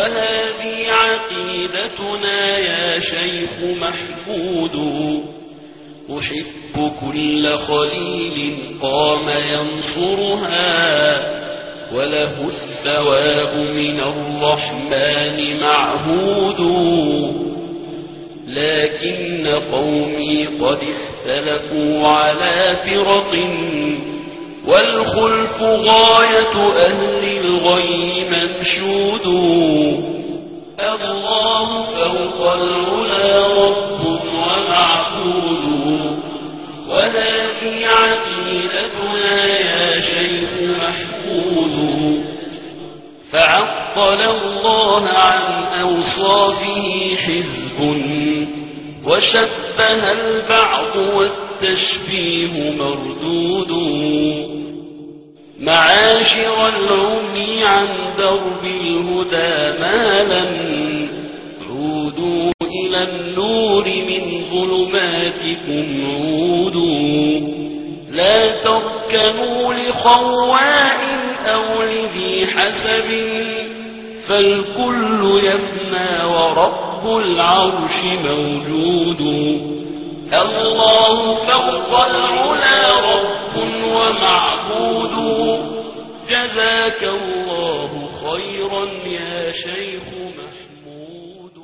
وهذه عقيدتنا يا شيخ محمود أحب كل خليل قام ينصرها وله الثواب من الرحمن معهود لكن قومي قد اختلفوا على فرق والخلف غاية أهل الغي منشود الله فوق العلا رب ومعبود وهذه عقيدتنا يا شيخ محمود فعطل الله عن أوصافه حزب وشبه البعض والتشبيه مردود معاشر العمي عن درب الهدى مالا عودوا إلى النور من ظلماتكم عودوا لا تركنوا لخواء أو لذي حسب فالكل يفنى ورب العرش موجود الله فوق العلا رب ومعبود جزاك الله خيرا يا شيخ محمود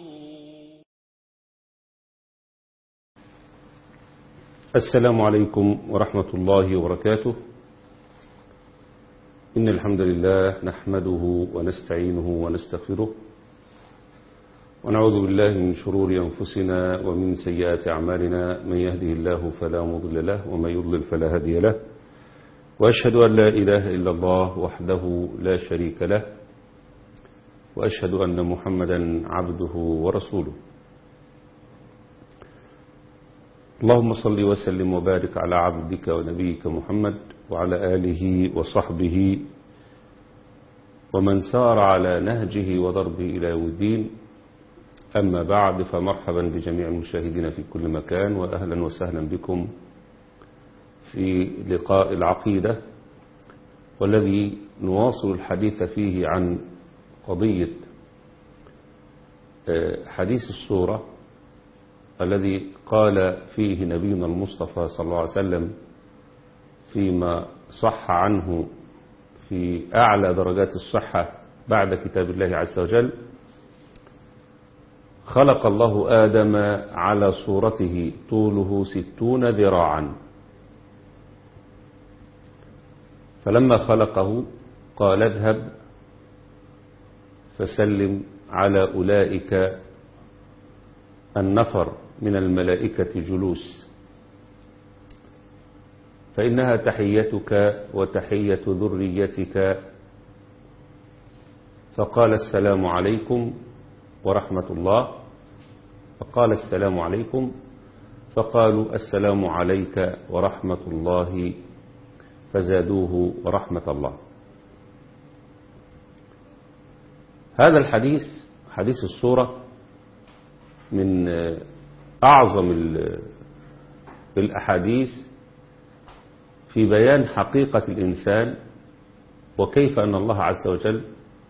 السلام عليكم ورحمة الله وبركاته إن الحمد لله نحمده ونستعينه ونستغفره ونعوذ بالله من شرور أنفسنا ومن سيئات أعمالنا من يهده الله فلا مضل له ومن يضلل فلا هادي له وأشهد أن لا إله إلا الله وحده لا شريك له وأشهد أن محمدا عبده ورسوله اللهم صل وسلم وبارك على عبدك ونبيك محمد وعلى آله وصحبه ومن سار على نهجه وضربه إلى يوم الدين أما بعد فمرحبا بجميع المشاهدين في كل مكان وأهلا وسهلا بكم في لقاء العقيدة والذي نواصل الحديث فيه عن قضية حديث السورة الذي قال فيه نبينا المصطفى صلى الله عليه وسلم فيما صح عنه في أعلى درجات الصحة بعد كتاب الله عز وجل خلق الله آدم على صورته طوله ستون ذراعا فلما خلقه قال اذهب فسلم على أولئك النفر من الملائكة جلوس فإنها تحيتك وتحية ذريتك فقال السلام عليكم ورحمة الله فقال السلام عليكم فقالوا السلام عليك ورحمة الله فزادوه ورحمة الله هذا الحديث حديث السورة من أعظم الأحاديث في بيان حقيقة الإنسان وكيف أن الله عز وجل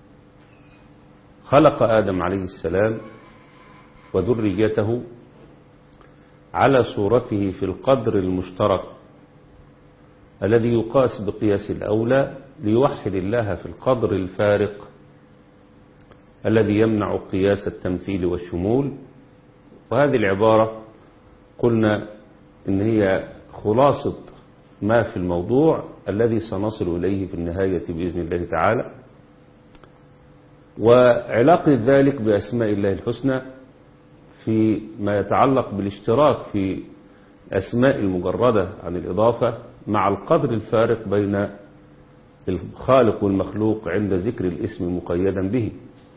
خلق آدم عليه السلام وذريته على صورته في القدر المشترك الذي يقاس بقياس الأولى ليوحد الله في القدر الفارق الذي يمنع قياس التمثيل والشمول وهذه العبارة قلنا إن هي خلاصة ما في الموضوع الذي سنصل إليه في النهاية بإذن الله تعالى وعلاقة ذلك بأسماء الله الحسنى في ما يتعلق بالاشتراك في أسماء المجردة عن الإضافة مع القدر الفارق بين الخالق والمخلوق عند ذكر الاسم مقيدا به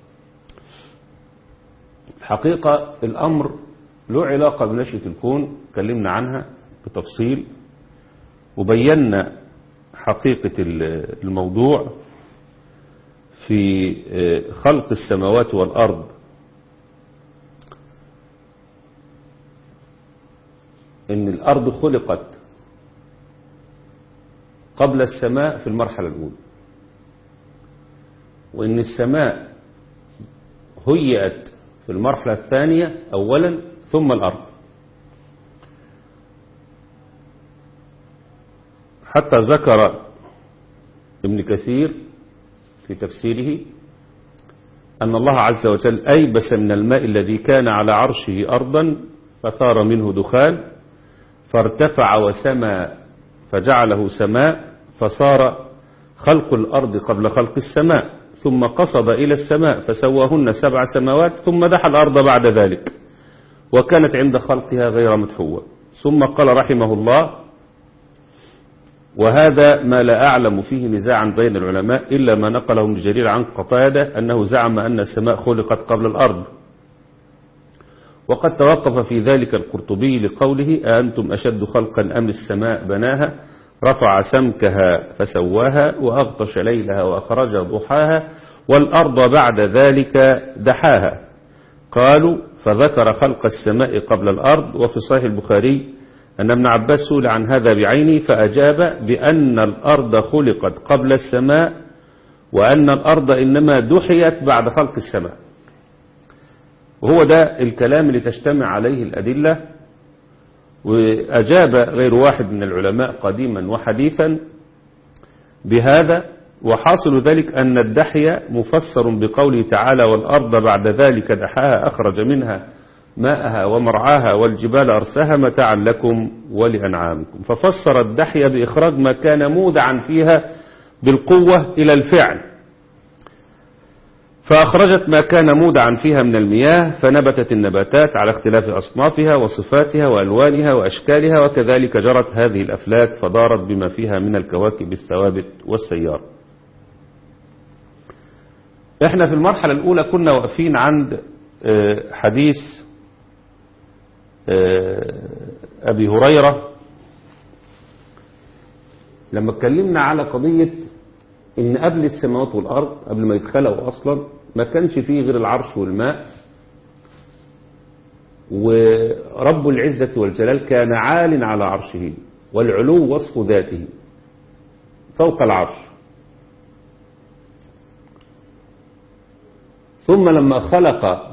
الحقيقة الأمر له علاقة بنشأة الكون تكلمنا عنها بتفصيل وبينا حقيقة الموضوع في خلق السماوات والأرض إن الأرض خلقت قبل السماء في المرحلة الأولى وإن السماء هيئت في المرحلة الثانية أولا ثم الأرض حتى ذكر ابن كثير في تفسيره أن الله عز وجل أيبس من الماء الذي كان على عرشه أرضا فثار منه دخان فارتفع وسمى فجعله سماء فصار خلق الأرض قبل خلق السماء ثم قصد إلى السماء فسواهن سبع سماوات ثم دحى الأرض بعد ذلك وكانت عند خلقها غير مدحوة ثم قال رحمه الله وهذا ما لا أعلم فيه نزاعا بين العلماء إلا ما نقله ابن جرير عن قتادة أنه زعم أن السماء خلقت قبل الأرض وقد توقف في ذلك القرطبي لقوله أأنتم أشد خلقا أم السماء بناها رفع سمكها فسواها وأغطش ليلها وأخرج ضحاها والأرض بعد ذلك دحاها قالوا فذكر خلق السماء قبل الأرض وفي صحيح البخاري أن ابن عباس سئل عن هذا بعينه فأجاب بأن الأرض خلقت قبل السماء وأن الأرض إنما دحيت بعد خلق السماء وهو ده الكلام اللي تجتمع عليه الأدلة وأجاب غير واحد من العلماء قديما وحديثا بهذا وحاصل ذلك أن الدحية مفسر بقوله تعالى والأرض بعد ذلك دحاها أخرج منها ماءها ومرعاها والجبال أرساها متاعا لكم ولأنعامكم ففسر الدحية بإخراج ما كان مودعا فيها بالقوة إلى الفعل فأخرجت ما كان مودعا فيها من المياه فنبتت النباتات على اختلاف أصنافها وصفاتها وألوانها وأشكالها وكذلك جرت هذه الأفلاك فدارت بما فيها من الكواكب الثوابت والسيار احنا في المرحلة الأولى كنا واقفين عند حديث أبي هريرة لما اتكلمنا على قضية إن قبل السماوات والأرض قبل ما يتخلقوا أصلا ما كانش فيه غير العرش والماء ورب العزة والجلال كان عال على عرشه والعلو وصف ذاته فوق العرش ثم لما خلق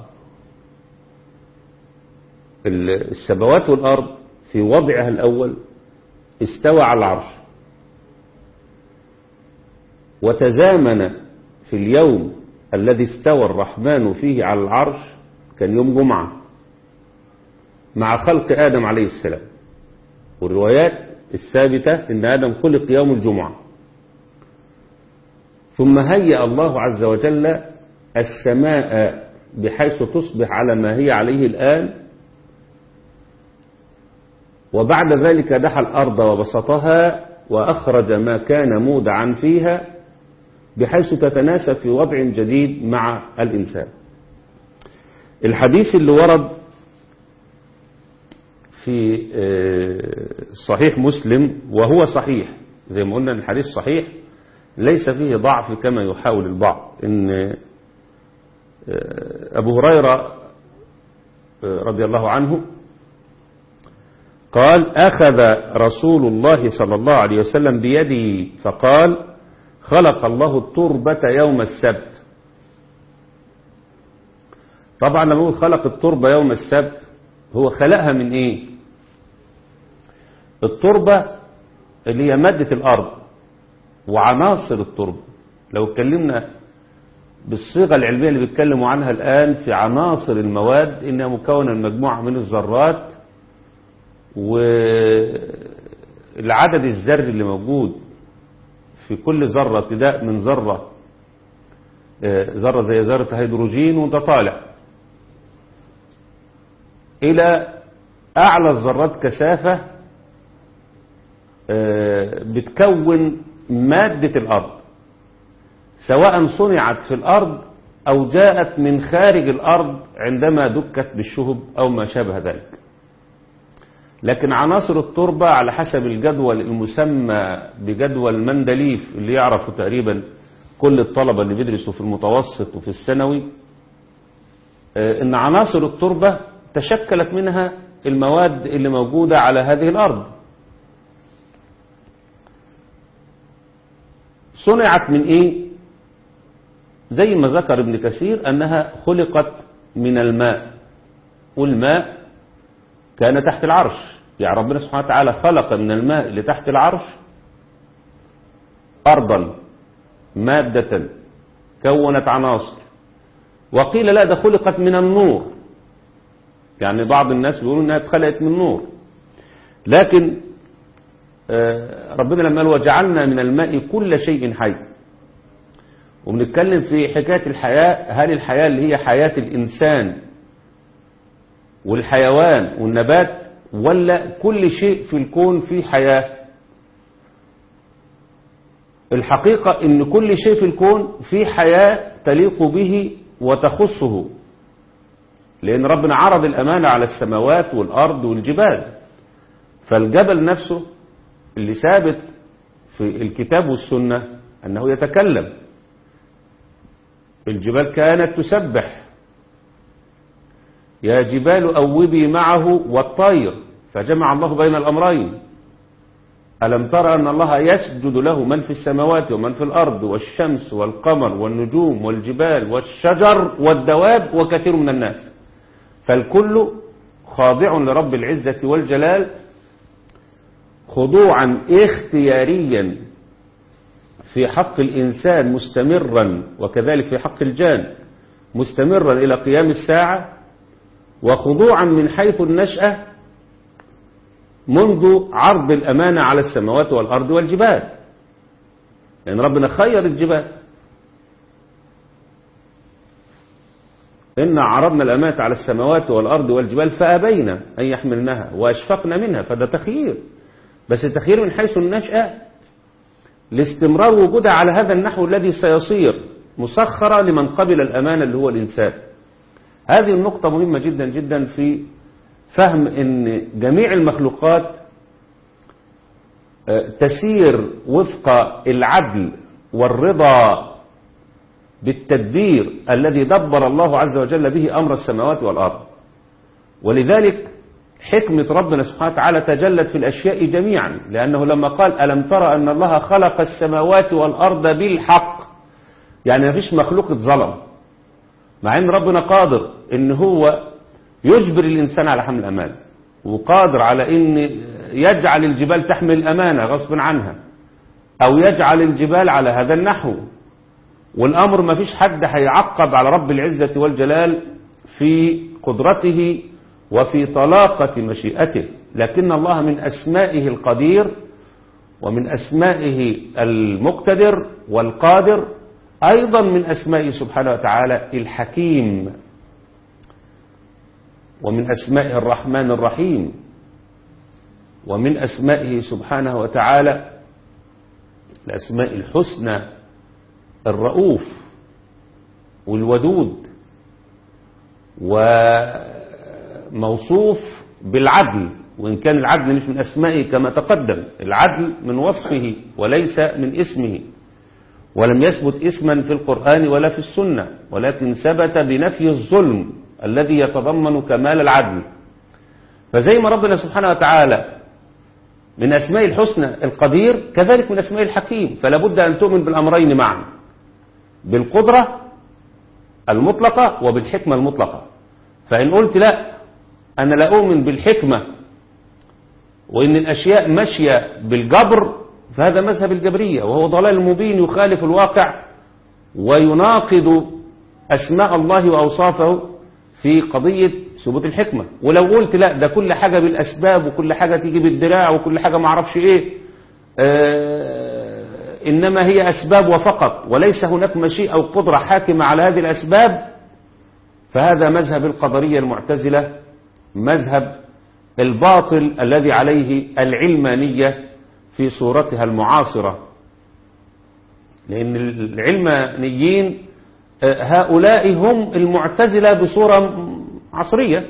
السماوات والأرض في وضعها الأول استوى على العرش وتزامن في اليوم الذي استوى الرحمن فيه على العرش كان يوم جمعة مع خلق آدم عليه السلام والروايات الثابتة إن آدم خلق يوم الجمعة ثم هيأ الله عز وجل السماء بحيث تصبح على ما هي عليه الآن وبعد ذلك دحى الأرض وبسطها وأخرج ما كان مودعا فيها بحيث تتناسب في وضع جديد مع الإنسان الحديث اللي ورد في صحيح مسلم وهو صحيح زي ما قلنا الحديث صحيح ليس فيه ضعف كما يحاول البعض إن أبو هريرة رضي الله عنه قال أخذ رسول الله صلى الله عليه وسلم بيدي فقال خلق الله التربة يوم السبت طبعا لما يقول خلق التربة يوم السبت هو خلقها من ايه التربة اللي هي مادة الأرض وعناصر التربة لو اتكلمنا بالصيغة العلمية اللي بيتكلموا عنها الآن في عناصر المواد إنها مكونة من مجموعة من الذرات والعدد الذري اللي موجود في كل ذرة ابتداء من ذرة ذرة زي ذرة هيدروجين وانت طالع إلى أعلى الذرات كثافة بتكون مادة الأرض سواء صنعت في الأرض أو جاءت من خارج الأرض عندما دكت بالشهب أو ما شابه ذلك لكن عناصر التربة على حسب الجدول المسمى بجدول مندليف اللي يعرفه تقريبا كل الطلبة اللي بيدرسوا في المتوسط وفي الثانوي ان عناصر التربة تشكلت منها المواد اللي موجودة على هذه الأرض صنعت من ايه زي ما ذكر ابن كثير أنها خلقت من الماء والماء كان تحت العرش يعني ربنا سبحانه وتعالى خلق من الماء اللي تحت العرش أرضا مادة كونت عناصر وقيل لا ده خلقت من النور يعني بعض الناس بيقولوا انها اتخلقت من نور لكن ربنا لما قال وجعلنا من الماء كل شيء حي وبنتكلم في حكاية الحياة هل الحياة اللي هي حياة الإنسان والحيوان والنبات ولا كل شيء في الكون فيه حياة الحقيقة ان كل شيء في الكون فيه حياة تليق به وتخصه لأن ربنا عرض الأمانة على السماوات والأرض والجبال فالجبل نفسه اللي ثابت في الكتاب والسنة أنه يتكلم الجبال كانت تسبح يا جبال أوبي معه والطير فجمع الله بين الأمرين ألم ترى أن الله يسجد له من في السماوات ومن في الأرض والشمس والقمر والنجوم والجبال والشجر والدواب وكثير من الناس فالكل خاضع لرب العزة والجلال خضوعا اختياريا في حق الإنسان مستمرا وكذلك في حق الجان مستمرا إلى قيام الساعة وخضوعا من حيث النشأة منذ عرض الأمانة على السماوات والأرض والجبال لأن يعني ربنا خير الجبال إن عرضنا الأمانة على السماوات والأرض والجبال فأبينا أن يحملنها وأشفقنا منها فده تخيير بس التخيير من حيث النشأة لاستمرار وجودها على هذا النحو الذي سيصير مسخرة لمن قبل الأمانة اللي هو الإنسان هذه النقطة مهمة جدا جدا في فهم ان جميع المخلوقات تسير وفق العدل والرضا بالتدبير الذي دبر الله عز وجل به أمر السماوات والأرض ولذلك حكمة ربنا سبحانه وتعالى تجلت في الأشياء جميعا لأنه لما قال ألم ترى أن الله خلق السماوات والأرض بالحق يعني ما فيش مخلوق اتظلم مع أن ربنا قادر أن هو يجبر الإنسان على حمل الأمانة وقادر على أن يجعل الجبال تحمل الأمانة غصب عنها أو يجعل الجبال على هذا النحو والأمر ما فيش حد هيعقب على رب العزة والجلال في قدرته وفي طلاقة مشيئته لكن الله من أسمائه القدير ومن أسمائه المقتدر والقادر أيضا من أسمائه سبحانه وتعالى الحكيم ومن أسمائه الرحمن الرحيم ومن أسمائه سبحانه وتعالى الأسماء الحسنى الرؤوف والودود وموصوف بالعدل وإن كان العدل مش من أسمائه كما تقدم العدل من وصفه وليس من اسمه ولم يثبت اسما في القرآن ولا في السنة ولكن ثبت بنفي الظلم الذي يتضمن كمال العدل فزي ما ربنا سبحانه وتعالى من أسماء الحسنى القدير كذلك من أسماء الحكيم فلا بد أن تؤمن بالأمرين معا بالقدرة المطلقة وبالحكمة المطلقة فإن قلت لا أنا لا أؤمن بالحكمة وإن الأشياء ماشية بالجبر فهذا مذهب الجبرية وهو ضلال مبين يخالف الواقع ويناقض أسماء الله وأوصافه في قضية ثبوت الحكمة ولو قلت لا ده كل حاجة بالأسباب وكل حاجة تيجي بالدراع وكل حاجة معرفش إيه آه إنما هي أسباب وفقط وليس هناك مشيئة أو قدرة حاكمة على هذه الأسباب فهذا مذهب القدرية المعتزلة مذهب الباطل الذي عليه العلمانية في صورتها المعاصرة لأن العلمانيين هؤلاء هم المعتزلة بصورة عصرية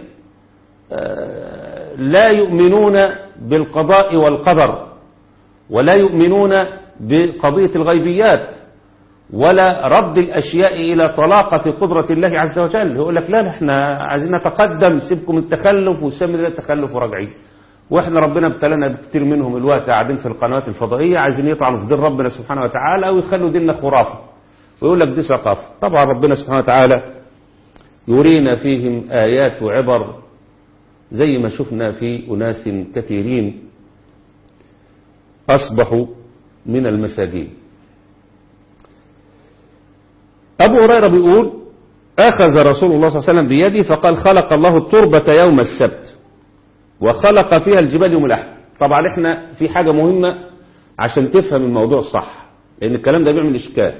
لا يؤمنون بالقضاء والقدر ولا يؤمنون بقضية الغيبيات ولا رد الأشياء إلى طلاقة قدرة الله عز وجل يقول لك لا احنا عايزين نتقدم سيبكم التخلف وسمي ده التخلف وراجعين واحنا ربنا ابتلنا بكتير منهم الوقت قاعدين في القنوات الفضائية عايزين يطعنوا في دين ربنا سبحانه وتعالى او يخلوا ديننا خرافة ويقول لك دي ثقافة طبعا ربنا سبحانه وتعالى يرينا فيهم آيات وعبر زي ما شفنا في أناس كثيرين أصبحوا من المساجين أبو هريرة بيقول أخذ رسول الله صلى الله عليه وسلم بيدي فقال خلق الله التربة يوم السبت وخلق فيها الجبال يوم الأحد طبعا احنا في حاجة مهمة عشان تفهم الموضوع صح لأن الكلام ده بيعمل إشكال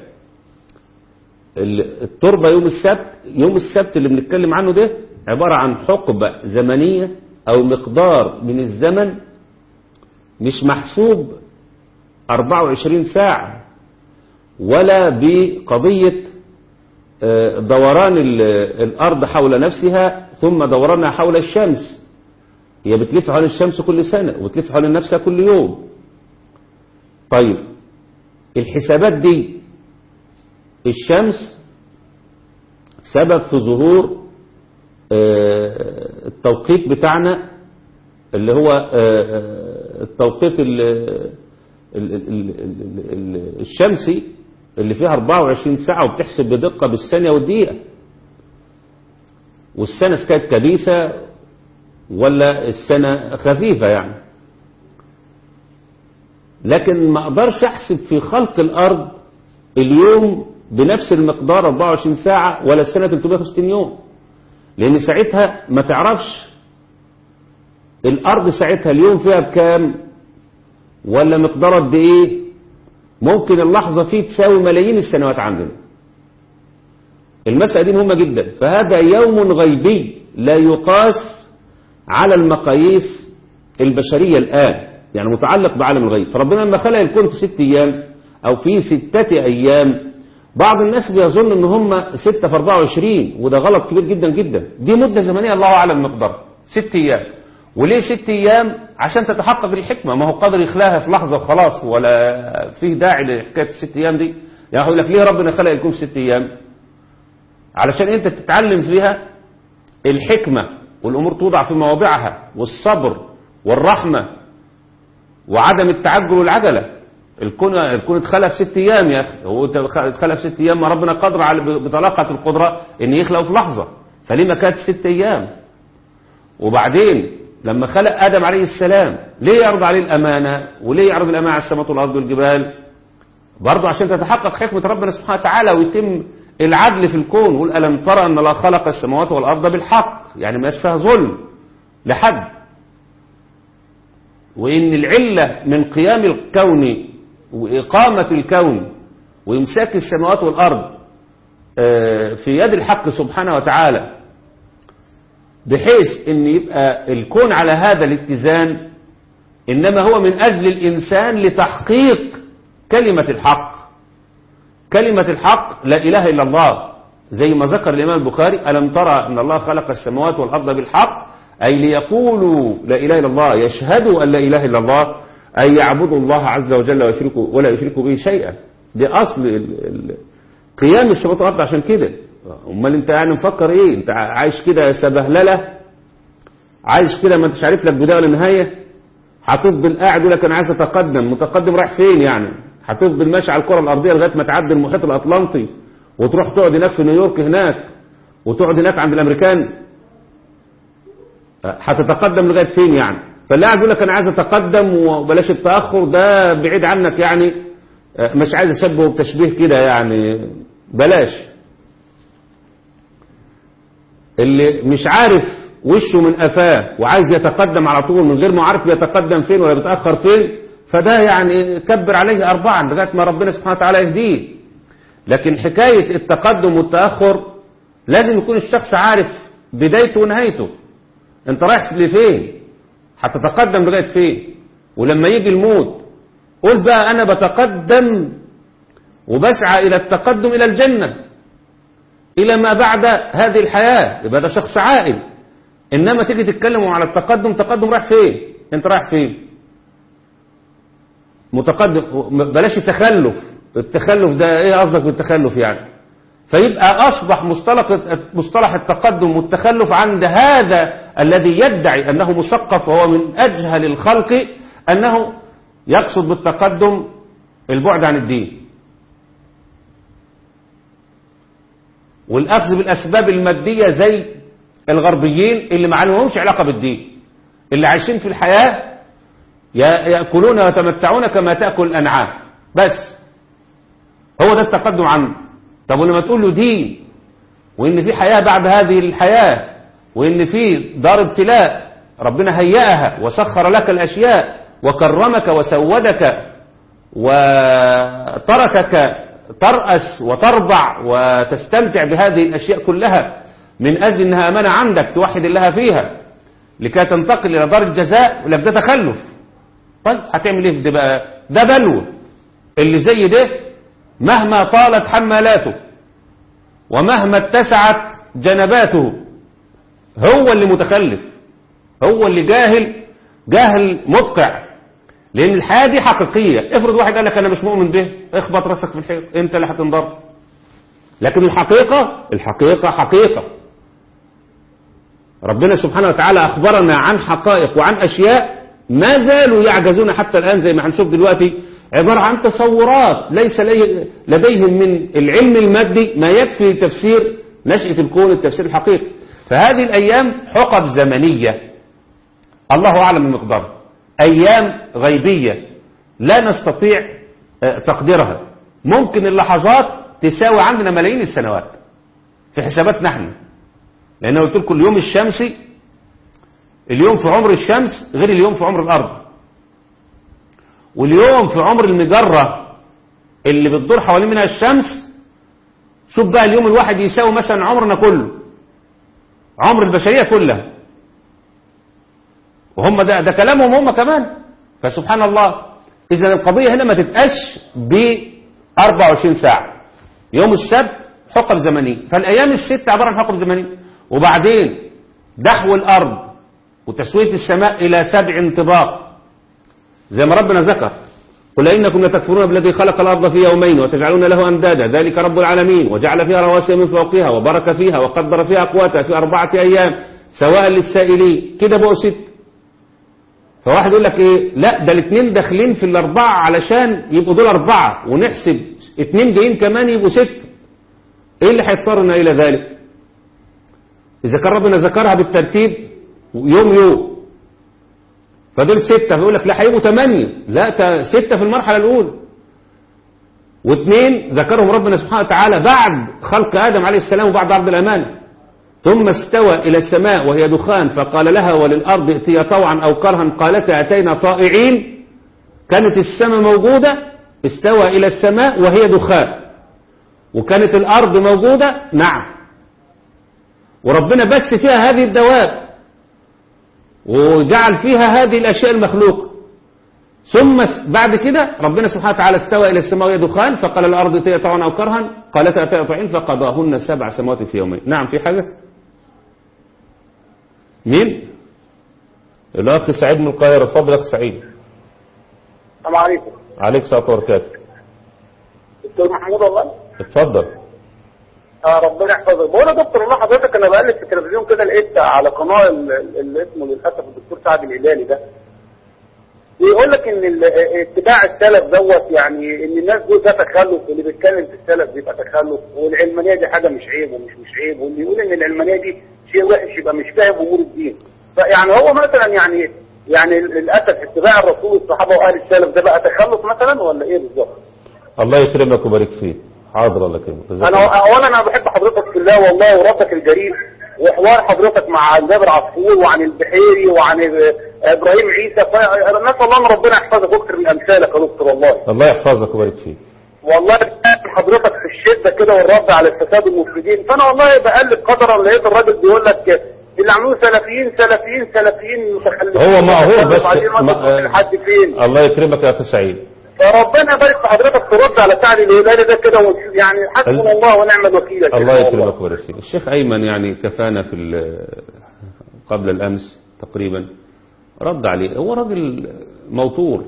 التربة يوم السبت يوم السبت اللي بنتكلم عنه ده عبارة عن حقبة زمنية أو مقدار من الزمن مش محسوب 24 ساعة ولا بقضية دوران الأرض حول نفسها ثم دورانها حول الشمس هي بتلف حول الشمس كل سنة وبتلف حول نفسها كل يوم طيب الحسابات دي الشمس سبب في ظهور التوقيت بتاعنا اللي هو التوقيت الشمسي اللي فيها 24 ساعة وبتحسب بدقة بالثانية والدقيقة والسنة كانت كبيسة ولا السنة خفيفة يعني لكن ما اقدرش احسب في خلق الارض اليوم بنفس المقدار 24 ساعة ولا السنة 365 يوم لان ساعتها ما تعرفش الارض ساعتها اليوم فيها بكام ولا مقدار قد ايه ممكن اللحظة فيه تساوي ملايين السنوات عندنا المسألة دي مهمة جدا فهذا يوم غيبي لا يقاس على المقاييس البشرية الآن يعني متعلق بعالم الغيب فربنا لما خلق الكون في ست أيام أو في ستة أيام بعض الناس بيظن ان هم ستة في 24 وده غلط كبير جدا جدا دي مدة زمنية الله أعلم مقدار ست أيام وليه ست أيام عشان تتحقق الحكمة ما هو قادر يخلاها في لحظة وخلاص ولا فيه داعي لحكاية الست أيام دي يعني يقول لك ليه ربنا خلق الكون في ست أيام علشان انت تتعلم فيها الحكمة والأمور توضع في مواضعها والصبر والرحمة وعدم التعجل والعجلة الكون الكون اتخلق في ست ايام يا اخي هو اتخلق في ست ايام ما ربنا قادر على بطلاقه القدره ان يخلقه في لحظه فليه ما كانت ست ايام وبعدين لما خلق ادم عليه السلام ليه يعرض عليه الامانه وليه يعرض الامانه على السماوات والارض والجبال برضه عشان تتحقق حكمه ربنا سبحانه وتعالى ويتم العدل في الكون وقل الم ترى ان الله خلق السماوات والارض بالحق يعني ما فيها ظلم لحد وان العله من قيام الكون وإقامة الكون وإمساك السماوات والأرض في يد الحق سبحانه وتعالى بحيث أن يبقى الكون على هذا الاتزان إنما هو من أجل الإنسان لتحقيق كلمة الحق كلمة الحق لا إله إلا الله زي ما ذكر الإمام البخاري ألم ترى أن الله خلق السماوات والأرض بالحق أي ليقولوا لا إله إلا الله يشهدوا أن لا إله إلا الله أن يعبدوا الله عز وجل ويشركوا ولا يشركوا به شيئا دي أصل ال ال قيام السماوات والأرض عشان كده أمال أنت يعني مفكر إيه أنت عايش كده سبهللة عايش كده ما أنتش عارف لك بداية ولا نهاية هتفضل قاعد يقول لك أنا عايز أتقدم متقدم رايح فين يعني هتفضل ماشي على الكرة الأرضية لغاية ما تعدي المحيط الأطلنطي وتروح تقعد هناك في نيويورك هناك وتقعد هناك عند الأمريكان هتتقدم لغاية فين يعني فاللي قاعد يقول لك انا عايز اتقدم وبلاش التاخر ده بعيد عنك يعني مش عايز اشبهه بتشبيه كده يعني بلاش اللي مش عارف وشه من قفاه وعايز يتقدم على طول من غير ما عارف بيتقدم فين ولا بيتاخر فين فده يعني كبر عليه اربعا لغايه ما ربنا سبحانه وتعالى يهديه لكن حكايه التقدم والتاخر لازم يكون الشخص عارف بدايته ونهايته انت رايح لفين هتتقدم لغايه فين ولما يجي الموت قول بقى انا بتقدم وبسعى الى التقدم الى الجنه الى ما بعد هذه الحياه يبقى ده شخص عاقل انما تيجي تتكلموا على التقدم تقدم رايح فين انت رايح فين متقدم بلاش التخلف التخلف ده ايه قصدك بالتخلف يعني فيبقى اصبح مصطلح مصطلح التقدم والتخلف عند هذا الذي يدعي أنه مثقف وهو من أجهل الخلق أنه يقصد بالتقدم البعد عن الدين والأخذ بالأسباب المادية زي الغربيين اللي ما عليهمش علاقة بالدين اللي عايشين في الحياة يا- يأكلون ويتمتعون كما تأكل الأنعام بس هو ده التقدم عنه طب ولما تقول له دين وإن في حياة بعد هذه الحياة وإن في دار ابتلاء ربنا هيأها وسخر لك الأشياء وكرمك وسودك وتركك ترأس وترضع وتستمتع بهذه الأشياء كلها من أجل أنها أمانة عندك توحد الله فيها لكي تنتقل إلى دار الجزاء لك ده تخلف طيب هتعمل ايه في ده بقى ده بلوى اللي زي ده مهما طالت حمالاته ومهما اتسعت جنباته هو اللي متخلف هو اللي جاهل جاهل مدقع لان الحياه دي حقيقيه افرض واحد قال لك انا مش مؤمن به اخبط راسك في الحيط انت اللي هتنضر لكن الحقيقه الحقيقه حقيقه ربنا سبحانه وتعالى اخبرنا عن حقائق وعن اشياء ما زالوا يعجزون حتى الان زي ما هنشوف دلوقتي عباره عن تصورات ليس لي- لديهم من العلم المادي ما يكفي تفسير نشاه الكون التفسير الحقيقي فهذه الايام حقب زمنيه الله أعلم المقدار أيام غيبية لا نستطيع آه، تقديرها ممكن اللحظات تساوي عندنا ملايين السنوات في حساباتنا احنا لأن أنا قلت لكم اليوم الشمسي اليوم في عمر الشمس غير اليوم في عمر الأرض واليوم في عمر المجرة اللي بتدور حوالين منها الشمس شوف بقى اليوم الواحد يساوي مثلا عمرنا كله عمر البشرية كلها وهم ده ده كلامهم هم كمان فسبحان الله اذا القضيه هنا ما تبقاش ب 24 ساعه يوم السبت حقب زمنيه فالايام الست عباره عن حقب زمنيه وبعدين دحو الارض وتسويه السماء الى سبع انطباق زي ما ربنا ذكر قل إنكم لتكفرون بالذي خلق الأرض في يومين وتجعلون له أندادا ذلك رب العالمين وجعل فيها رواسي من فوقها وبارك فيها وقدر فيها أقواتها في أربعة أيام سواء للسائلين كده بقوا ست فواحد يقول لك ايه لا ده الاثنين داخلين في الاربعه علشان يبقوا دول اربعه ونحسب اثنين جايين كمان يبقوا ست ايه اللي هيضطرنا الى ذلك اذا كان ربنا ذكرها بالترتيب يوم يوم فدول ستة فيقول لك لا هيبقوا ثمانية لا تا- ستة في المرحلة الأولى واثنين ذكرهم ربنا سبحانه وتعالى بعد خلق آدم عليه السلام وبعد عرض الأمانة ثم استوى إلى السماء وهي دخان فقال لها وللأرض ائتيا طوعا أو كرها قالتا أتينا طائعين كانت السماء موجودة استوى إلى السماء وهي دخان وكانت الأرض موجودة نعم وربنا بس فيها هذه الدواب وجعل فيها هذه الأشياء المخلوقة ثم س- بعد كده ربنا سبحانه وتعالى استوى إلى السماء وهي دخان فقال الأرض ائتيا طوعا أو كرها قالتا أتينا طائعين فقضاهن سبع سماوات في يومين نعم في حاجة مين الأخ سعيد من القاهرة اتفضل يا أخ سعيد السلام عليكم عليك الصلاة وبركاته دكتور محمود والله اتفضل آه ربنا يحفظك بقول يا دكتور والله حضرتك انا بقلب في التلفزيون كده لقيت على قناه ال- ال- اللي اسمه للاسف الدكتور سعد الهلالي ده بيقول لك ان ال- اتباع السلف دوت يعني ان الناس دول ده تخلف واللي بيتكلم في السلف بيبقى تخلف والعلمانيه دي حاجه مش عيب ومش مش عيب واللي يقول ان العلمانيه دي شيء وحش يبقى مش فاهم امور الدين فيعني هو مثلا يعني يعني للاسف اتباع الرسول والصحابه واهل السلف ده بقى تخلف مثلا ولا ايه بالظبط؟ الله يكرمك ويبارك فيك حاضر الله يكرمك جزاك انا الله. اولا انا بحب حضرتك في الله والله وربك الجليل وحوار حضرتك مع جابر عصفور وعن البحيري وعن ابراهيم عيسى فنسال الله ان ربنا يحفظك اكتر من امثالك يا دكتور والله الله يحفظك ويبارك فيك والله حضرتك في الشده كده والرد على الفساد المفسدين فانا والله بقلب قدرا لقيت الراجل بيقول لك اللي عملوه سلفيين سلفيين سلفيين متخلفين هو معهول بس عايزين ما- نوصل لحد فين الله يكرمك يا أخي سعيد فربنا يبارك في حضرتك ترد على سعد الهلالي ده كده و- يعني حسبنا الله ونعم الوكيل يا شيخ الله والله. يكرمك ويبارك فيك الشيخ أيمن يعني كفانا في ال- قبل الأمس تقريبا رد عليه هو راجل موتور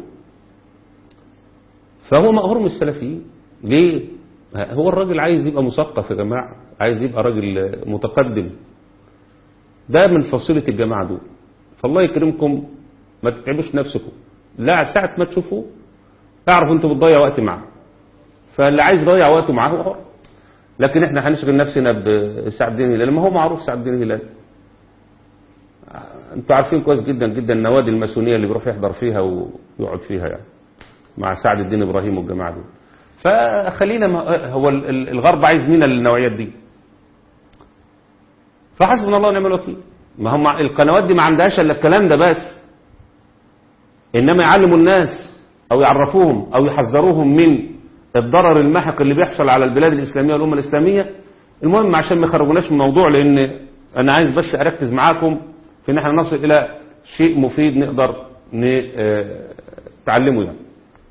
فهو مقهور من السلفيين ليه هو الراجل عايز يبقى مثقف يا جماعة عايز يبقى راجل متقدم ده من فصيلة الجماعة دول فالله يكرمكم ما تتعبوش نفسكم لا ساعة ما تشوفوه اعرفوا انتوا بتضيع وقت معاه فاللي عايز يضيع وقته معاه هو حر لكن احنا هنشغل نفسنا بسعد الدين الهلال ما هو معروف سعد الدين الهلال انتوا عارفين كويس جدا جدا النوادي الماسونيه اللي بيروح يحضر فيها ويقعد فيها يعني مع سعد الدين ابراهيم والجماعه دول فخلينا ما هو ال- ال- الغرب عايز مين النوعيات دي فحسبنا الله ونعم الوكيل ما هم القنوات دي ما عندهاش الا الكلام ده بس انما يعلموا الناس او يعرفوهم او يحذروهم من الضرر المحق اللي بيحصل على البلاد الاسلاميه والامه الاسلاميه المهم عشان ما يخرجوناش من الموضوع لان انا عايز بس اركز معاكم في ان احنا نصل الى شيء مفيد نقدر نتعلمه يعني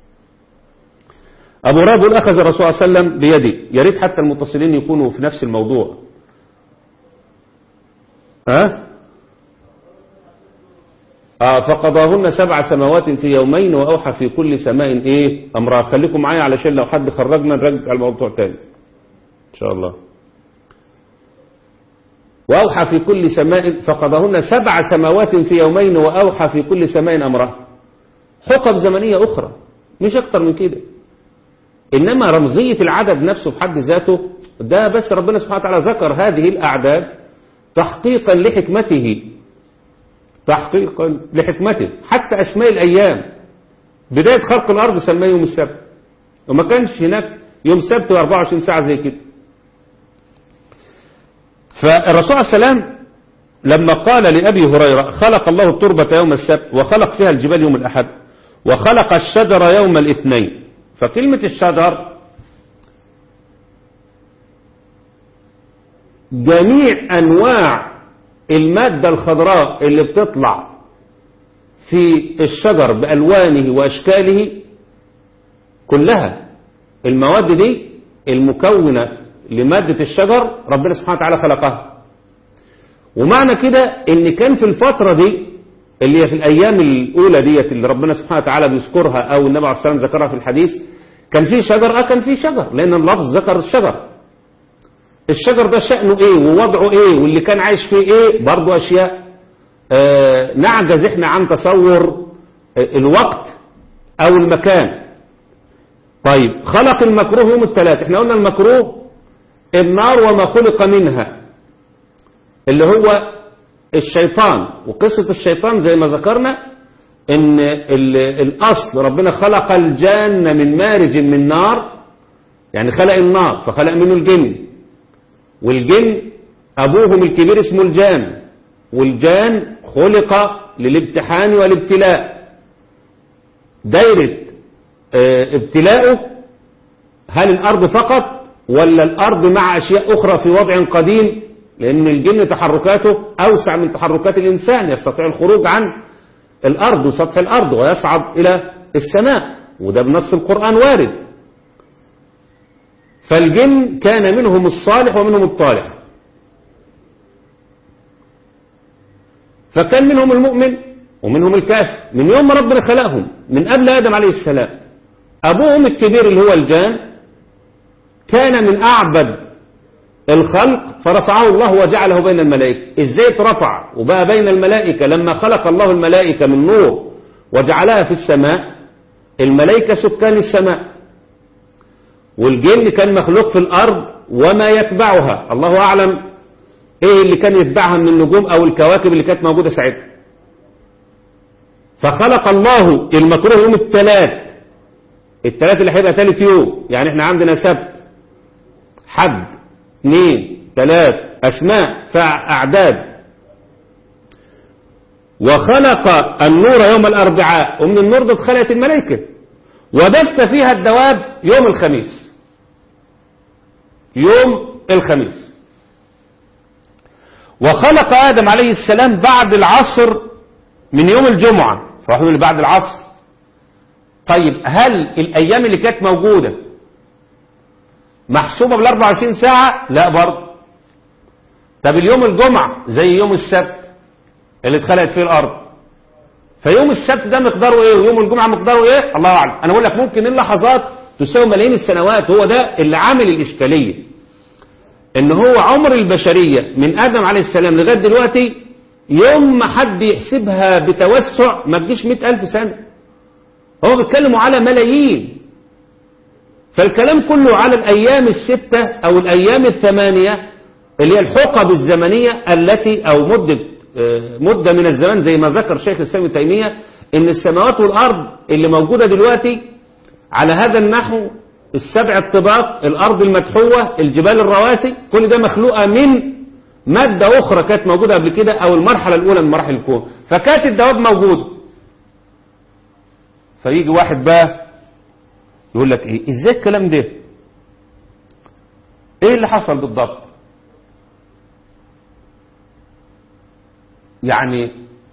ابو هريره بيقول اخذ الرسول صلى الله عليه وسلم بيدي يا ريت حتى المتصلين يكونوا في نفس الموضوع ها آه فقضاهن سبع سماوات في يومين وأوحى في كل سماء إيه أمرها خليكم معايا علشان لو حد خرجنا نرجع الموضوع تاني إن شاء الله وأوحى في كل سماء فقضاهن سبع سماوات في يومين وأوحى في كل سماء أمرها حقب زمنية أخرى مش أكتر من كده إنما رمزية العدد نفسه بحد ذاته ده بس ربنا سبحانه وتعالى ذكر هذه الأعداد تحقيقا لحكمته تحقيقا لحكمته حتى أسماء الأيام بداية خلق الأرض سماه يوم السبت وما كانش هناك يوم سبت و24 ساعة زي كده فالرسول عليه السلام لما قال لأبي هريرة خلق الله التربة يوم السبت وخلق فيها الجبال يوم الأحد وخلق الشجر يوم الاثنين فكلمة الشجر جميع أنواع المادة الخضراء اللي بتطلع في الشجر بألوانه وأشكاله كلها المواد دي المكونة لمادة الشجر ربنا سبحانه وتعالى خلقها ومعنى كده ان كان في الفترة دي اللي هي في الأيام الأولى ديت اللي ربنا سبحانه وتعالى بيذكرها أو النبي عليه الصلاة والسلام ذكرها في الحديث كان في شجر اه كان في شجر لأن اللفظ ذكر الشجر الشجر ده شأنه ايه ووضعه ايه واللي كان عايش فيه ايه برضه اشياء آه نعجز احنا عن تصور آه الوقت او المكان طيب خلق المكروه يوم الثلاث احنا قلنا المكروه النار وما خلق منها اللي هو الشيطان وقصة الشيطان زي ما ذكرنا ان الاصل ربنا خلق الجان من مارج من نار يعني خلق النار فخلق منه الجن والجن أبوهم الكبير اسمه الجان والجان خلق للامتحان والابتلاء دايرة اه ابتلاؤه هل الأرض فقط ولا الأرض مع أشياء أخرى في وضع قديم لأن الجن تحركاته أوسع من تحركات الإنسان يستطيع الخروج عن الأرض وسطح الأرض ويصعد إلى السماء وده بنص القرآن وارد فالجن كان منهم الصالح ومنهم الطالح فكان منهم المؤمن ومنهم الكافر من يوم ما ربنا خلقهم من قبل آدم عليه السلام أبوهم الكبير اللي هو الجان كان من أعبد الخلق فرفعه الله وجعله بين الملائكة ازاي اترفع وبقى بين الملائكة لما خلق الله الملائكة من نور وجعلها في السماء الملائكة سكان السماء والجن كان مخلوق في الأرض وما يتبعها الله أعلم إيه اللي كان يتبعها من النجوم أو الكواكب اللي كانت موجودة ساعتها فخلق الله المكروه يوم الثلاث الثلاث اللي هيبقى ثالث يوم يعني احنا عندنا سبت حد اثنين ثلاث أسماء فأعداد وخلق النور يوم الأربعاء ومن النور ده اتخلقت الملائكة وبث فيها الدواب يوم الخميس يوم الخميس وخلق آدم عليه السلام بعد العصر من يوم الجمعة فهو اللي بعد العصر طيب هل الأيام اللي كانت موجودة محسوبة بال 24 ساعة لا برضه طب اليوم الجمعة زي يوم السبت اللي اتخلقت فيه الأرض فيوم السبت ده مقداره ايه ويوم الجمعة مقداره ايه الله اعلم انا بقول لك ممكن اللحظات تساوي ملايين السنوات هو ده اللي عامل الاشكالية ان هو عمر البشرية من ادم عليه السلام لغاية دلوقتي يوم ما حد يحسبها بتوسع ما تجيش مئة الف سنة هو بيتكلموا على ملايين فالكلام كله على الأيام الستة أو الأيام الثمانية اللي هي الحقب الزمنية التي أو مدة آه، مدة من الزمان زي ما ذكر شيخ الإسلام ابن تيمية إن السماوات والأرض اللي موجودة دلوقتي على هذا النحو السبع الطباق الأرض المدحوة الجبال الرواسي كل ده مخلوقة من مادة أخرى كانت موجودة قبل كده أو المرحلة الأولى من مراحل الكون فكانت الدواب موجودة فيجي واحد بقى يقول لك إيه إزاي الكلام ده إيه اللي حصل بالضبط يعني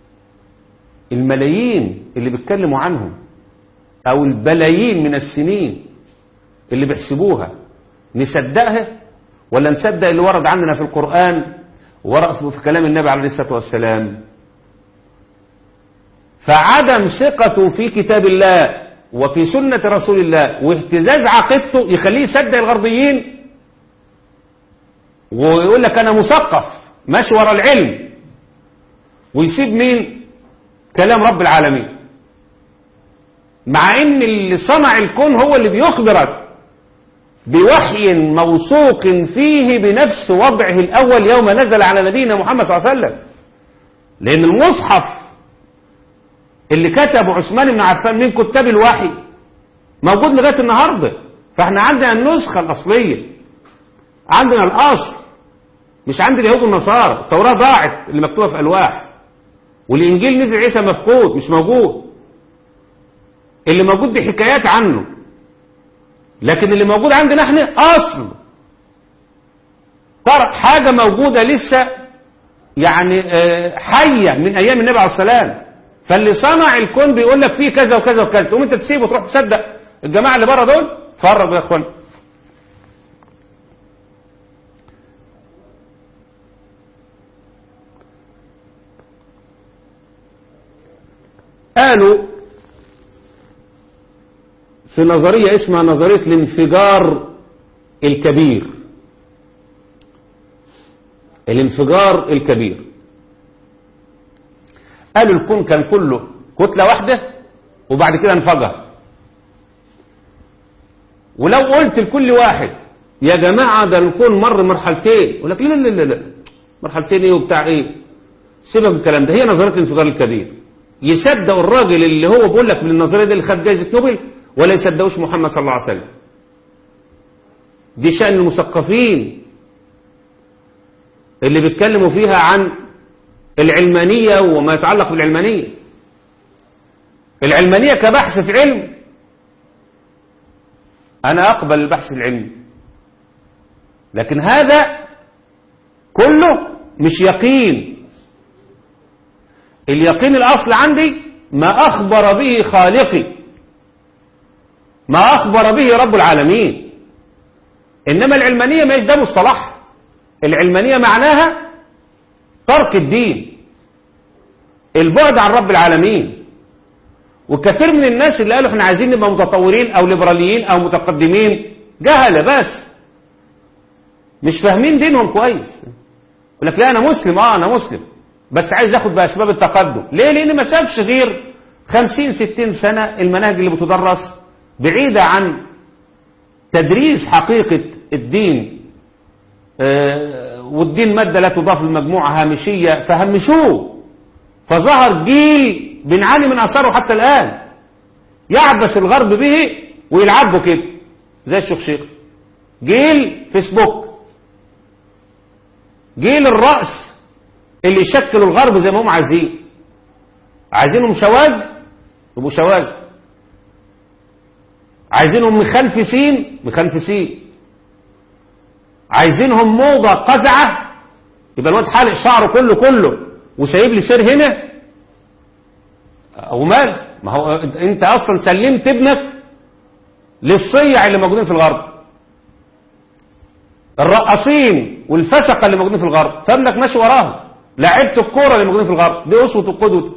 الملايين اللي بيتكلموا عنهم او البلايين من السنين اللي بيحسبوها نصدقها ولا نصدق اللي ورد عندنا في القرآن ورد في كلام النبي عليه الصلاة والسلام فعدم ثقته في كتاب الله وفي سنة رسول الله واهتزاز عقيدته يخليه يصدق الغربيين ويقول لك أنا مثقف ماشي ورا العلم ويسيب مين كلام رب العالمين مع ان اللي صنع الكون هو اللي بيخبرك بوحي موثوق فيه بنفس وضعه الاول يوم نزل على نبينا محمد صلى الله عليه وسلم لان المصحف اللي كتبه عثمان بن عفان من كتاب الوحي موجود لغايه النهارده فاحنا عندنا النسخه الاصليه عندنا الاصل مش عند اليهود والنصارى التوراه ضاعت اللي مكتوبه في الواح والإنجيل نزل عيسى مفقود مش موجود اللي موجود دي حكايات عنه لكن اللي موجود عندنا احنا أصل طرق حاجة موجودة لسه يعني آه، حية من أيام النبي عليه السلام فاللي صنع الكون بيقول لك فيه كذا وكذا وكذا تقوم انت تسيبه وتروح تصدق الجماعة اللي بره دول فرجوا يا اخوان قالوا في نظرية اسمها نظرية الانفجار الكبير الانفجار الكبير قالوا الكون كان كله كتلة واحدة وبعد كده انفجر ولو قلت لكل واحد يا جماعة ده الكون مر مرحلتين يقول لك لا لا لا لا مرحلتين ايه وبتاع ايه سيبك من الكلام ده هي نظرية الانفجار الكبير يصدق الراجل اللي هو بيقول لك من النظريه دي اللي خد جائزه نوبل ولا يصدقوش محمد صلى الله عليه وسلم دي شأن المثقفين اللي بيتكلموا فيها عن العلمانية وما يتعلق بالعلمانية العلمانية كبحث في علم أنا أقبل البحث العلمي لكن هذا كله مش يقين اليقين الأصل عندي ما أخبر به خالقي ما أخبر به رب العالمين إنما العلمانية ما ده مصطلح العلمانية معناها ترك الدين البعد عن رب العالمين وكثير من الناس اللي قالوا احنا عايزين نبقى متطورين او ليبراليين او متقدمين جهلة بس مش فاهمين دينهم كويس يقول لك لا انا مسلم اه انا مسلم بس عايز اخد باسباب التقدم ليه لان ما شافش غير 50 60 سنة المناهج اللي بتدرس بعيدة عن تدريس حقيقة الدين آه، والدين مادة لا تضاف للمجموعة هامشية فهمشوه فظهر جيل بنعاني من أثاره حتى الآن يعبس الغرب به ويلعبه كده زي الشخشيق جيل فيسبوك جيل الرأس اللي يشكلوا الغرب زي ما هم عايزين عايزينهم شواذ يبقوا شواذ عايزينهم مخنفسين مخنفسين عايزينهم موضة قزعة يبقى الواد حالق شعره كله كله وسايب لي سير هنا او مال ما هو انت اصلا سلمت ابنك للصيع اللي موجودين في الغرب الرقاصين والفسقه اللي موجودين في الغرب فابنك ماشي وراهم لعيبه الكوره اللي موجودين في الغرب دي اسوه وقدوه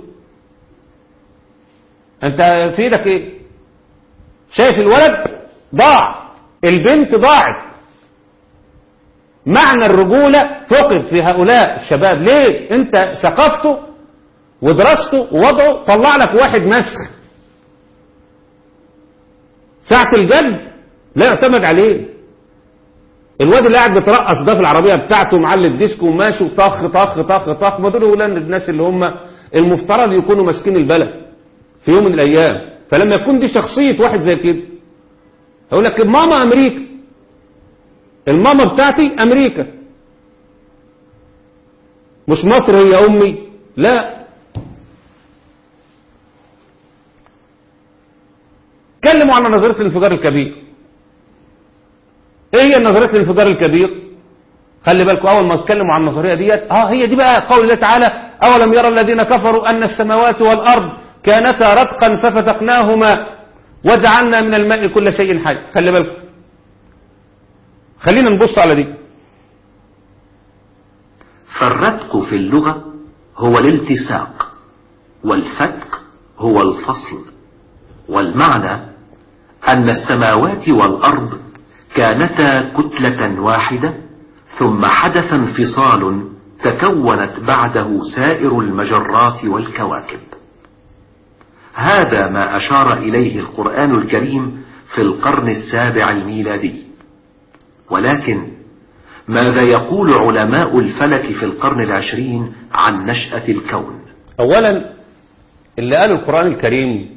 انت في ايدك ايه شايف الولد ضاع البنت ضاعت معنى الرجولة فقد في هؤلاء الشباب ليه انت ثقافته ودراسته ووضعه طلع لك واحد مسخ ساعة الجد لا يعتمد عليه الواد اللي قاعد بيترقص ده في العربيه بتاعته معلي الديسك وماشي وطخ طخ طخ طخ ما دول ولاد الناس اللي هم المفترض يكونوا ماسكين البلد في يوم من الايام فلما يكون دي شخصيه واحد زي كده هيقول لك ماما امريكا الماما بتاعتي امريكا مش مصر هي امي لا اتكلموا عن نظريه الانفجار الكبير ايه هي نظريه الانفجار الكبير خلي بالكم اول ما اتكلموا عن النظريه ديت اه هي دي بقى قول الله تعالى اولم يرى الذين كفروا ان السماوات والارض كانتا رتقا ففتقناهما وجعلنا من الماء كل شيء حي خلي بالكم خلينا نبص على دي فالرتق في اللغة هو الالتصاق والفتق هو الفصل والمعنى أن السماوات والأرض كانتا كتلة واحدة ثم حدث انفصال تكونت بعده سائر المجرات والكواكب هذا ما أشار إليه القرآن الكريم في القرن السابع الميلادي ولكن ماذا يقول علماء الفلك في القرن العشرين عن نشأة الكون اولا اللي قال القرآن الكريم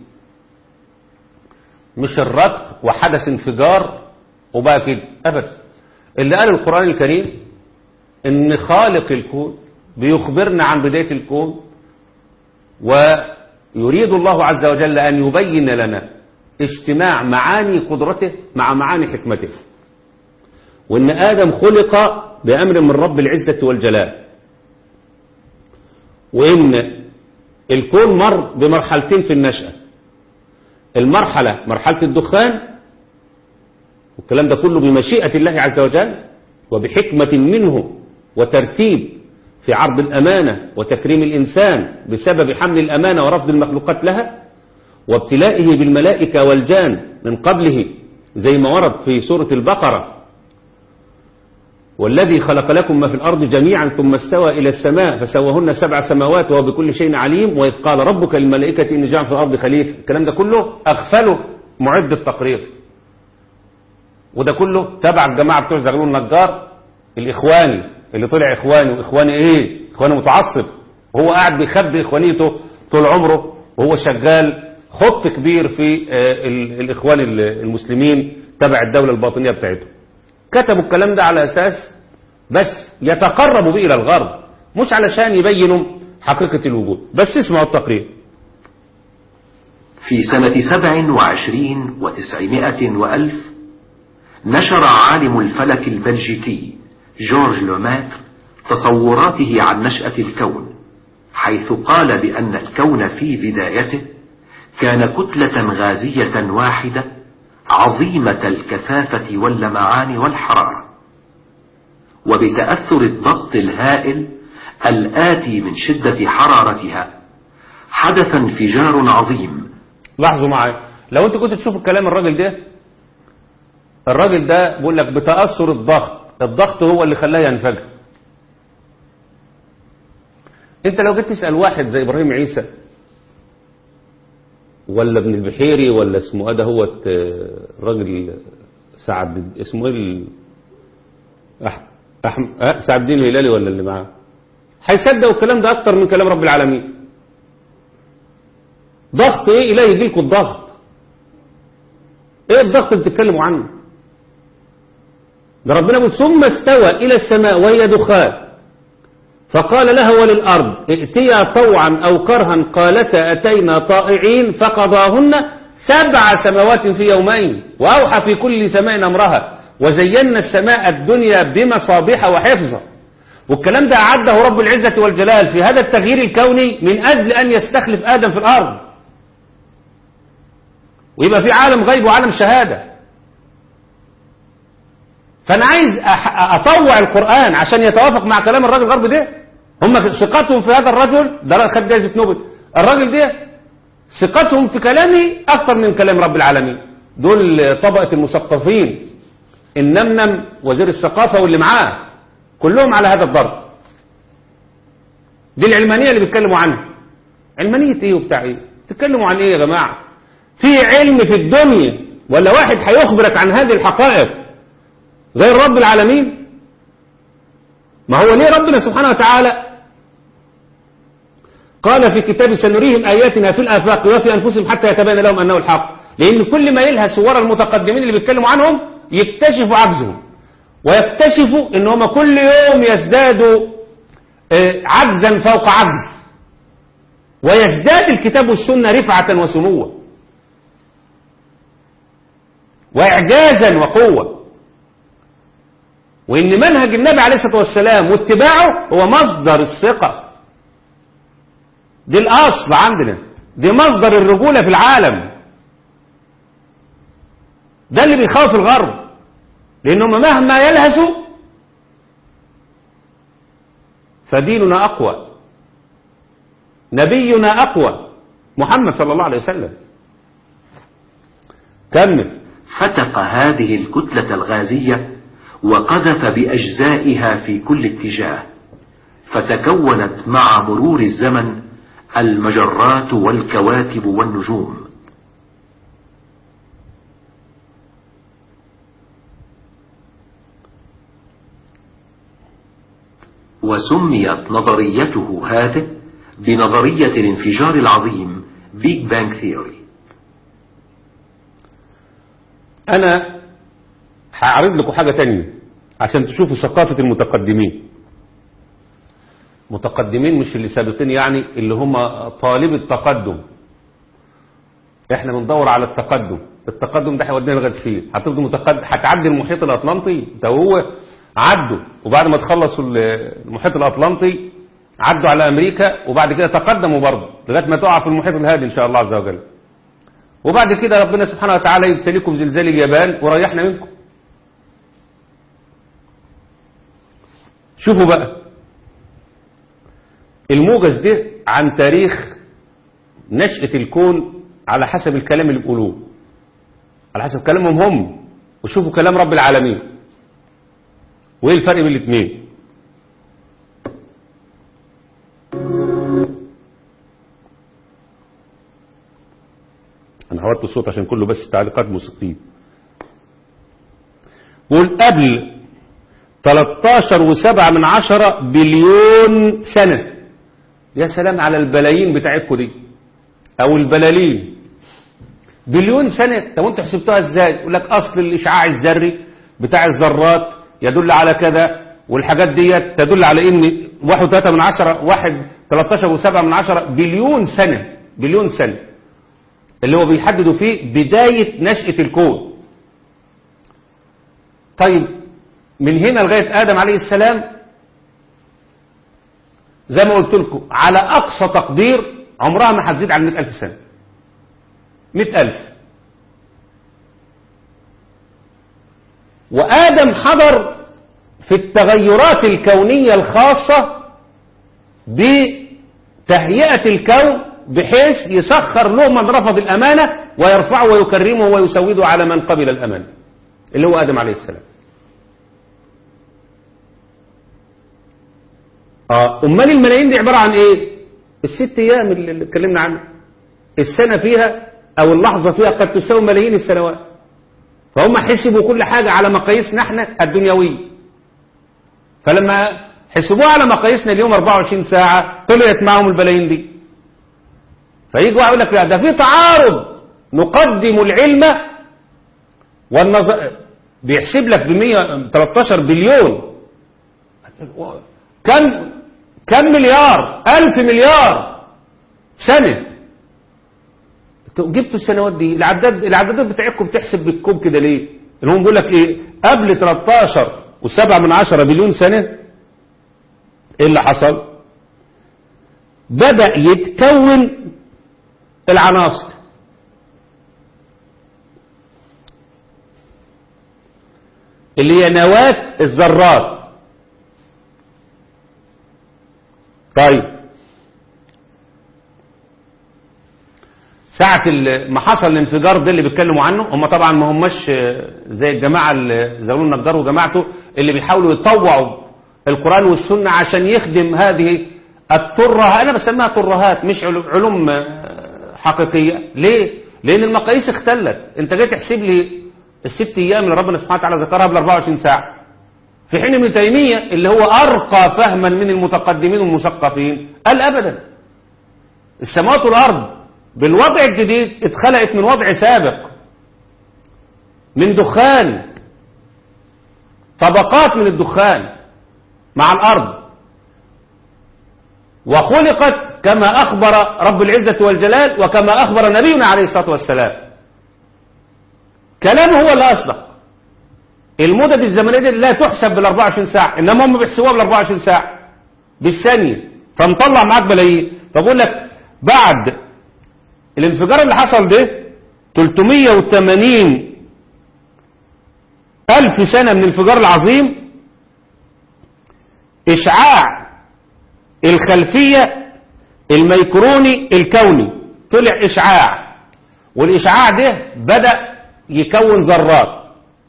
مش الرتق وحدث انفجار وبقى كده ابدا اللي قال القرآن الكريم ان خالق الكون بيخبرنا عن بداية الكون ويريد الله عز وجل ان يبين لنا اجتماع معاني قدرته مع معاني حكمته وان ادم خلق بامر من رب العزة والجلال وان الكون مر بمرحلتين في النشأة المرحلة مرحلة الدخان والكلام ده كله بمشيئة الله عز وجل وبحكمة منه وترتيب في عرض الأمانة وتكريم الإنسان بسبب حمل الأمانة ورفض المخلوقات لها وابتلائه بالملائكة والجان من قبله زي ما ورد في سورة البقرة والذي خلق لكم ما في الأرض جميعا ثم استوى إلى السماء فسوهن سبع سماوات وهو بكل شيء عليم وإذ قال ربك للملائكة إن جعل في الأرض خليفة الكلام ده كله أغفله معد التقرير وده كله تبع الجماعة بتوع زغلول النجار الإخواني اللي طلع إخواني وإخواني إيه إخواني متعصب وهو قاعد بيخبي إخوانيته طول عمره وهو شغال خط كبير في آه، ال- الإخوان ال- المسلمين تبع الدولة الباطنية بتاعتهم كتبوا الكلام ده على أساس بس يتقربوا به إلى الغرب مش علشان يبينوا حقيقة الوجود بس اسمعوا التقرير في سنة سبع وعشرين وتسعمائة وألف نشر عالم الفلك البلجيكي جورج لوماتر تصوراته عن نشأة الكون حيث قال بأن الكون في بدايته كان كتلة غازية واحدة عظيمة الكثافة واللمعان والحرارة وبتأثر الضغط الهائل الآتي من شدة حرارتها حدث انفجار عظيم لاحظوا معايا لو انت كنت تشوف الكلام الراجل ده الراجل ده بيقول لك بتأثر الضغط الضغط هو اللي خلاه ينفجر انت لو جيت تسأل واحد زي ابراهيم عيسى ولا ابن البحيري ولا اسمه ايه ده هو الراجل سعد اسمه ايه ال- أح... أح... أه؟ سعد الدين الهلالي ولا اللي معاه هيصدقوا الكلام ده اكتر من كلام رب العالمين ضغط ايه الهي يجي لكم الضغط ايه الضغط اللي بتتكلموا عنه ده ربنا بيقول ثم استوى الى السماء وهي دخان فقال لها وللارض ائتيا طوعا او كرها قالتا اتينا طائعين فقضاهن سبع سماوات في يومين واوحى في كل سماء امرها وزينا السماء الدنيا بمصابيح وحفظا والكلام ده أعده رب العزة والجلال في هذا التغيير الكوني من أجل أن يستخلف آدم في الأرض ويبقى في عالم غيب وعالم شهادة فأنا عايز أح- أطوع القرآن عشان يتوافق مع كلام الراجل الغرب ده هم ثقتهم في هذا الرجل ده خد جائزة نوبل الراجل ده ثقتهم في كلامي أكثر من كلام رب العالمين دول طبقة المثقفين النمنم وزير الثقافة واللي معاه كلهم على هذا الضرب دي العلمانية اللي بيتكلموا عنها علمانية ايه وبتاع ايه تتكلموا عن ايه يا جماعة في علم في الدنيا ولا واحد هيخبرك عن هذه الحقائق غير رب العالمين ما هو ليه ربنا سبحانه وتعالى قال في كتاب سنريهم آياتنا في الآفاق وفي أنفسهم حتى يتبين لهم أنه الحق لأن كل ما يلهس ورا المتقدمين اللي بيتكلموا عنهم يكتشفوا عجزهم ويكتشفوا ان هم كل يوم يزدادوا آه، عجزا فوق عجز ويزداد الكتاب والسنة رفعة وسموا وإعجازا وقوة وإن منهج النبي عليه الصلاة والسلام واتباعه هو مصدر الثقة دي الأصل عندنا دي مصدر الرجولة في العالم ده اللي بيخاف الغرب لأنهم مهما يلهسوا فديننا أقوى نبينا أقوى محمد صلى الله عليه وسلم كمل فتق هذه الكتلة الغازية وقذف بأجزائها في كل اتجاه فتكونت مع مرور الزمن المجرات والكواكب والنجوم وسميت نظريته هذه بنظرية الانفجار العظيم بيج بانج ثيوري أنا هعرض لكم حاجة تانية عشان تشوفوا ثقافة المتقدمين متقدمين مش اللي سابقين يعني اللي هم طالب التقدم احنا بندور على التقدم التقدم ده هيودينا لغايه فين هتفضل متقدم هتعدي المحيط الاطلنطي ده هو عدوا وبعد ما تخلصوا المحيط الاطلنطي عدوا على امريكا وبعد كده تقدموا برضه لغايه ما تقع في المحيط الهادي ان شاء الله عز وجل وبعد كده ربنا سبحانه وتعالى يبتليكم بزلزال اليابان وريحنا منكم شوفوا بقى الموجز ده عن تاريخ نشأة الكون على حسب الكلام اللي بيقولوه على حسب كلامهم هم وشوفوا كلام رب العالمين وايه الفرق بين الاثنين انا حولت الصوت عشان كله بس تعليقات موسيقيه بقول قبل 13 و7 من عشرة بليون سنة يا سلام على البلايين بتاعتكم دي او البلالين بليون سنة طب انتوا حسبتوها ازاي يقول لك اصل الاشعاع الذري بتاع الذرات يدل على كذا والحاجات ديت تدل على ان واحد وثلاثة من عشرة واحد 13 وسبعة من عشرة بليون سنة بليون سنة اللي هو بيحددوا فيه بداية نشأة الكون طيب من هنا لغاية آدم عليه السلام زي ما قلت لكم على أقصى تقدير عمرها ما هتزيد عن 100000 سنة 100000 وآدم حضر في التغيرات الكونية الخاصة بتهيئة الكون بحيث يسخر له من رفض الأمانة ويرفعه ويكرمه ويسوده على من قبل الأمانة اللي هو آدم عليه السلام اه امال الملايين دي عباره عن ايه الست ايام اللي اللي اتكلمنا عنها السنه فيها او اللحظه فيها قد تساوي ملايين السنوات فهم حسبوا كل حاجه على مقاييسنا احنا الدنيويه فلما حسبوها على مقاييسنا اليوم 24 ساعه طلعت معهم البلايين دي فيجي واحد يقول لك لا ده في تعارض نقدم العلم والنظر بيحسب لك ب 113 بليون كم كم مليار ألف مليار سنة جبتوا السنوات دي العداد العدادات بتاعتكم بتحسب بالكوب كده ليه اللي هم بيقول لك ايه قبل 13 و7 من عشرة بليون سنة ايه اللي حصل بدأ يتكون العناصر اللي هي نواة الذرات طيب ساعة ما حصل الانفجار ده اللي بيتكلموا عنه هم طبعا ما هماش زي الجماعة اللي زولوا النجار وجماعته اللي بيحاولوا يطوعوا القرآن والسنة عشان يخدم هذه الترة أنا بسميها ترهات مش علوم حقيقية ليه؟ لان المقاييس اختلت انت جاي تحسب لي الست ايام اللي ربنا سبحانه وتعالى ذكرها بال 24 ساعه في حين ابن تيميه اللي هو ارقى فهما من المتقدمين والمثقفين قال ابدا السماوات والارض بالوضع الجديد اتخلقت من وضع سابق من دخان طبقات من الدخان مع الارض وخلقت كما اخبر رب العزه والجلال وكما اخبر نبينا عليه الصلاه والسلام كلامه هو اللي أصدق المدد الزمنية دي لا تحسب بال 24 ساعة إنما هم بيحسبوها بال 24 ساعة بالثانية فمطلع معاك ملايين فبقول لك بعد الانفجار اللي حصل ده 380 ألف سنة من الانفجار العظيم إشعاع الخلفية الميكروني الكوني طلع إشعاع والإشعاع ده بدأ يكون ذرات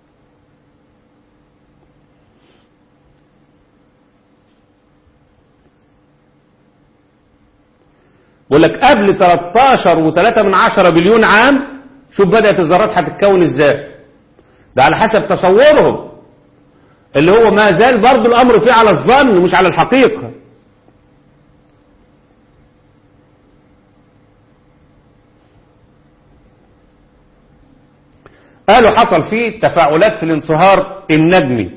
بقول لك قبل 13 و3 من عشرة بليون عام شوف بدأت الذرات هتتكون ازاي ده على حسب تصورهم اللي هو ما زال برضو الأمر فيه على الظن مش على الحقيقة قالوا حصل فيه تفاعلات في الانصهار النجمي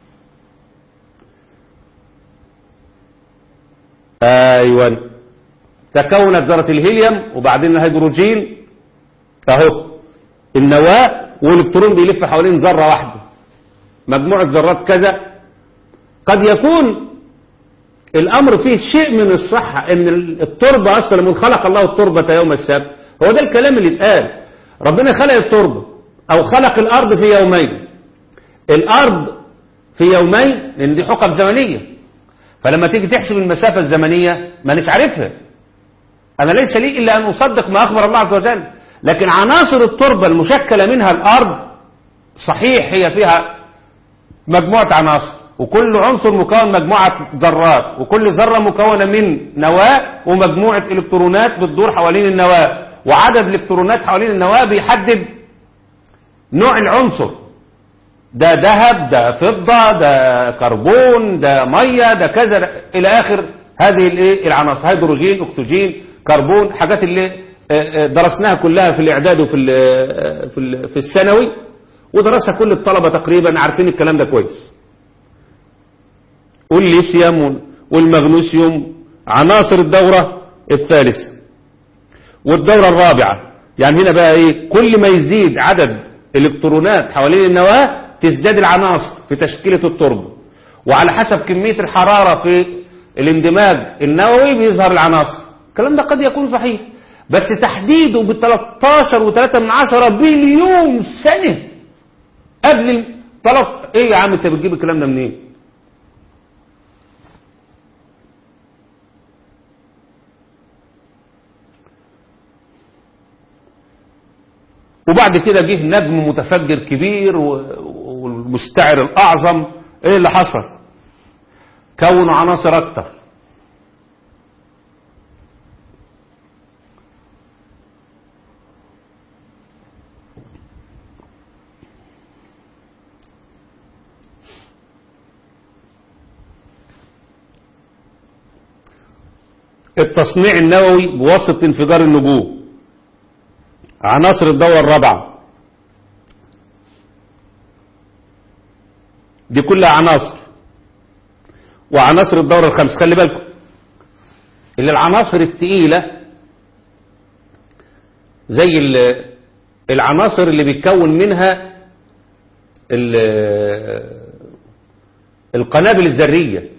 ايوه تكونت ذرة الهيليوم وبعدين الهيدروجين اهو النواة والالكترون بيلف حوالين ذرة واحدة مجموعة ذرات كذا قد يكون الامر فيه شيء من الصحة ان التربة اصلا من خلق الله التربة يوم السبت هو ده الكلام اللي اتقال ربنا خلق التربة او خلق الارض في يومين الارض في يومين لان دي حقب زمنية فلما تيجي تحسب المسافة الزمنية ما نش عارفها انا ليس لي الا ان اصدق ما اخبر الله عز وجل لكن عناصر التربة المشكلة منها الارض صحيح هي فيها مجموعة عناصر وكل عنصر مكون مجموعة ذرات وكل ذرة مكونة من نواة ومجموعة الكترونات بتدور حوالين النواة وعدد الالكترونات حوالين النواة بيحدد نوع العنصر ده ذهب ده فضة ده كربون ده مية ده كذا ده إلى آخر هذه الايه العناصر هيدروجين أكسجين كربون حاجات اللي درسناها كلها في الإعداد وفي في في الثانوي ودرسها كل الطلبة تقريبا عارفين الكلام ده كويس والليثيوم والمغنيسيوم عناصر الدورة الثالثة والدورة الرابعة يعني هنا بقى ايه كل ما يزيد عدد الالكترونات حوالين النواة تزداد العناصر في تشكيلة التربة وعلى حسب كمية الحرارة في الاندماج النووي بيظهر العناصر الكلام ده قد يكون صحيح بس تحديده ب 13 و3 من عشرة بليون سنة قبل طلب ايه يا عم انت بتجيب الكلام ده منين وبعد كده جه نجم متفجر كبير والمستعر الأعظم ايه اللي حصل كونوا عناصر اكتر التصنيع النووي بواسطة انفجار النجوم عناصر الدورة الرابعة دي كلها عناصر وعناصر الدورة الخامس خلي بالكم اللي العناصر التقيلة زي العناصر اللي بيتكون منها القنابل الذرية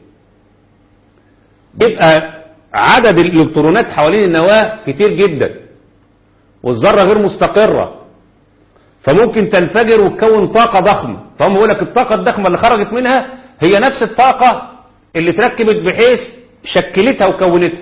بيبقى عدد الالكترونات حوالين النواة كتير جدا والذرة غير مستقرة فممكن تنفجر وتكون طاقة ضخمة فهم يقول لك الطاقة الضخمة اللي خرجت منها هي نفس الطاقة اللي تركبت بحيث شكلتها وكونتها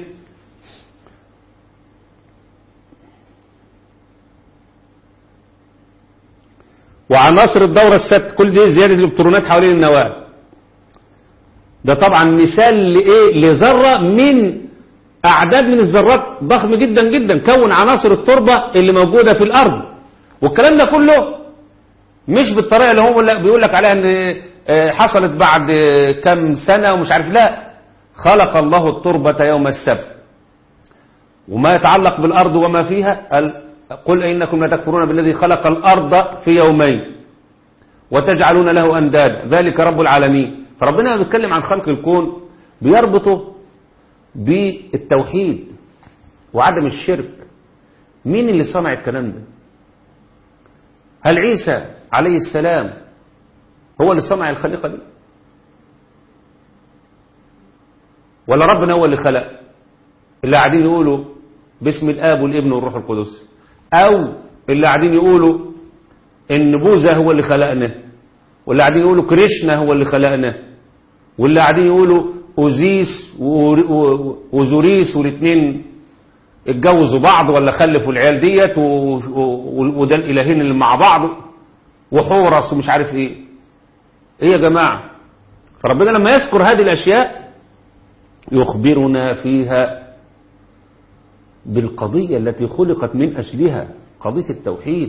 وعناصر الدورة الست كل دي زيادة الالكترونات حوالين النواة ده طبعا مثال لإيه لذرة من أعداد من الذرات ضخم جدا جدا كون عناصر التربة اللي موجودة في الأرض والكلام ده كله مش بالطريقة اللي هو لا- بيقول لك عليها ان آه، حصلت بعد آه، كم سنة ومش عارف لا خلق الله التربة يوم السبت وما يتعلق بالأرض وما فيها قال قل إنكم لتكفرون بالذي خلق الأرض في يومين وتجعلون له أنداد ذلك رب العالمين فربنا لما بيتكلم عن خلق الكون بيربطه بالتوحيد وعدم الشرك مين اللي صنع الكلام ده هل عيسى عليه السلام هو اللي صنع الخليقة دي ولا ربنا هو اللي خلق اللي قاعدين يقولوا باسم الاب والابن والروح القدس او اللي قاعدين يقولوا ان بوذا هو اللي خلقنا واللي قاعدين يقولوا كريشنا هو اللي خلقنا واللي قاعدين يقولوا اوزيس و- و- وزوريس والاثنين اتجوزوا بعض ولا خلفوا العيال ديت و- و- وده الالهين اللي مع بعض وحورس ومش عارف ايه ايه يا جماعه فربنا لما يذكر هذه الاشياء يخبرنا فيها بالقضية التي خلقت من أجلها قضية التوحيد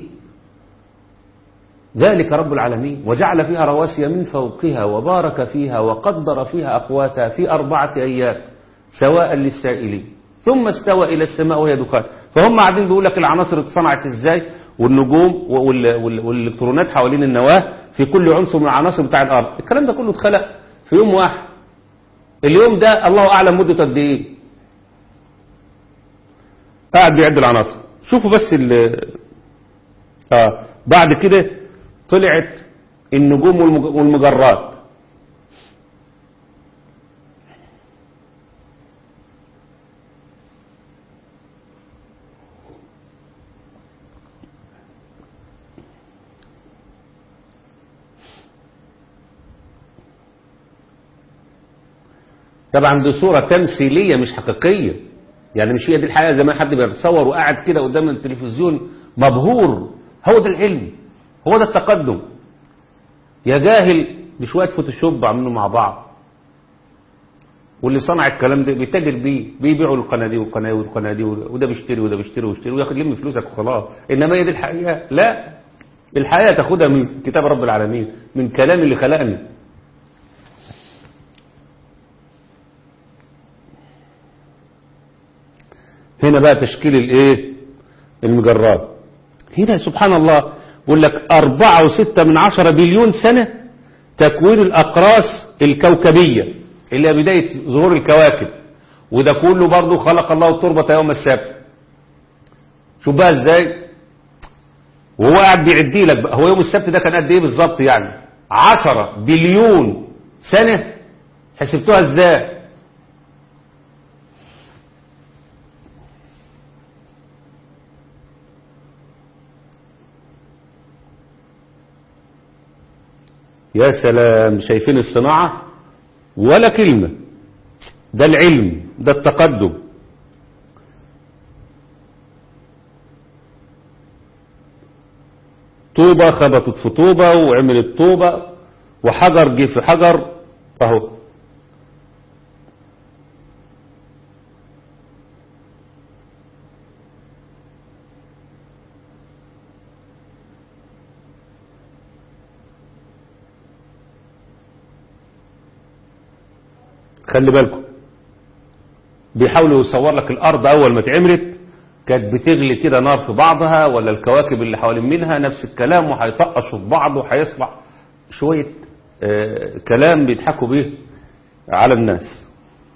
ذلك رب العالمين وجعل فيها رواسي من فوقها وبارك فيها وقدر فيها أقواتها في أربعة أيام سواء للسائلين ثم استوى إلى السماء وهي دخان فهم قاعدين بيقول لك العناصر اتصنعت ازاي والنجوم وال- وال- والالكترونات حوالين النواة في كل عنصر من العناصر بتاع الأرض الكلام ده كله اتخلق في يوم واحد اليوم ده الله أعلم مدته قد إيه قاعد بيعد العناصر شوفوا بس ال آه بعد كده طلعت النجوم والمج- والمجرات طبعا دي صورة تمثيلية مش حقيقية يعني مش هي دي الحقيقة زي ما حد بيتصور وقاعد كده قدام التلفزيون مبهور هو ده العلم هو ده التقدم يا جاهل بشوية فوتوشوب عاملينه مع بعض واللي صنع الكلام ده بيتاجر بيه بيبيعوا القناة دي والقناة دي والقناة دي وده بيشتري وده بيشتري ويشتري وياخد يلم فلوسك وخلاص انما هي دي الحقيقة لا الحقيقة تاخدها من كتاب رب العالمين من كلام اللي خلقني هنا بقى تشكيل الايه المجرات هنا سبحان الله بيقول لك أربعة وستة من عشرة بليون سنة تكوين الأقراص الكوكبية اللي هي بداية ظهور الكواكب وده كله برضه خلق الله التربة يوم السبت شوف بقى ازاي وهو قاعد بيعدي لك بقى هو يوم السبت ده كان قد ايه بالظبط يعني عشرة بليون سنة حسبتوها ازاي يا سلام شايفين الصناعة ولا كلمة ده العلم ده التقدم طوبة خبطت في طوبة وعملت طوبة وحجر جه في حجر اهو خلي بالكم بيحاولوا يصور لك الارض اول ما اتعملت كانت بتغلي كده نار في بعضها ولا الكواكب اللي حوالين منها نفس الكلام وهيطقشوا في بعض وهيصبح شوية آه كلام بيضحكوا بيه على الناس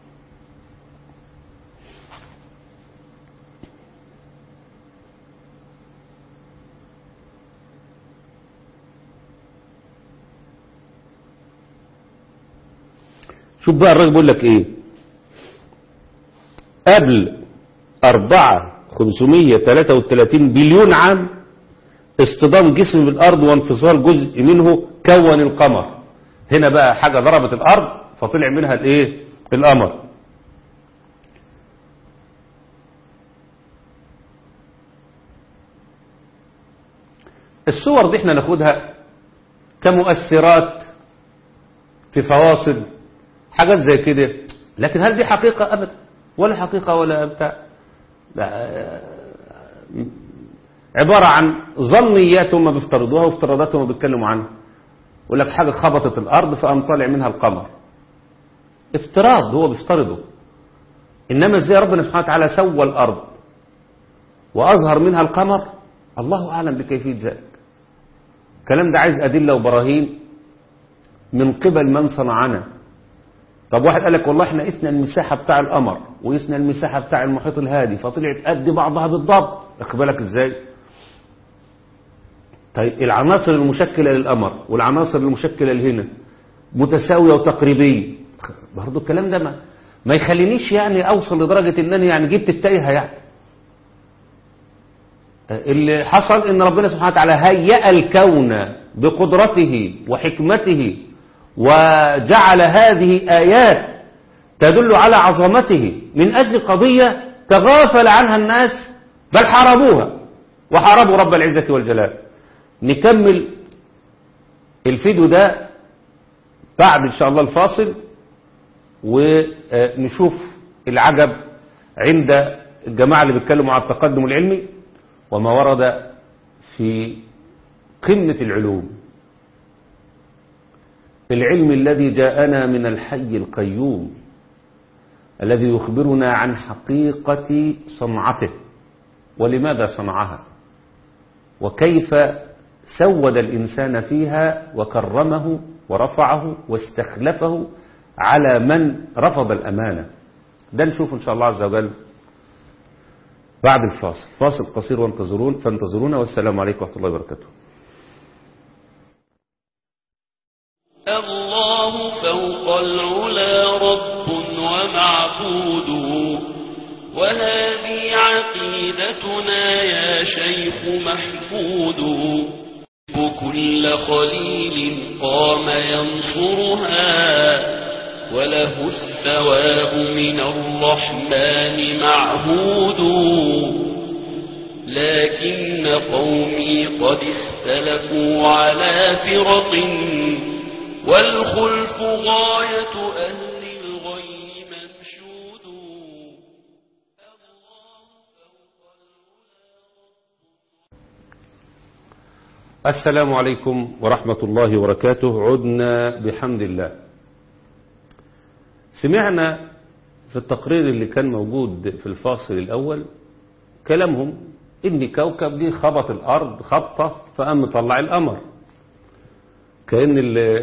شوف بقى الراجل بيقول لك ايه قبل أربعة خمسمية تلاتة وتلاتين بليون عام اصطدام جسم بالأرض وانفصال جزء منه كون القمر هنا بقى حاجة ضربت الأرض فطلع منها الايه القمر الصور دي احنا ناخدها كمؤثرات في فواصل حاجات زي كده لكن هل دي حقيقة أبدا ولا حقيقة ولا بتاع عبارة عن ظنيات هم بيفترضوها وافتراضات هم بيتكلموا عنها يقول لك حاجة خبطت الأرض فقام طالع منها القمر افتراض هو بيفترضه إنما ازاي ربنا سبحانه وتعالى سوى الأرض وأظهر منها القمر الله أعلم بكيفية ذلك الكلام ده عايز أدلة وبراهين من قبل من صنعنا طب واحد قال لك والله احنا قسنا المساحة بتاع القمر وقسنا المساحة بتاع المحيط الهادي فطلعت قد بعضها بالضبط واخد بالك ازاي طيب العناصر المشكلة للقمر والعناصر المشكلة لهنا متساوية وتقريبية برضه الكلام ده ما, ما يخلينيش يعني اوصل لدرجة ان انا يعني جبت التايهة يعني اللي حصل ان ربنا سبحانه وتعالى هيأ الكون بقدرته وحكمته وجعل هذه آيات تدل على عظمته من أجل قضية تغافل عنها الناس بل حاربوها وحاربوا رب العزة والجلال نكمل الفيديو ده بعد إن شاء الله الفاصل ونشوف العجب عند الجماعة اللي بيتكلموا عن التقدم العلمي وما ورد في قمة العلوم العلم الذي جاءنا من الحي القيوم الذي يخبرنا عن حقيقة صنعته ولماذا صنعها وكيف سود الإنسان فيها وكرمه ورفعه واستخلفه على من رفض الأمانة ده نشوف إن شاء الله عز وجل بعد الفاصل فاصل قصير وانتظرون فانتظرونا والسلام عليكم ورحمة الله وبركاته الله فوق العلا رب ومعبود وهذه عقيدتنا يا شيخ محمود كل خليل قام ينصرها وله الثواب من الرحمن معهود لكن قومي قد اختلفوا على فرق والخلف غاية أهل الغي منشود السلام عليكم ورحمة الله وبركاته عدنا بحمد الله سمعنا في التقرير اللي كان موجود في الفاصل الأول كلامهم إن كوكب دي خبط الأرض خبطة فقام مطلع القمر كأن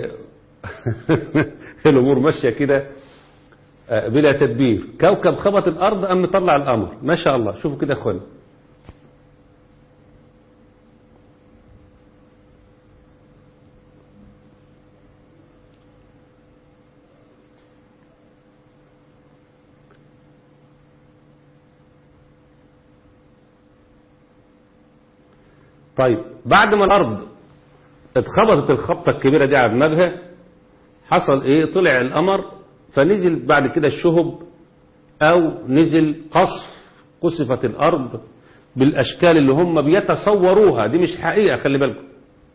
الأمور ماشية كده بلا تدبير كوكب خبط الأرض قام مطلع القمر ما شاء الله شوفوا كده يا اخواني طيب بعد ما الأرض اتخبطت الخبطة الكبيرة دي على دماغها حصل ايه طلع القمر فنزل بعد كده الشهب او نزل قصف قصفت الارض بالاشكال اللي هم بيتصوروها دي مش حقيقة خلي بالكم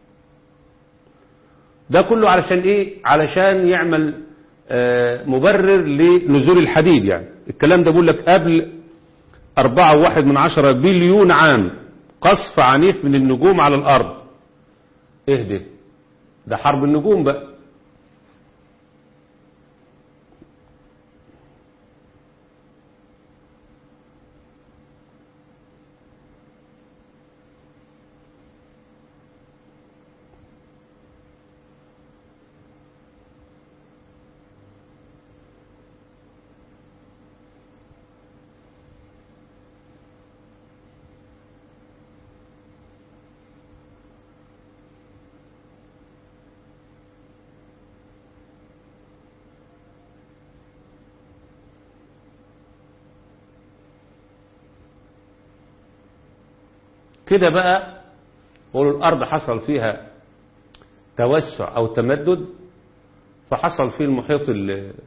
ده كله علشان ايه علشان يعمل آه مبرر لنزول الحديد يعني الكلام ده بقول لك قبل أربعة وواحد من عشرة بليون عام قصف عنيف من النجوم على الأرض اهدي ده حرب النجوم بقى كده بقى قولوا الأرض حصل فيها توسع أو تمدد فحصل فيه المحيط ال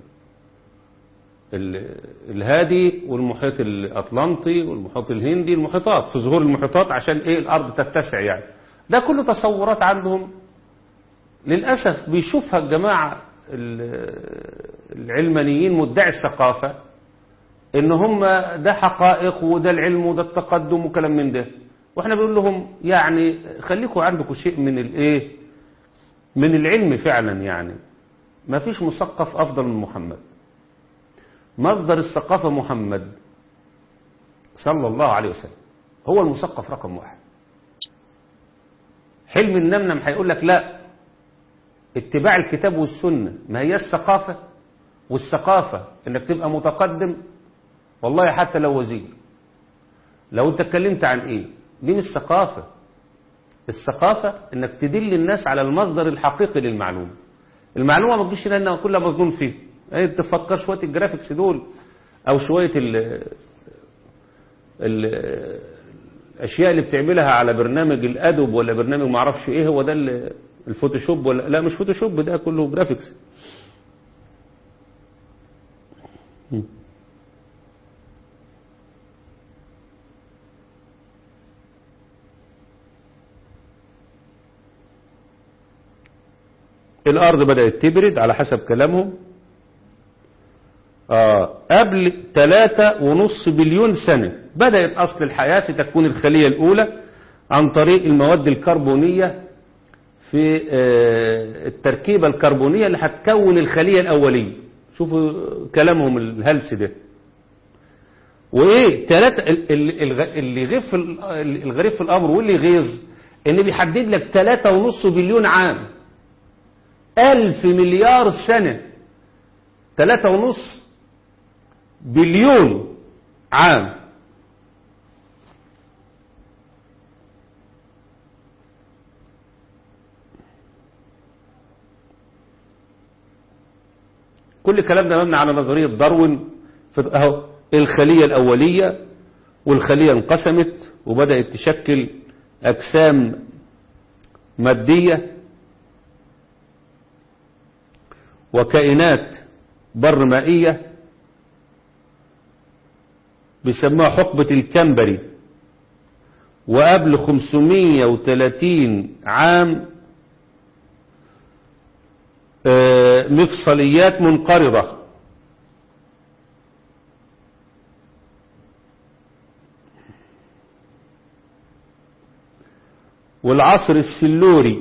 ال الهادي والمحيط الأطلنطي والمحيط الهندي المحيطات في ظهور المحيطات عشان إيه الأرض تتسع يعني ده كله تصورات عندهم للأسف بيشوفها الجماعة العلمانيين مدعي الثقافة ان هم ده حقائق وده العلم وده التقدم وكلام من ده واحنا بنقول لهم يعني خليكم عندكم شيء من الايه من العلم فعلا يعني ما فيش مثقف افضل من محمد مصدر الثقافة محمد صلى الله عليه وسلم هو المثقف رقم واحد حلم النمنم هيقول لك لا اتباع الكتاب والسنة ما هي الثقافة والثقافة انك تبقى متقدم والله حتى لو وزير لو انت اتكلمت عن ايه دي مش ثقافة الثقافة انك تدل الناس على المصدر الحقيقي للمعلومة المعلومة ما تجيش لانها كلها مظنون فيه ايه تفكر شوية الجرافيكس دول او شوية ال ال الاشياء اللي بتعملها على برنامج الادوب ولا برنامج معرفش ايه هو ده ال- الفوتوشوب ولا لا مش فوتوشوب ده كله جرافيكس الأرض بدأت تبرد على حسب كلامهم آه قبل ثلاثة ونص بليون سنة بدأت أصل الحياة في تكوين الخلية الأولى عن طريق المواد الكربونية في آه التركيبة الكربونية اللي هتكون الخلية الأولية شوفوا كلامهم الهلس ده وإيه ثلاثة ال- ال- الغ- اللي يغيب في ال- الغريب في الأمر واللي يغيظ إن بيحدد لك ثلاثة ونص بليون عام ألف مليار سنة ثلاثة ونص بليون عام كل الكلام ده مبني على نظرية داروين في اهو الخلية الأولية والخلية انقسمت وبدأت تشكل أجسام مادية وكائنات بر مائية بيسموها حقبة الكمبري وقبل 530 عام آه، مفصليات منقرضة والعصر السلوري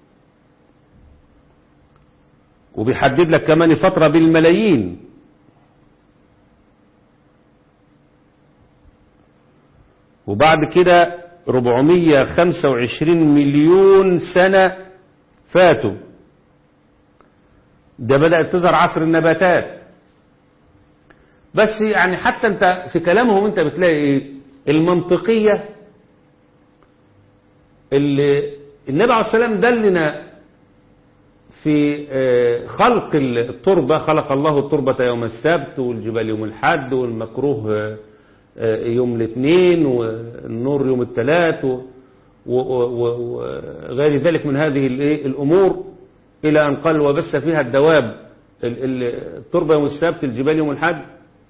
وبيحدد لك كمان فترة بالملايين وبعد كده 425 مليون سنة فاتوا ده بدأت تظهر عصر النباتات بس يعني حتى انت في كلامهم انت بتلاقي ايه المنطقية اللي النبي عليه السلام دلنا في آه، خلق التربة خلق الله التربة يوم السبت والجبال يوم الحد والمكروه آه، آه، يوم الاثنين والنور يوم الثلاث و- و- و- وغير ذلك من هذه الإيه؟ الأمور إلى أن قال وبث فيها الدواب ال- ال- التربة يوم السبت الجبال يوم الحد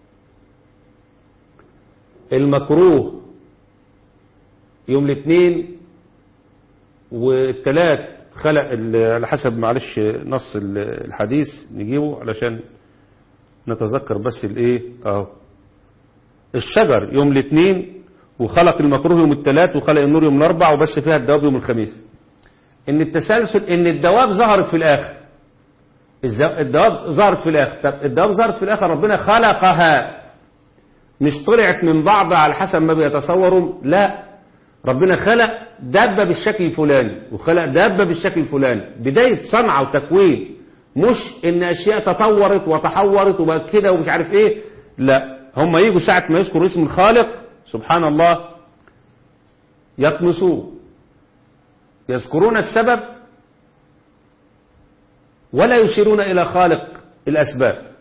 المكروه يوم الاثنين والثلاث خلق ال- على حسب معلش نص ال- الحديث نجيبه علشان نتذكر بس الايه اهو الشجر يوم الاثنين وخلق المكروه يوم الثلاث وخلق النور يوم الاربع وبس فيها الدواب يوم الخميس ان التسلسل ان الدواب ظهرت في الاخر الز- الدواب ظهرت في الاخر طب الدواب ظهرت في الاخر ربنا خلقها مش طلعت من بعض على حسب ما بيتصوروا لا ربنا خلق دابة بالشكل الفلاني وخلق دابة بالشكل الفلاني بداية صنعة وتكوين مش ان اشياء تطورت وتحورت وبقى كده ومش عارف ايه لا هم يجوا ساعة ما يذكروا اسم الخالق سبحان الله يطمسوه يذكرون السبب ولا يشيرون إلى خالق الأسباب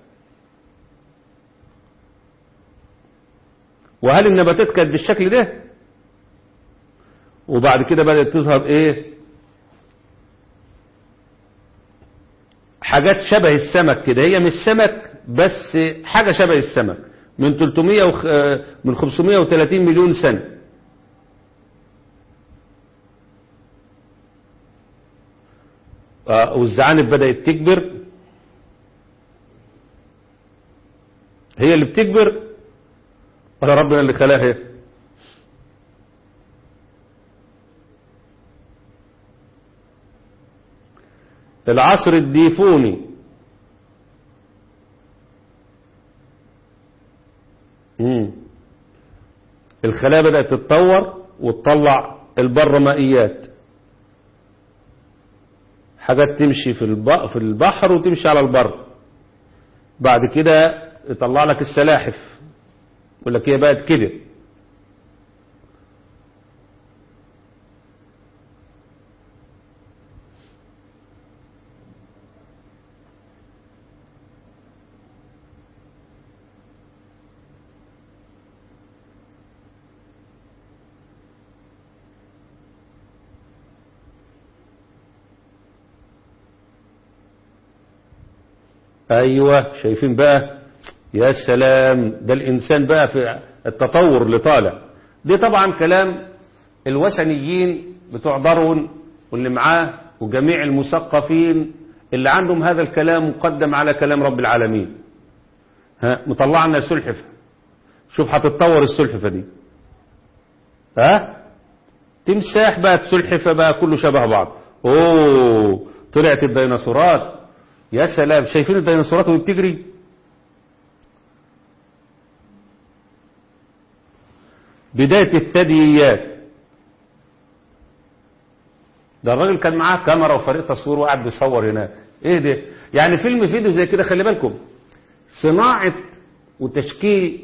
وهل النباتات كانت بالشكل ده وبعد كده بدأت تظهر ايه حاجات شبه السمك كده هي مش سمك بس حاجة شبه السمك من 300 وخ... آه، من 530 مليون سنة آه، والزعانف بدأت تكبر هي اللي بتكبر ولا ربنا اللي خلاها العصر الديفوني مم. الخلايا بدأت تتطور وتطلع البرمائيات حاجات تمشي في الب- في البحر وتمشي على البر بعد كده يطلع لك السلاحف يقول لك هي بقت كده ايوه شايفين بقى يا سلام ده الانسان بقى في التطور اللي طالع دي طبعا كلام الوثنيين بتوع داروين واللي معاه وجميع المثقفين اللي عندهم هذا الكلام مقدم على كلام رب العالمين ها مطلع لنا سلحفه شوف هتتطور السلحفه دي ها تمساح بقت سلحفه بقى كله شبه بعض اوه طلعت الديناصورات يا سلام شايفين الديناصورات وهي بتجري بداية الثدييات ده الراجل كان معاه كاميرا وفريق تصوير وقاعد بيصور هناك ايه ده يعني فيلم فيديو زي كده خلي بالكم صناعة وتشكيل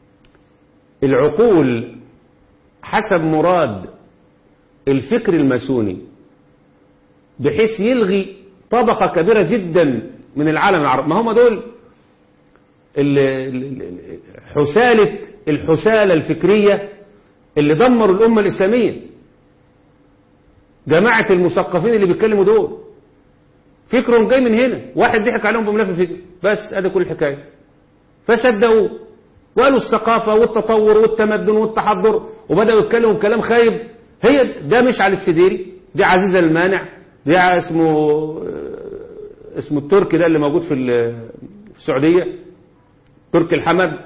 العقول حسب مراد الفكر الماسوني بحيث يلغي طبقة كبيرة جدا من العالم العربي ما هم دول ال- ال- ال- حسالة الحسالة الفكرية اللي دمروا الأمة الإسلامية جماعة المثقفين اللي بيتكلموا دول فكرهم جاي من هنا واحد ضحك عليهم بملف الفكر بس ادي كل الحكاية فصدقوه وقالوا الثقافة والتطور والتمدن والتحضر وبدأوا يتكلموا كلام خايب هي ده مش على السديري دي عزيزة المانع دي اسمه اسمه التركي ده اللي موجود في ال- في السعودية تركي الحمد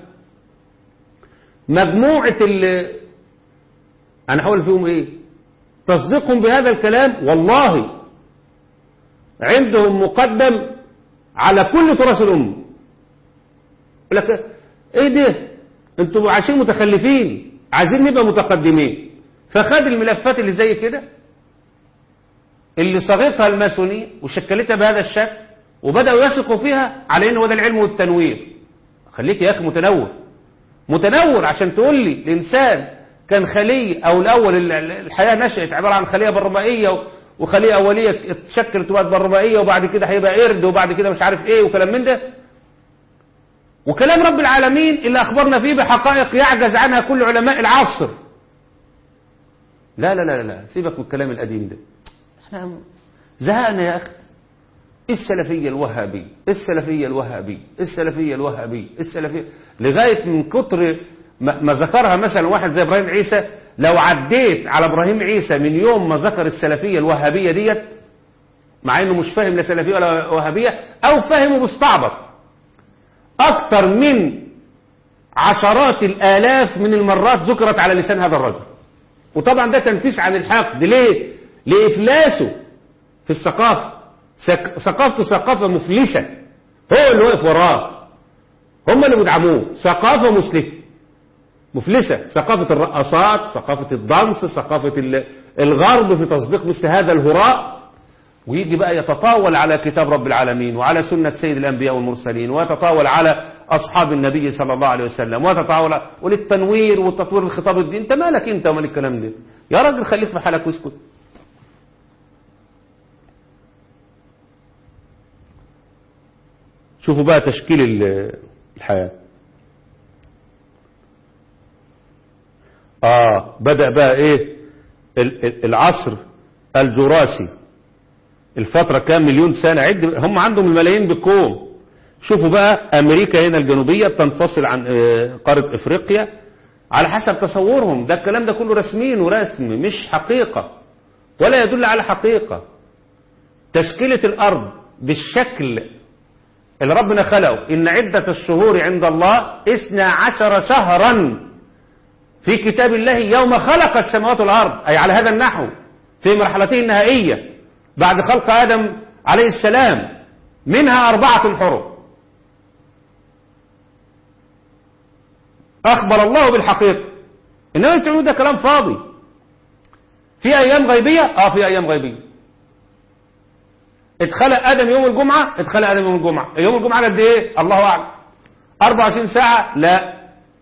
مجموعة ال أنا هقول فيهم إيه تصديقهم بهذا الكلام والله عندهم مقدم على كل تراث الأمة يقول لك إيه ده أنتوا عايشين متخلفين عايزين نبقى متقدمين فخد الملفات اللي زي كده اللي صاغتها الماسونية وشكلتها بهذا الشكل وبدأوا يثقوا فيها على إن هو ده العلم والتنوير خليك يا أخي متنور متنور عشان تقول لي الإنسان كان خلية أو الأول ال- ال- الحياة نشأت عبارة عن خلية برمائية و- وخلية أولية اتشكلت وبقت برمائية وبعد كده هيبقى قرد وبعد كده مش عارف إيه وكلام من ده وكلام رب العالمين اللي أخبرنا فيه بحقائق يعجز عنها كل علماء العصر لا لا لا لا سيبك من الكلام القديم ده احنا زهقنا يا أخي السلفية الوهابية السلفية الوهابية السلفية الوهابية السلفية لغاية من كتر ما ما ذكرها مثلا واحد زي إبراهيم عيسى لو عديت على إبراهيم عيسى من يوم ما ذكر السلفية الوهابية ديت مع إنه مش فاهم لا سلفية ولا وهابية أو فاهمه مستعبط أكثر من عشرات الآلاف من المرات ذكرت على لسان هذا الرجل وطبعا ده تنفيس عن الحقد ليه؟ لإفلاسه في الثقافة سك- ثقافته ثقافة مفلسة هو اللي واقف وراه هم اللي بيدعموه ثقافة مسلفة مفلسة ثقافة الرقصات ثقافة الدنس ثقافة ال- الغرب في تصديق مثل هذا الهراء ويجي بقى يتطاول على كتاب رب العالمين وعلى سنة سيد الأنبياء والمرسلين ويتطاول على أصحاب النبي صلى الله عليه وسلم ويتطاول وللتنوير والتطوير الخطاب الدين انت مالك انت ومال الكلام ده يا راجل خليك في حالك واسكت شوفوا بقى تشكيل ال- الحياة آه بدأ بقى إيه ال- ال- العصر الجراسي الفترة كام مليون سنة عد هم عندهم الملايين بالكوم شوفوا بقى أمريكا هنا الجنوبية بتنفصل عن آه، قارة إفريقيا على حسب تصورهم ده الكلام ده كله رسمين ورسم مش حقيقة ولا يدل على حقيقة تشكيلة الأرض بالشكل اللي ربنا خلقه إن عدة الشهور عند الله إثنى عشر شهرا في كتاب الله يوم خلق السماوات والأرض أي على هذا النحو في مرحلته النهائية بعد خلق آدم عليه السلام منها أربعة حرم أخبر الله بالحقيقة إنما أنتم ده كلام فاضي في أيام غيبية آه في أيام غيبية اتخلق آدم يوم الجمعة اتخلق آدم يوم الجمعة يوم الجمعة قد إيه الله أعلم 24 ساعة لا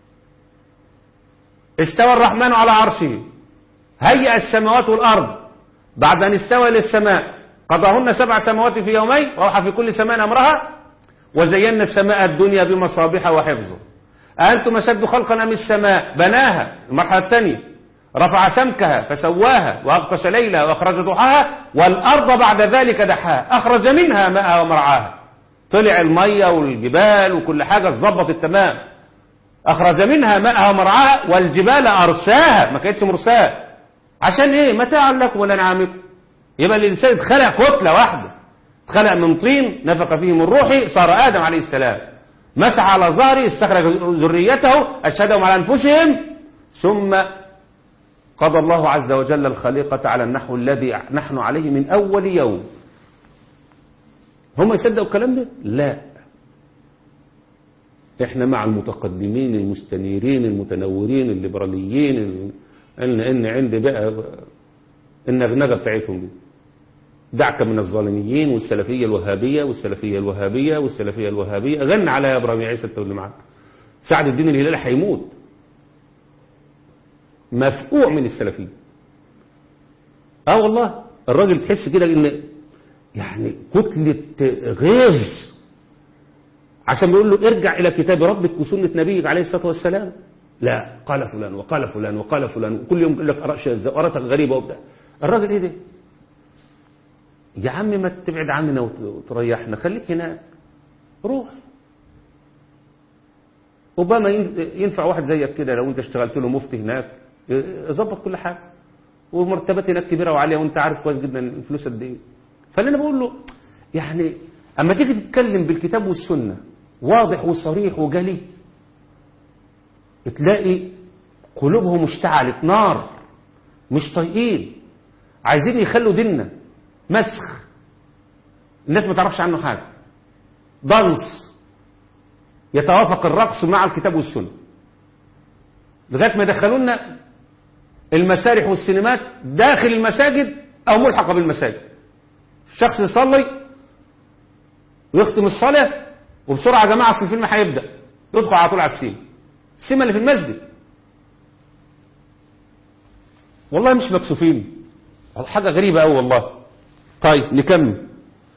استوى الرحمن على عرشه هيأ السماوات والأرض بعد أن استوى إلى السماء قضاهن سبع سماوات في يومين وأوحى في كل سماء أمرها وزينا السماء الدنيا بمصابيح وحفظه أنتم أشد خلقا أم السماء بناها المرحلة الثانية رفع سمكها فسواها وأغطش ليلها وأخرج ضحاها والأرض بعد ذلك دحاها أخرج منها ماءها ومرعاها طلع المية والجبال وكل حاجة اتظبطت تمام أخرج منها ماءها ومرعاها والجبال أرساها ما كانتش مرساها عشان إيه متاعا لكم ولنعامكم يبقى الإنسان اتخلق كتلة واحدة اتخلق من طين نفق فيه من روحه صار آدم عليه السلام مسح على ظهره استخرج ذريته أشهدهم على أنفسهم ثم قضى الله عز وجل الخليقة على النحو الذي نحن عليه من أول يوم هم يصدقوا الكلام ده؟ لا احنا مع المتقدمين المستنيرين المتنورين الليبراليين ان ان عندي بقى النغنغه بتاعتهم دي دعك من الظالميين والسلفيه الوهابيه والسلفيه الوهابيه والسلفيه الوهابيه غن عليها يا ابراهيم عيسى انت واللي معاك سعد الدين الهلالي هيموت مفقوع من السلفيه اه والله الراجل تحس كده ان يعني كتله غيظ عشان بيقول له ارجع إلى كتاب ربك وسنة نبيك عليه الصلاة والسلام لا قال فلان وقال فلان وقال فلان كل يوم يقول لك أراء شاذة وأراء غريبة وبتاع الراجل إيه ده يا عم ما تبعد عننا وتريحنا خليك هناك روح اوباما ينفع واحد زيك كده لو انت اشتغلت له مفتي هناك ظبط كل حاجه ومرتبات هناك كبيره وعاليه وانت عارف كويس جدا الفلوس قد ايه فاللي انا بقول له يعني اما تيجي تتكلم بالكتاب والسنه واضح وصريح وجلي تلاقي قلوبهم اشتعلت نار مش طايقين عايزين يخلوا ديننا مسخ الناس ما تعرفش عنه حاجه ضنس يتوافق الرقص مع الكتاب والسنه لغايه ما يدخلوا لنا المسارح والسينمات داخل المساجد او ملحقه بالمساجد الشخص يصلي ويختم الصلاه وبسرعه يا جماعه اصل الفيلم هيبدا يدخل على طول على السينما السينما اللي في المسجد والله مش مكسوفين حاجه غريبه قوي والله طيب نكمل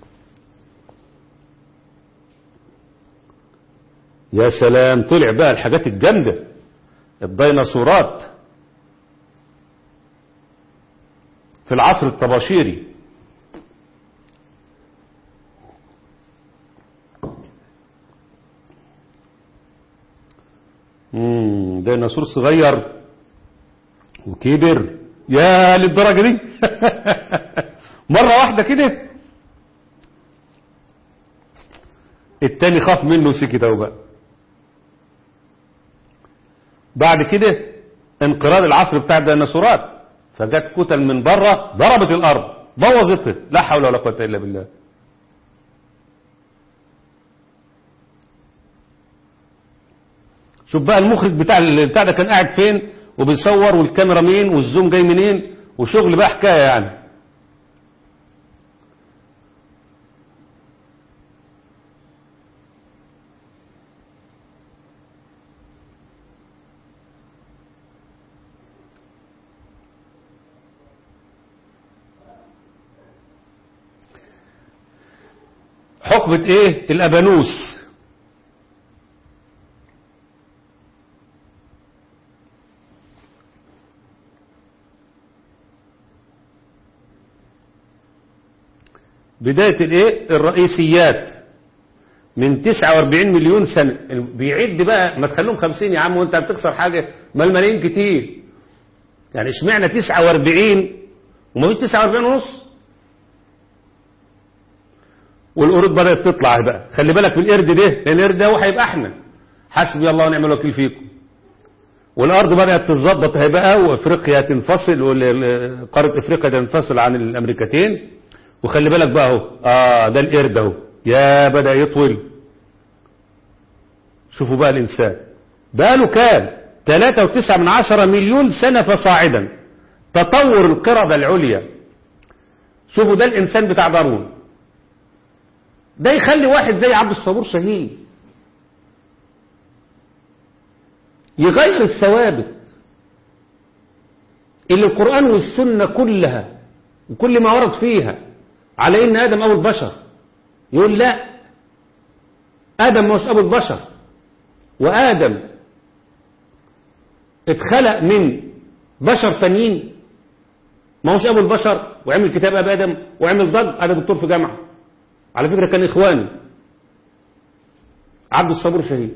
يا سلام طلع بقى الحاجات الجامده الديناصورات في العصر الطباشيري امم ديناصور صغير وكبر يا للدرجه دي مره واحده كده التاني خاف منه وسكت اهو بقى بعد كده انقراض العصر بتاع الديناصورات فجت كتل من بره ضربت الارض بوظتها لا حول ولا قوه الا بالله شوف بقى المخرج بتاع بتاع ده كان قاعد فين وبيصور والكاميرا مين والزوم جاي منين وشغل بقى حكايه يعني حقبة ايه الابانوس بداية الايه الرئيسيات من 49 مليون سنة بيعد بقى ما تخلوهم 50 يا عم وانت بتخسر حاجة ما الملايين كتير يعني اشمعنى 49 وما فيش 49 ونص والقرود بدأت تطلع بقى خلي بالك من القرد ده لان القرد ده هو هيبقى احنا حسبي الله ونعم الوكيل فيكم والارض بدات تتظبط هي بقى وافريقيا تنفصل وقاره افريقيا تنفصل عن الامريكتين وخلي بالك بقى اهو اه ده القرد اهو يا بدا يطول شوفوا بقى الانسان بقى له كام 3.9 من عشرة مليون سنة فصاعدا تطور القردة العليا شوفوا ده الإنسان بتاع دارون ده يخلي واحد زي عبد الصبور شهيد يغير الثوابت اللي القرآن والسنة كلها وكل ما ورد فيها على إن آدم أبو البشر يقول لا آدم مش أبو البشر وآدم اتخلق من بشر تانيين ما هوش ابو البشر وعمل كتاب ابي ادم وعمل ضج انا دكتور في جامعه على فكره كان اخواني عبد الصبور شهيد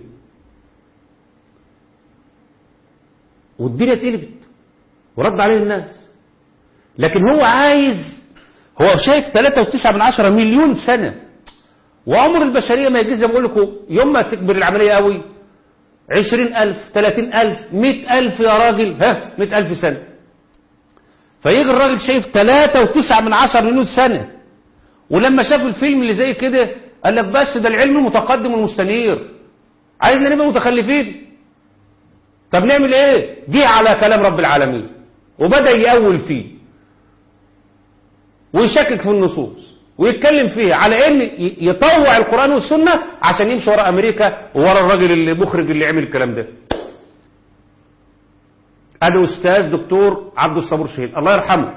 والدنيا اتقلبت ورد عليه الناس لكن هو عايز هو شايف 3.9 من عشرة مليون سنة وعمر البشرية ما يجيز زي ما بقول لكم يوم ما تكبر العملية قوي عشرين ألف ثلاثين ألف مئة ألف يا راجل ها مئة ألف سنة فيجي الراجل شايف ثلاثة وتسعة من عشر مليون سنة ولما شاف الفيلم اللي زي كده قال لك بس ده العلم المتقدم والمستنير عايزنا نبقى متخلفين طب نعمل ايه جه على كلام رب العالمين وبدأ يأول فيه ويشكك في النصوص ويتكلم فيه على ان يطوع القرآن والسنة عشان يمشي وراء امريكا وورا الراجل المخرج اللي عمل الكلام ده ادي استاذ دكتور عبد الصبور شهيد الله يرحمه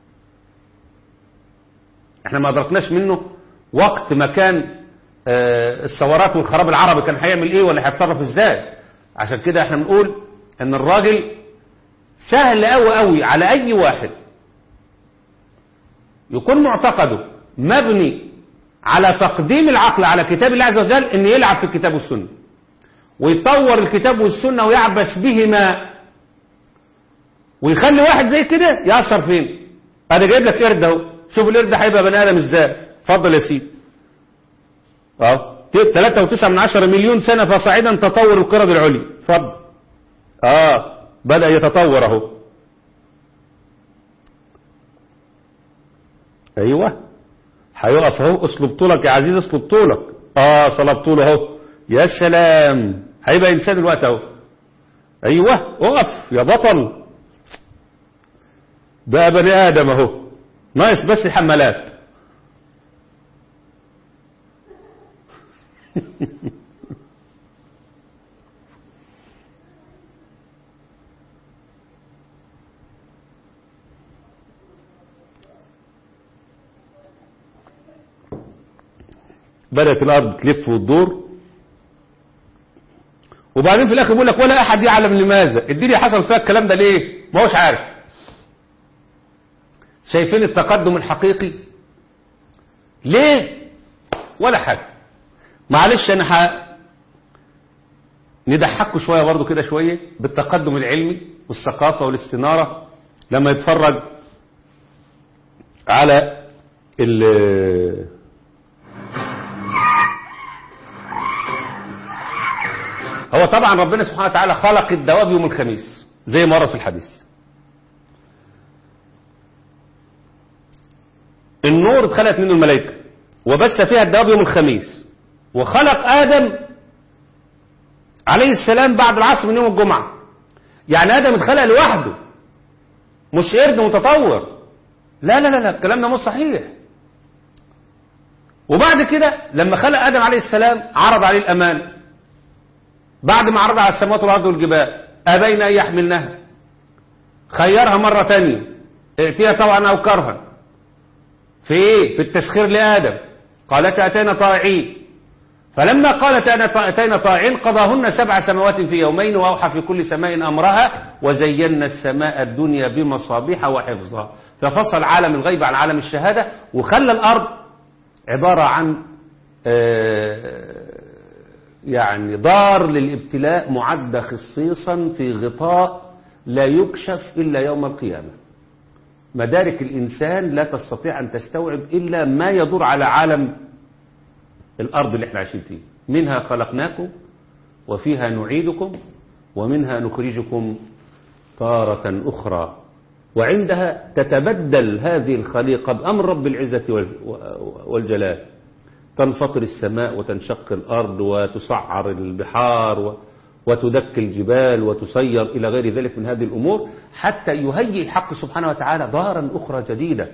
احنا ما ادركناش منه وقت ما كان آه الثورات والخراب العربي كان هيعمل ايه ولا هيتصرف ازاي عشان كده احنا بنقول ان الراجل سهل قوي قوي على اي واحد يكون معتقده مبني على تقديم العقل على كتاب الله عز وجل ان يلعب في الكتاب والسنة ويطور الكتاب والسنة ويعبس بهما ويخلي واحد زي كده يأثر فين انا جايب لك قرد اهو شوف القرد هيبقى بني ادم ازاي اتفضل يا سيدي اهو 3.9 من عشرة مليون سنة فصاعدا تطور القرد العلي اتفضل اه بدأ يتطور اهو ايوه هيقف اهو اسلب طولك يا عزيز اسلب طولك اه صلب طوله اهو يا سلام هيبقى انسان الوقت اهو ايوه اقف يا بطل بقى بني ادم اهو ناقص بس الحمالات بدأت الأرض تلف وتدور وبعدين في الآخر بيقول لك ولا أحد يعلم لماذا الدنيا حصل فيها الكلام ده ليه ما هوش عارف شايفين التقدم الحقيقي ليه ولا حاجة معلش أنا ح... ندحكوا شوية برضو كده شوية بالتقدم العلمي والثقافة والاستنارة لما يتفرج على ال هو طبعا ربنا سبحانه وتعالى خلق الدواب يوم الخميس زي ما ورد في الحديث النور اتخلقت منه الملائكة وبث فيها الدواب يوم الخميس وخلق آدم عليه السلام بعد العصر من يوم الجمعة يعني آدم اتخلق لوحده مش قرد متطور لا لا لا لا الكلام ده مش صحيح وبعد كده لما خلق آدم عليه السلام عرض عليه الأمان بعد ما عرض على السماوات والأرض والجبال أبين أن يحملنها خيرها مرة تانية ائتيها طوعا أو كرها في إيه؟ في التسخير لآدم قالت أتينا طائعين فلما قالت أتينا طائعين قضاهن سبع سماوات في يومين وأوحى في كل سماء أمرها وزينا السماء الدنيا بمصابيح وحفظها ففصل عالم الغيب عن عالم الشهادة وخلى الأرض عبارة عن يعني دار للابتلاء معدة خصيصا في غطاء لا يكشف إلا يوم القيامة مدارك الإنسان لا تستطيع أن تستوعب إلا ما يدور على عالم الأرض اللي احنا عايشين فيه منها خلقناكم وفيها نعيدكم ومنها نخرجكم تارة أخرى وعندها تتبدل هذه الخليقة بأمر رب العزة وال- والجلال تنفطر السماء وتنشق الأرض وتسعر البحار و- وتدك الجبال وتسير إلى غير ذلك من هذه الأمور حتى يهيئ الحق سبحانه وتعالى دارا أخرى جديدة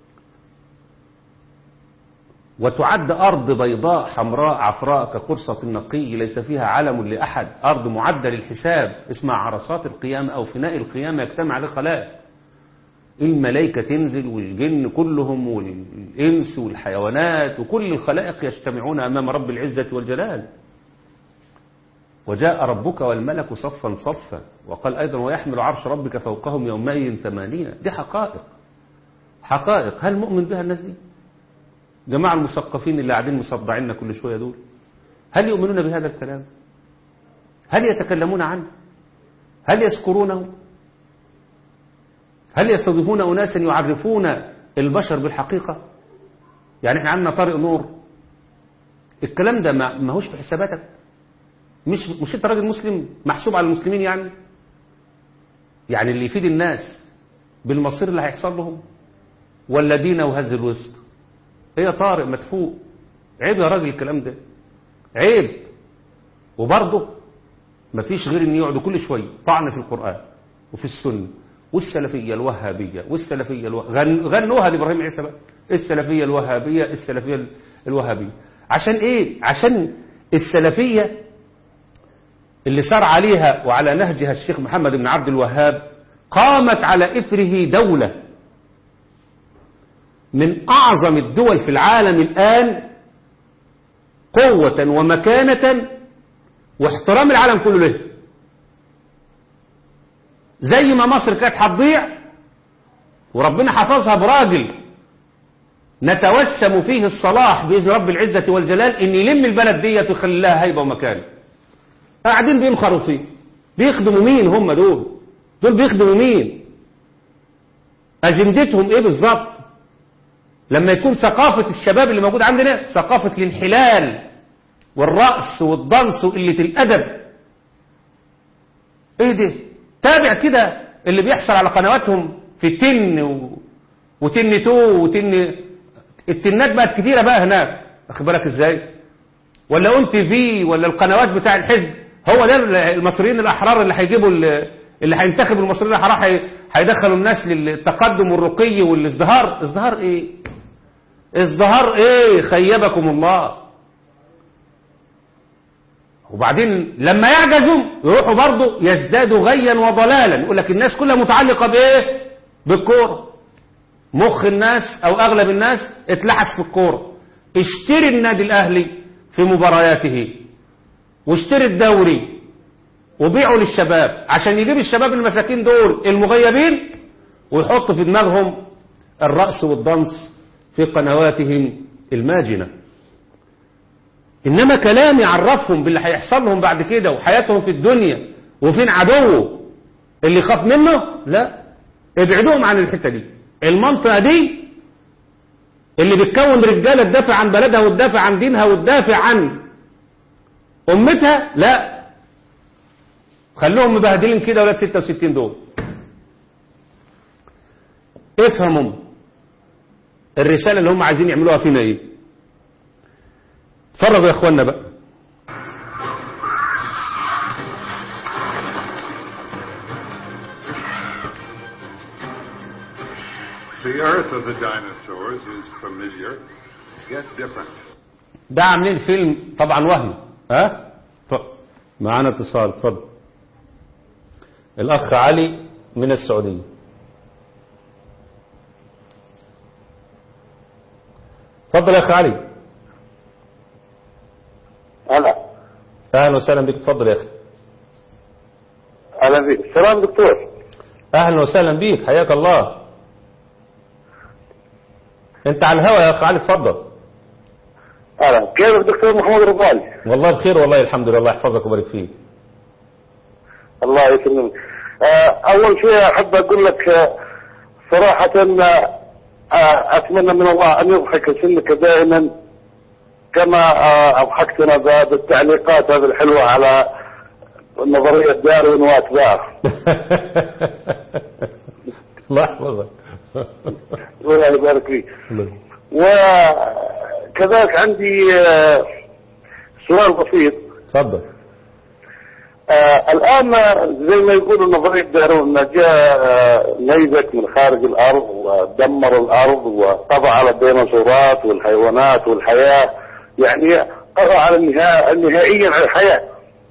وتعد أرض بيضاء حمراء عفراء كقرصة النقي ليس فيها علم لأحد أرض معدة للحساب اسمها عرصات القيامة أو فناء القيامة يجتمع عليه خلائق الملائكة تنزل والجن كلهم والإنس والحيوانات وكل الخلائق يجتمعون أمام رب العزة والجلال وجاء ربك والملك صفا صفا وقال أيضا ويحمل عرش ربك فوقهم يومئذ ثمانية دي حقائق حقائق هل مؤمن بها الناس دي جماعة المثقفين اللي قاعدين مصدعيننا كل شوية دول هل يؤمنون بهذا الكلام هل يتكلمون عنه هل يذكرونه هل يستضيفون أناسا يعرفون البشر بالحقيقة يعني احنا عندنا طارق نور الكلام ده ما ما هوش في حساباتك مش مش انت راجل مسلم محسوب على المسلمين يعني يعني اللي يفيد الناس بالمصير اللي هيحصل لهم ولا دينا وهز الوسط هي طارق مدفوق عيب يا راجل الكلام ده عيب وبرضه مفيش غير ان يقعدوا كل شويه طعن في القران وفي السنه والسلفيه الوهابيه والسلفيه الو... غن... غنوها لابراهيم عيسى بقى السلفيه الوهابيه السلفيه الوهابيه عشان ايه عشان السلفيه اللي سار عليها وعلى نهجها الشيخ محمد بن عبد الوهاب قامت على اثره دوله من أعظم الدول في العالم الآن قوة ومكانة واحترام العالم كله له زي ما مصر كانت هتضيع وربنا حفظها براجل نتوسم فيه الصلاح بإذن رب العزة والجلال إن يلم البلد ديت ويخلي لها هيبة ومكانة قاعدين بيمخروا فيه بيخدموا مين هم دول دول بيخدموا مين أجندتهم إيه بالظبط لما يكون ثقافة الشباب اللي موجود عندنا ثقافة الانحلال والرأس والضنس وقلة الأدب ايه ده تابع كده اللي بيحصل على قنواتهم في تن و... وتن تو وتن التنات بقت كتيرة بقى هناك واخد بالك ازاي ولا اون تي في ولا القنوات بتاع الحزب هو ده المصريين الاحرار اللي هيجيبوا اللي هينتخبوا المصريين الاحرار هي... هيدخلوا الناس للتقدم والرقي والازدهار ازدهار ايه ازدهار ايه خيبكم الله وبعدين لما يعجزوا يروحوا برضه يزدادوا غيا وضلالا يقول لك الناس كلها متعلقة بايه بالكورة مخ الناس او اغلب الناس اتلحس في الكورة اشتري النادي الاهلي في مبارياته واشتري الدوري وبيعوا للشباب عشان يجيب الشباب المساكين دول المغيبين ويحط في دماغهم الرأس والضنس في قنواتهم الماجنة إنما كلام يعرفهم باللي هيحصل لهم بعد كده وحياتهم في الدنيا وفين عدوه اللي يخاف منه لا ابعدوهم عن الحتة دي المنطقة دي اللي بتكون رجالة تدافع عن بلدها وتدافع عن دينها وتدافع عن أمتها لا خلوهم مبهدلين كده ولاد 66 دول افهموا الرسالة اللي هم عايزين يعملوها فينا ايه اتفرجوا يا اخوانا بقى The earth of the dinosaurs is familiar, yet different. ده عاملين فيلم طبعا وهمي ها ف... معانا اتصال اتفضل الاخ علي من السعوديه اتفضل يا اخ علي هلا اهلا وسهلا بك اتفضل يا اخي هلا بك السلام دكتور اهلا وسهلا بيك حياك الله انت على الهوا يا اخ علي اتفضل هلا كيفك دكتور محمود رضواني والله بخير والله الحمد لله الله يحفظك ويبارك فيك الله يسلمك آه، اول شيء احب اقول لك آه، صراحة آه، آه، اتمنى من الله ان يضحك سنك دائما كما آه، اضحكتنا ب- بالتعليقات هذه الحلوة على نظرية داروين وأتباعه الله يحفظك الله يبارك فيك وكذلك عندي آه، سؤال بسيط اتفضل آه الآن زي ما يقولوا نظرية دارون جاء آه، نيزك من خارج الأرض ودمر الأرض وقضى على الديناصورات والحيوانات والحياة يعني قضى على النهاية نهائيا على الحياة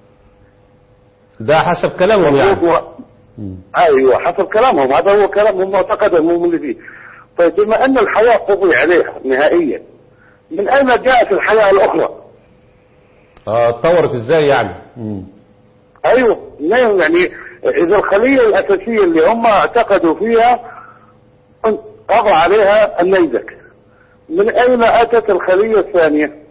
ده حسب كلامهم يعني و- مم. ايوه حسب كلامهم هذا هو كلامهم معتقدهم هم اللي فيه طيب بما ان الحياة قضي عليها نهائيا من اين جاءت الحياة الاخرى؟ اه اتطورت ازاي يعني مم. ايوه لا يعني اذا الخلية الاساسية اللي هم اعتقدوا فيها قضى عليها النيزك من اين اتت الخلية الثانية؟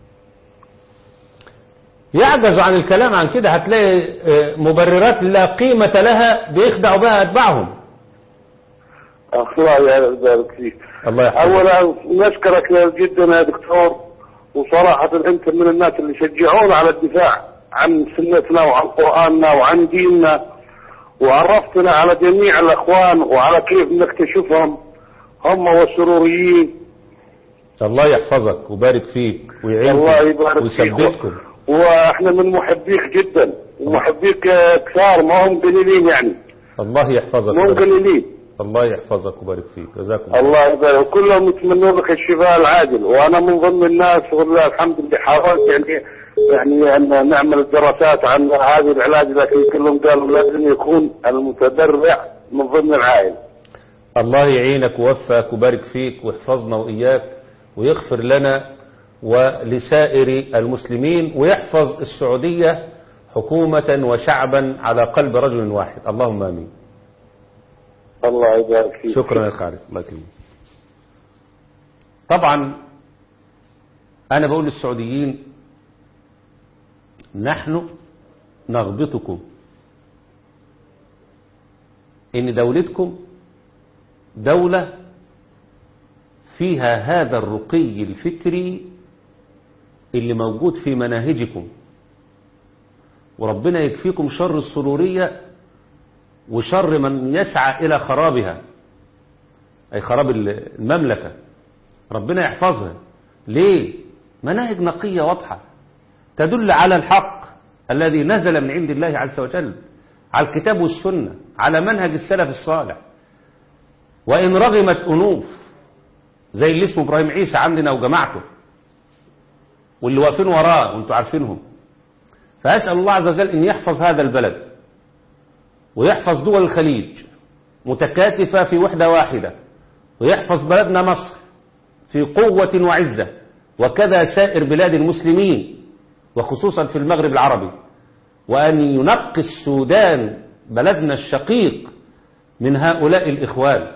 يعجز عن الكلام عن كده هتلاقي آه، مبررات لا قيمة لها بيخدعوا بها أتباعهم الله يبارك فيك الله يحفظك اولا نشكرك جدا يا دكتور وصراحة انت من الناس اللي شجعونا على الدفاع عن سنتنا وعن قرآننا وعن ديننا وعرفتنا على جميع الاخوان وعلى كيف نكتشفهم هم والسروريين الله يحفظك ويبارك فيك الله ويعينكم يبارك فيك ويثبتكم واحنا من محبيك جدا ومحبيك آه، كثار ما هم قليلين يعني الله يحفظك ما هم ويبارك فيك. قليلين الله يحفظك ويبارك فيك جزاكم الله الله يبارك كلهم يتمنون لك الشفاء العاجل وانا من ضمن الناس والله الحمد لله حاولت يعني يعني ان نعمل الدراسات عن هذا العلاج لكن كلهم قالوا لازم يكون المتدرع من ضمن العائله الله يعينك ويوفقك ويبارك فيك ويحفظنا وإياك ويغفر لنا ولسائر المسلمين ويحفظ السعودية حكومة وشعبا على قلب رجل واحد اللهم آمين الله يبارك فيك شكرا يا خالد الله يكرمك طبعا أنا بقول للسعوديين نحن نغبطكم إن دولتكم دولة فيها هذا الرقي الفكري اللي موجود في مناهجكم وربنا يكفيكم شر السرورية وشر من يسعى إلى خرابها أي خراب المملكة ربنا يحفظها ليه مناهج نقية واضحة تدل على الحق الذي نزل من عند الله عز وجل على الكتاب والسنة على منهج السلف الصالح وإن رغمت أنوف زي اللي اسمه إبراهيم عيسى عندنا وجماعته واللي واقفين وراه وانتوا عارفينهم فأسأل الله عز وجل أن يحفظ هذا البلد ويحفظ دول الخليج متكاتفة في وحدة واحدة ويحفظ بلدنا مصر في قوة وعزة وكذا سائر بلاد المسلمين وخصوصا في المغرب العربي وأن ينقي السودان بلدنا الشقيق من هؤلاء الإخوان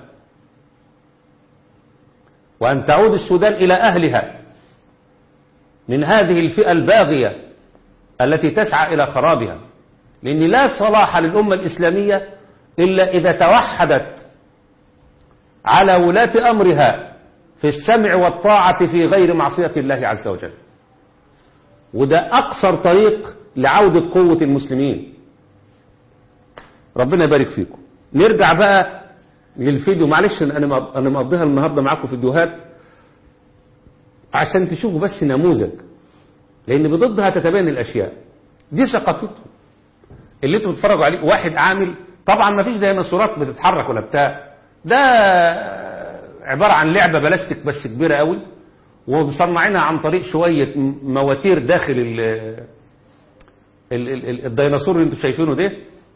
وأن تعود السودان إلى أهلها من هذه الفئة الباغية التي تسعى إلى خرابها لأن لا صلاح للأمة الإسلامية إلا إذا توحدت على ولاة أمرها في السمع والطاعة في غير معصية الله عز وجل وده أقصر طريق لعودة قوة المسلمين ربنا يبارك فيكم نرجع بقى للفيديو معلش أنا أنا مقضيها النهاردة معاكم فيديوهات عشان تشوفوا بس نموذج لأن بضدها تتبين الأشياء دي ثقافتهم اللي انتوا بتتفرجوا عليه واحد عامل طبعا ما فيش ديناصورات بتتحرك ولا بتاع ده عبارة عن لعبة بلاستيك بس كبيرة قوي ومصنعينها عن طريق شوية مواتير داخل ال ال ال الديناصور اللي انتوا شايفينه ده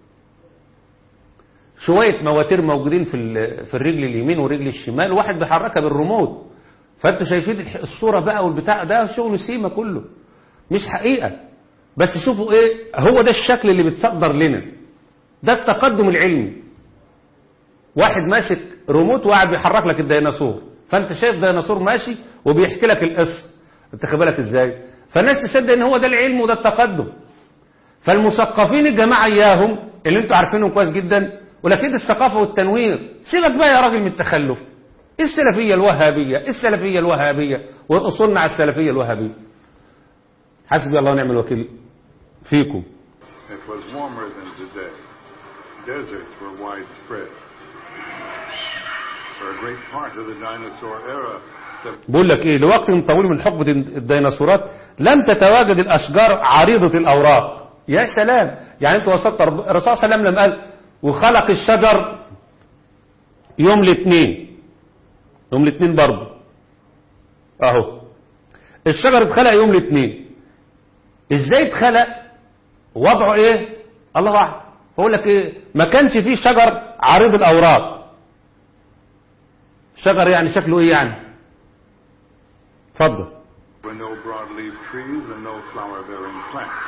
شوية مواتير موجودين في في الرجل اليمين والرجل الشمال واحد بيحركها بالريموت فانتوا شايفين الصورة بقى والبتاع ده شغل سيما كله مش حقيقة بس شوفوا ايه هو ده الشكل اللي بتصدر لنا ده التقدم العلمي واحد ماسك ريموت وقاعد بيحرك لك الديناصور فانت شايف ديناصور ماشي وبيحكي لك القصه انت خد بالك ازاي فالناس تصدق ان هو ده العلم وده التقدم فالمثقفين الجماعه اياهم اللي انتوا عارفينهم كويس جدا ولكن الثقافه والتنوير سيبك بقى يا راجل من التخلف السلفيه الوهابيه السلفيه الوهابيه واصولنا على السلفيه الوهابيه حسبي الله ونعم الوكيل فيكم If Earth was warmer than today. Deserts were widespread. For a great part of the dinosaur era, the بقول لك ايه لوقت طويل من حقبة الديناصورات لم تتواجد الاشجار عريضة الاوراق يا سلام يعني انت وصلت رب- الرسول صلى الله عليه وسلم لما قال وخلق الشجر يوم الاثنين يوم الاثنين برضه اهو الشجر اتخلق يوم الاثنين ازاي اتخلق وضعه ايه الله اعلم بقول لك ايه ما كانش فيه شجر عريض الاوراق شجر يعني شكله ايه يعني اتفضل were no broadleaf trees and no flower-bearing plants.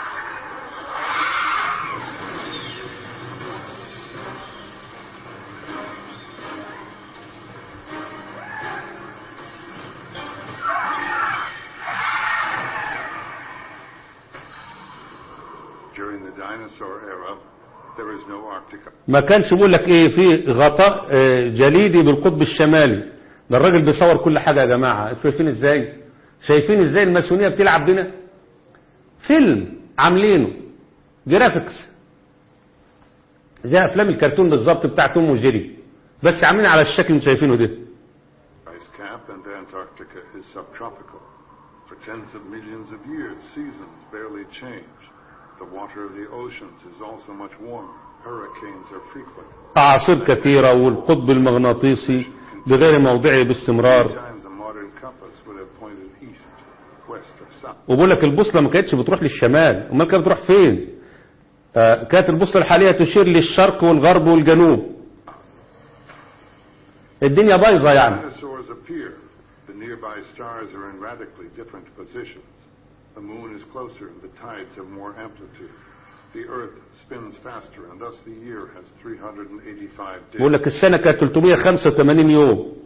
During the dinosaur era, there is no Arctic ما كانش بيقول لك ايه في غطاء آه، جليدي بالقطب الشمالي ده الراجل بيصور كل حاجة يا جماعة انتوا شايفين ازاي شايفين ازاي الماسونية بتلعب بينا فيلم عاملينه جرافيكس زي افلام الكرتون بالظبط بتاع توم وجيري بس عاملين على الشكل اللي انتوا شايفينه ده ice cap and Antarctica is subtropical. For tens of millions of years, seasons barely change. The water of the oceans is also much warmer. Hurricanes are frequent. أعاصير كثيرة والقطب المغناطيسي بغير موضعه باستمرار Sometimes a modern compass would have pointed east, west, or south. وبقول لك البوصلة ما كانتش بتروح للشمال امال كانت بتروح فين آه كانت البوصلة الحالية تشير للشرق والغرب والجنوب الدنيا بايظة يعني Dinosaurs appear. The nearby stars are in radically different positions. The moon is closer and the tides have more amplitude. The earth spins faster and thus the year has 385 بقول days. لك السنة كانت 385 يوم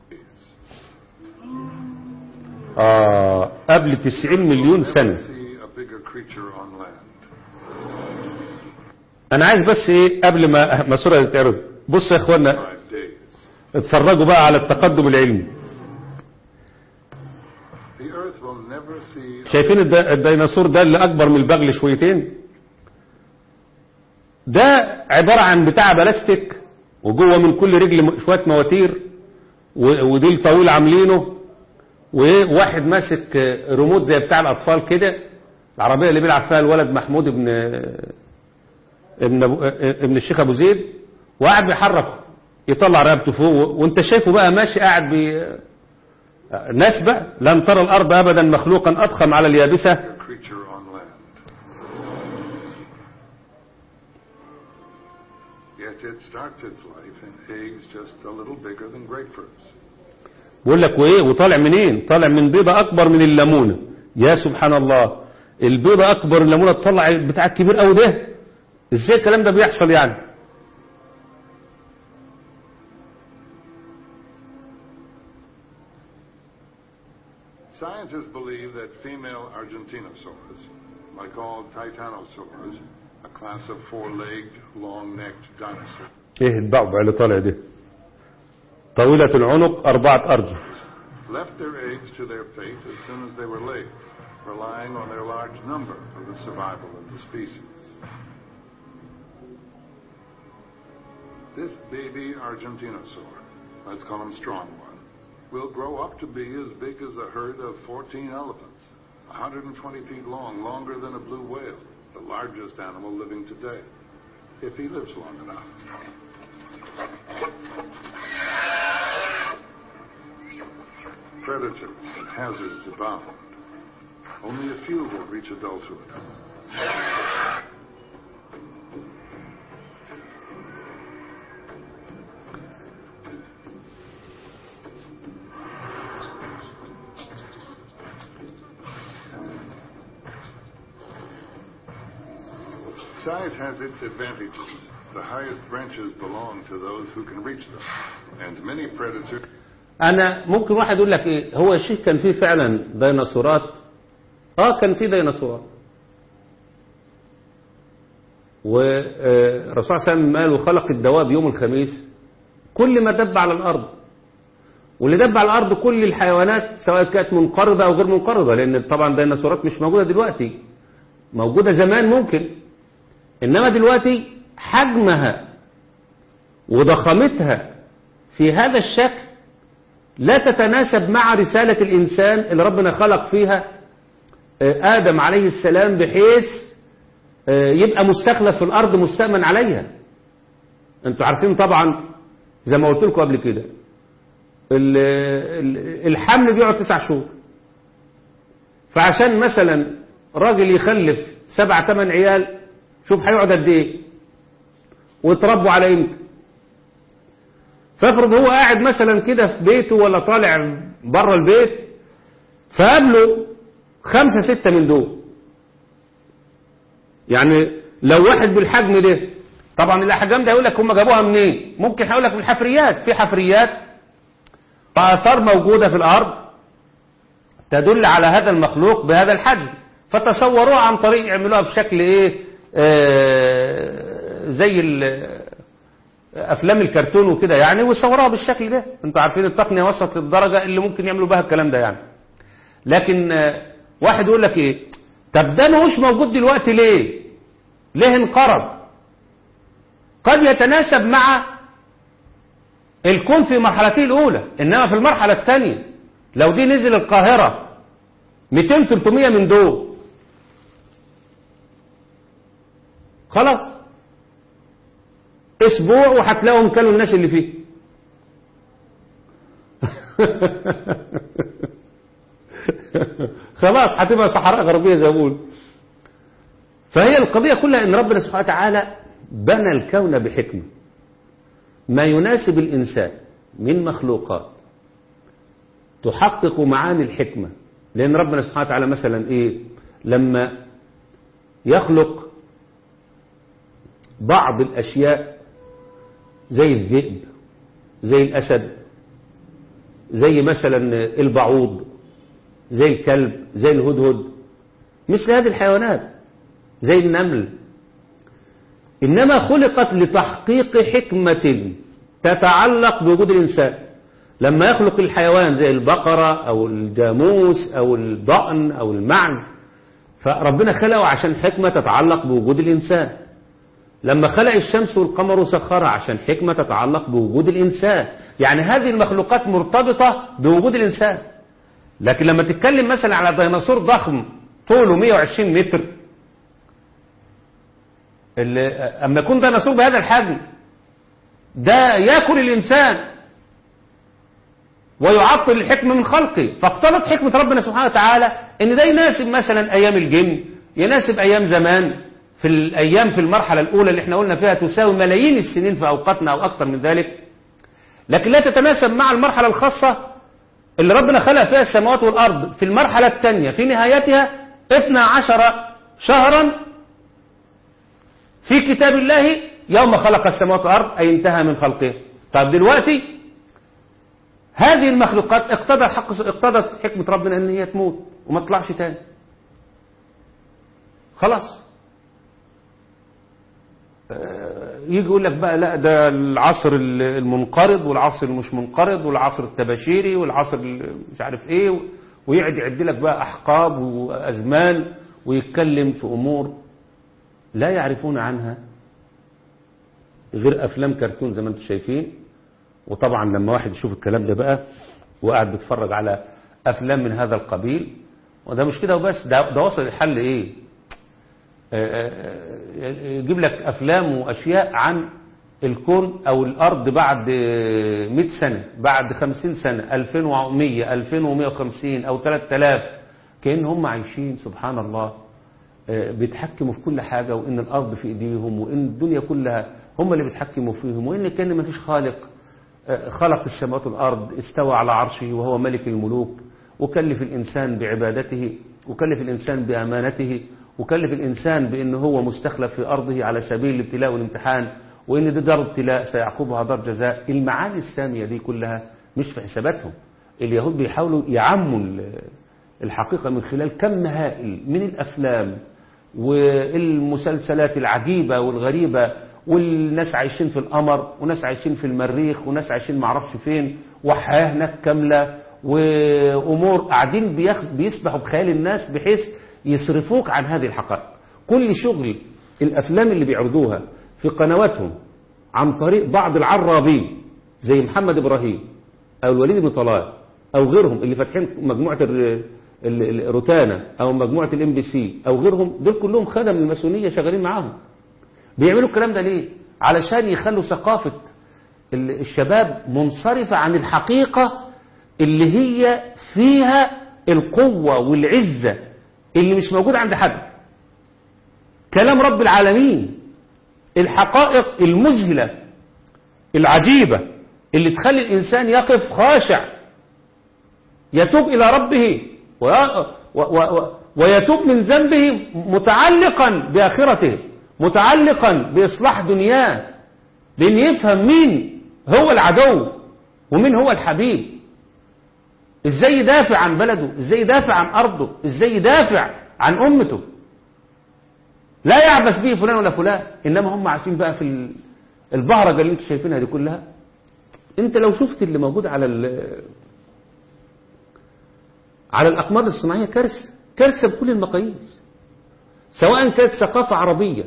آه قبل 90 مليون Never سنة see a bigger creature on land. أنا عايز بس إيه قبل ما ما الصورة تتعرض بص يا إخوانا Five days. اتفرجوا بقى على التقدم العلمي The earth will never see شايفين الد- الديناصور ده اللي أكبر من البغل شويتين ده عبارة عن بتاع بلاستيك وجوه من كل رجل م- شوية مواتير و- وديل طويل عاملينه وواحد ماسك آه، ريموت زي بتاع الأطفال كده العربية اللي بيلعب فيها الولد محمود ابن ابن, أبو آه، ابن الشيخ أبو زيد وقاعد بيحركه يطلع رقبته فوق و- وانت شايفه بقى ماشي قاعد بي آه، نسبة لن ترى الأرض أبدا مخلوقا أضخم على اليابسة a creature on land. Yet it starts its life in eggs just a little bigger than grapefruits. بقول لك وايه وطالع منين طالع من بيضة اكبر من الليمونة يا سبحان الله البيضة اكبر من الليمونة تطلع بتاع كبير قوي ده ازاي الكلام ده بيحصل يعني Scientists believe that female Argentinosaurs, like all titanosaurs, a class of four-legged, long-necked dinosaurs, ايه الضعف اللي طالع ده طويلة العنق اربعة ارجل left their eggs to their fate as soon as they were laid, relying on their large number for the survival of the species. This baby Argentinosaur, let's call him Strong One, will grow up to be as big as a herd of 14 elephants, 120 feet long, longer than a blue whale, the largest animal living today, if he lives long enough. Predators and hazards abound. Only a few will reach adulthood. Size has its advantages. The highest branches belong to those who can reach them. And many predators انا ممكن واحد يقول لك ايه هو الشيخ كان فيه فعلا ديناصورات اه كان فيه ديناصورات والرسول صلى الله عليه وسلم قال وخلق الدواب يوم الخميس كل ما دب على الارض واللي دب على الارض كل الحيوانات سواء كانت منقرضه او غير منقرضه لان طبعا الديناصورات مش موجوده دلوقتي موجوده زمان ممكن إنما دلوقتي حجمها وضخامتها في هذا الشكل لا تتناسب مع رسالة الإنسان اللي ربنا خلق فيها آه، آدم عليه السلام بحيث آه، يبقى مستخلف في الأرض مستأمن عليها انتوا عارفين طبعا زي ما قلت لكم قبل كده ال- ال- الحمل بيقعد تسع شهور فعشان مثلا راجل يخلف سبع ثمان عيال شوف هيقعد قد ايه ويتربوا على امتى فافرض هو قاعد مثلا كده في بيته ولا طالع بره البيت فقابله خمسة ستة من دول يعني لو واحد بالحجم ده طبعا الأحجام ده يقول لك هم جابوها منين ممكن هيقول لك من الحفريات في حفريات وآثار موجودة في الأرض تدل على هذا المخلوق بهذا الحجم فتصوروها عن طريق يعملوها بشكل ايه آه زي ال- افلام الكرتون وكده يعني ويصوروها بالشكل ده انتوا عارفين التقنيه وصلت للدرجه اللي ممكن يعملوا بها الكلام ده يعني لكن آه، واحد يقول لك ايه طب ده مش موجود دلوقتي ليه ليه انقرض قد يتناسب مع الكون في مرحلته الاولى انما في المرحله الثانيه لو دي نزل القاهره 200 300 من دول خلاص اسبوع وهتلاقوا كانوا الناس اللي فيه خلاص هتبقى صحراء غربية زي ما بقول فهي القضية كلها ان ربنا سبحانه وتعالى بنى الكون بحكمة ما يناسب الإنسان من مخلوقات تحقق معاني الحكمة لأن ربنا سبحانه وتعالى مثلا إيه لما يخلق بعض الأشياء زي الذئب زي الأسد زي مثلا البعوض زي الكلب زي الهدهد مثل هذه الحيوانات زي النمل إنما خلقت لتحقيق حكمة تتعلق بوجود الإنسان لما يخلق الحيوان زي البقرة أو الجاموس أو الضأن أو المعز فربنا خلقه عشان حكمة تتعلق بوجود الإنسان لما خلق الشمس والقمر وسخرها عشان حكمة تتعلق بوجود الإنسان يعني هذه المخلوقات مرتبطة بوجود الإنسان لكن لما تتكلم مثلا على ديناصور ضخم طوله 120 متر اللي أما يكون ديناصور بهذا الحجم ده ياكل الإنسان ويعطل الحكمة من خلقه فاقتضت حكمة ربنا سبحانه وتعالى ان ده يناسب مثلا ايام الجن يناسب ايام زمان في الايام في المرحلة الاولى اللي احنا قلنا فيها تساوي ملايين السنين في اوقاتنا او اكثر من ذلك لكن لا تتناسب مع المرحلة الخاصة اللي ربنا خلق فيها السماوات والارض في المرحلة الثانية في نهايتها 12 شهرا في كتاب الله يوم خلق السماوات والارض اي انتهى من خلقه طب دلوقتي هذه المخلوقات اقتضى حق اقتضت حكمة ربنا ان هي تموت وما تطلعش تاني خلاص يجي يقول لك بقى لا ده العصر المنقرض والعصر المش منقرض والعصر التباشيري والعصر مش عارف ايه ويقعد يعد لك بقى احقاب وازمان ويتكلم في امور لا يعرفون عنها غير افلام كرتون زي ما انتم شايفين وطبعا لما واحد يشوف الكلام ده بقى وقاعد بيتفرج على افلام من هذا القبيل وده مش كده وبس ده, ده وصل الحل ايه يجيب لك افلام واشياء عن الكون او الارض بعد 100 سنة بعد 50 سنة 2100 2150 او 3000 كأن هم عايشين سبحان الله بيتحكموا في كل حاجة وان الارض في ايديهم وان الدنيا كلها هم اللي بيتحكموا فيهم وان كان ما فيش خالق خلق السماوات والأرض استوى على عرشه وهو ملك الملوك وكلف الإنسان بعبادته وكلف الإنسان بأمانته وكلف الإنسان بأنه هو مستخلف في أرضه على سبيل الابتلاء والامتحان وإن دي دار ابتلاء سيعقبها دار جزاء المعاني السامية دي كلها مش في حساباتهم اليهود بيحاولوا يعموا الحقيقة من خلال كم هائل من الأفلام والمسلسلات العجيبة والغريبة والناس عايشين في القمر وناس عايشين في المريخ وناس عايشين معرفش فين وحياة هناك كاملة وأمور قاعدين بيسبحوا بخيال الناس بحيث يصرفوك عن هذه الحقائق كل شغل الأفلام اللي بيعرضوها في قنواتهم عن طريق بعض العرابين زي محمد إبراهيم أو الوليد بن طلال أو غيرهم اللي فاتحين مجموعة الر- ال- الروتانا أو مجموعة الام بي سي أو غيرهم دول كلهم خدم الماسونية شغالين معاهم بيعملوا الكلام ده ليه؟ علشان يخلوا ثقافة ال- الشباب منصرفة عن الحقيقة اللي هي فيها القوة والعزة اللي مش موجودة عند حد كلام رب العالمين الحقائق المذهلة العجيبة اللي تخلي الإنسان يقف خاشع يتوب إلى ربه وي- و- و- و- ويتوب من ذنبه متعلقا بآخرته متعلقا بإصلاح دنياه لأن يفهم مين هو العدو ومين هو الحبيب ازاي يدافع عن بلده ازاي يدافع عن أرضه ازاي يدافع عن أمته لا يعبث به فلان ولا فلان إنما هم عايشين بقى في ال- البهرجة اللي انتم شايفينها دي كلها انت لو شفت اللي موجود على ال- على الأقمار الصناعية كارثة كارثة بكل المقاييس سواء كانت ثقافة عربية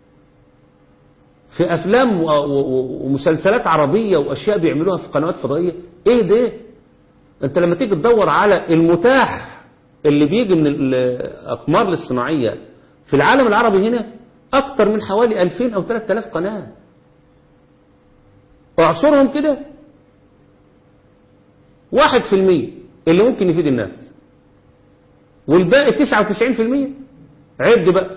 في أفلام و- و- ومسلسلات عربية وأشياء بيعملوها في قنوات فضائية إيه ده أنت لما تيجي تدور على المتاح اللي بيجي من الأقمار الصناعية في العالم العربي هنا أكتر من حوالي 2000 أو 3000 قناة اعصرهم كده واحد في المية اللي ممكن يفيد الناس والباقي تسعة وتسعين في المية عد بقى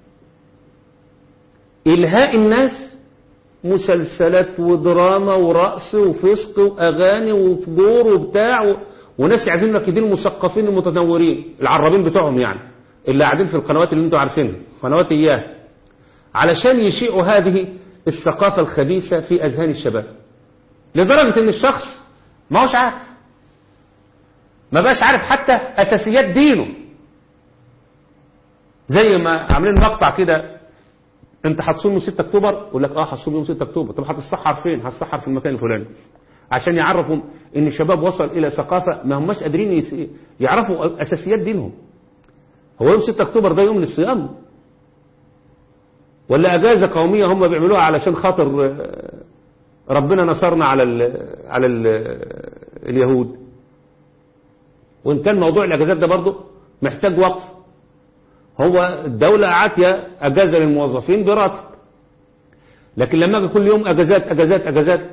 إلهاء الناس مسلسلات ودراما ورقص وفسق وأغاني وفجور وبتاع و... وناس عايزين مكيدين المثقفين المتنورين العرابين بتوعهم يعني اللي قاعدين في القنوات اللي انتوا عارفينها قنوات إياه علشان يشيعوا هذه الثقافة الخبيثة في أذهان الشباب لدرجة ان الشخص ما هوش عارف ما بقاش عارف حتى أساسيات دينه زي ما عاملين مقطع كده انت هتصوم يوم 6 اكتوبر يقول لك اه هصوم يوم 6 اكتوبر طب هتتسحر فين هتسحر في المكان الفلاني عشان يعرفوا ان الشباب وصل الى ثقافة ما هماش قادرين يس- يعرفوا اساسيات دينهم هو يوم 6 اكتوبر ده يوم للصيام ولا اجازة قومية هم بيعملوها علشان خاطر آه، ربنا نصرنا على ال على ال اليهود وإن كان موضوع الأجازات ده برضه محتاج وقف هو الدولة عاتية أجازة للموظفين براتب لكن لما أجي كل يوم أجازات أجازات أجازات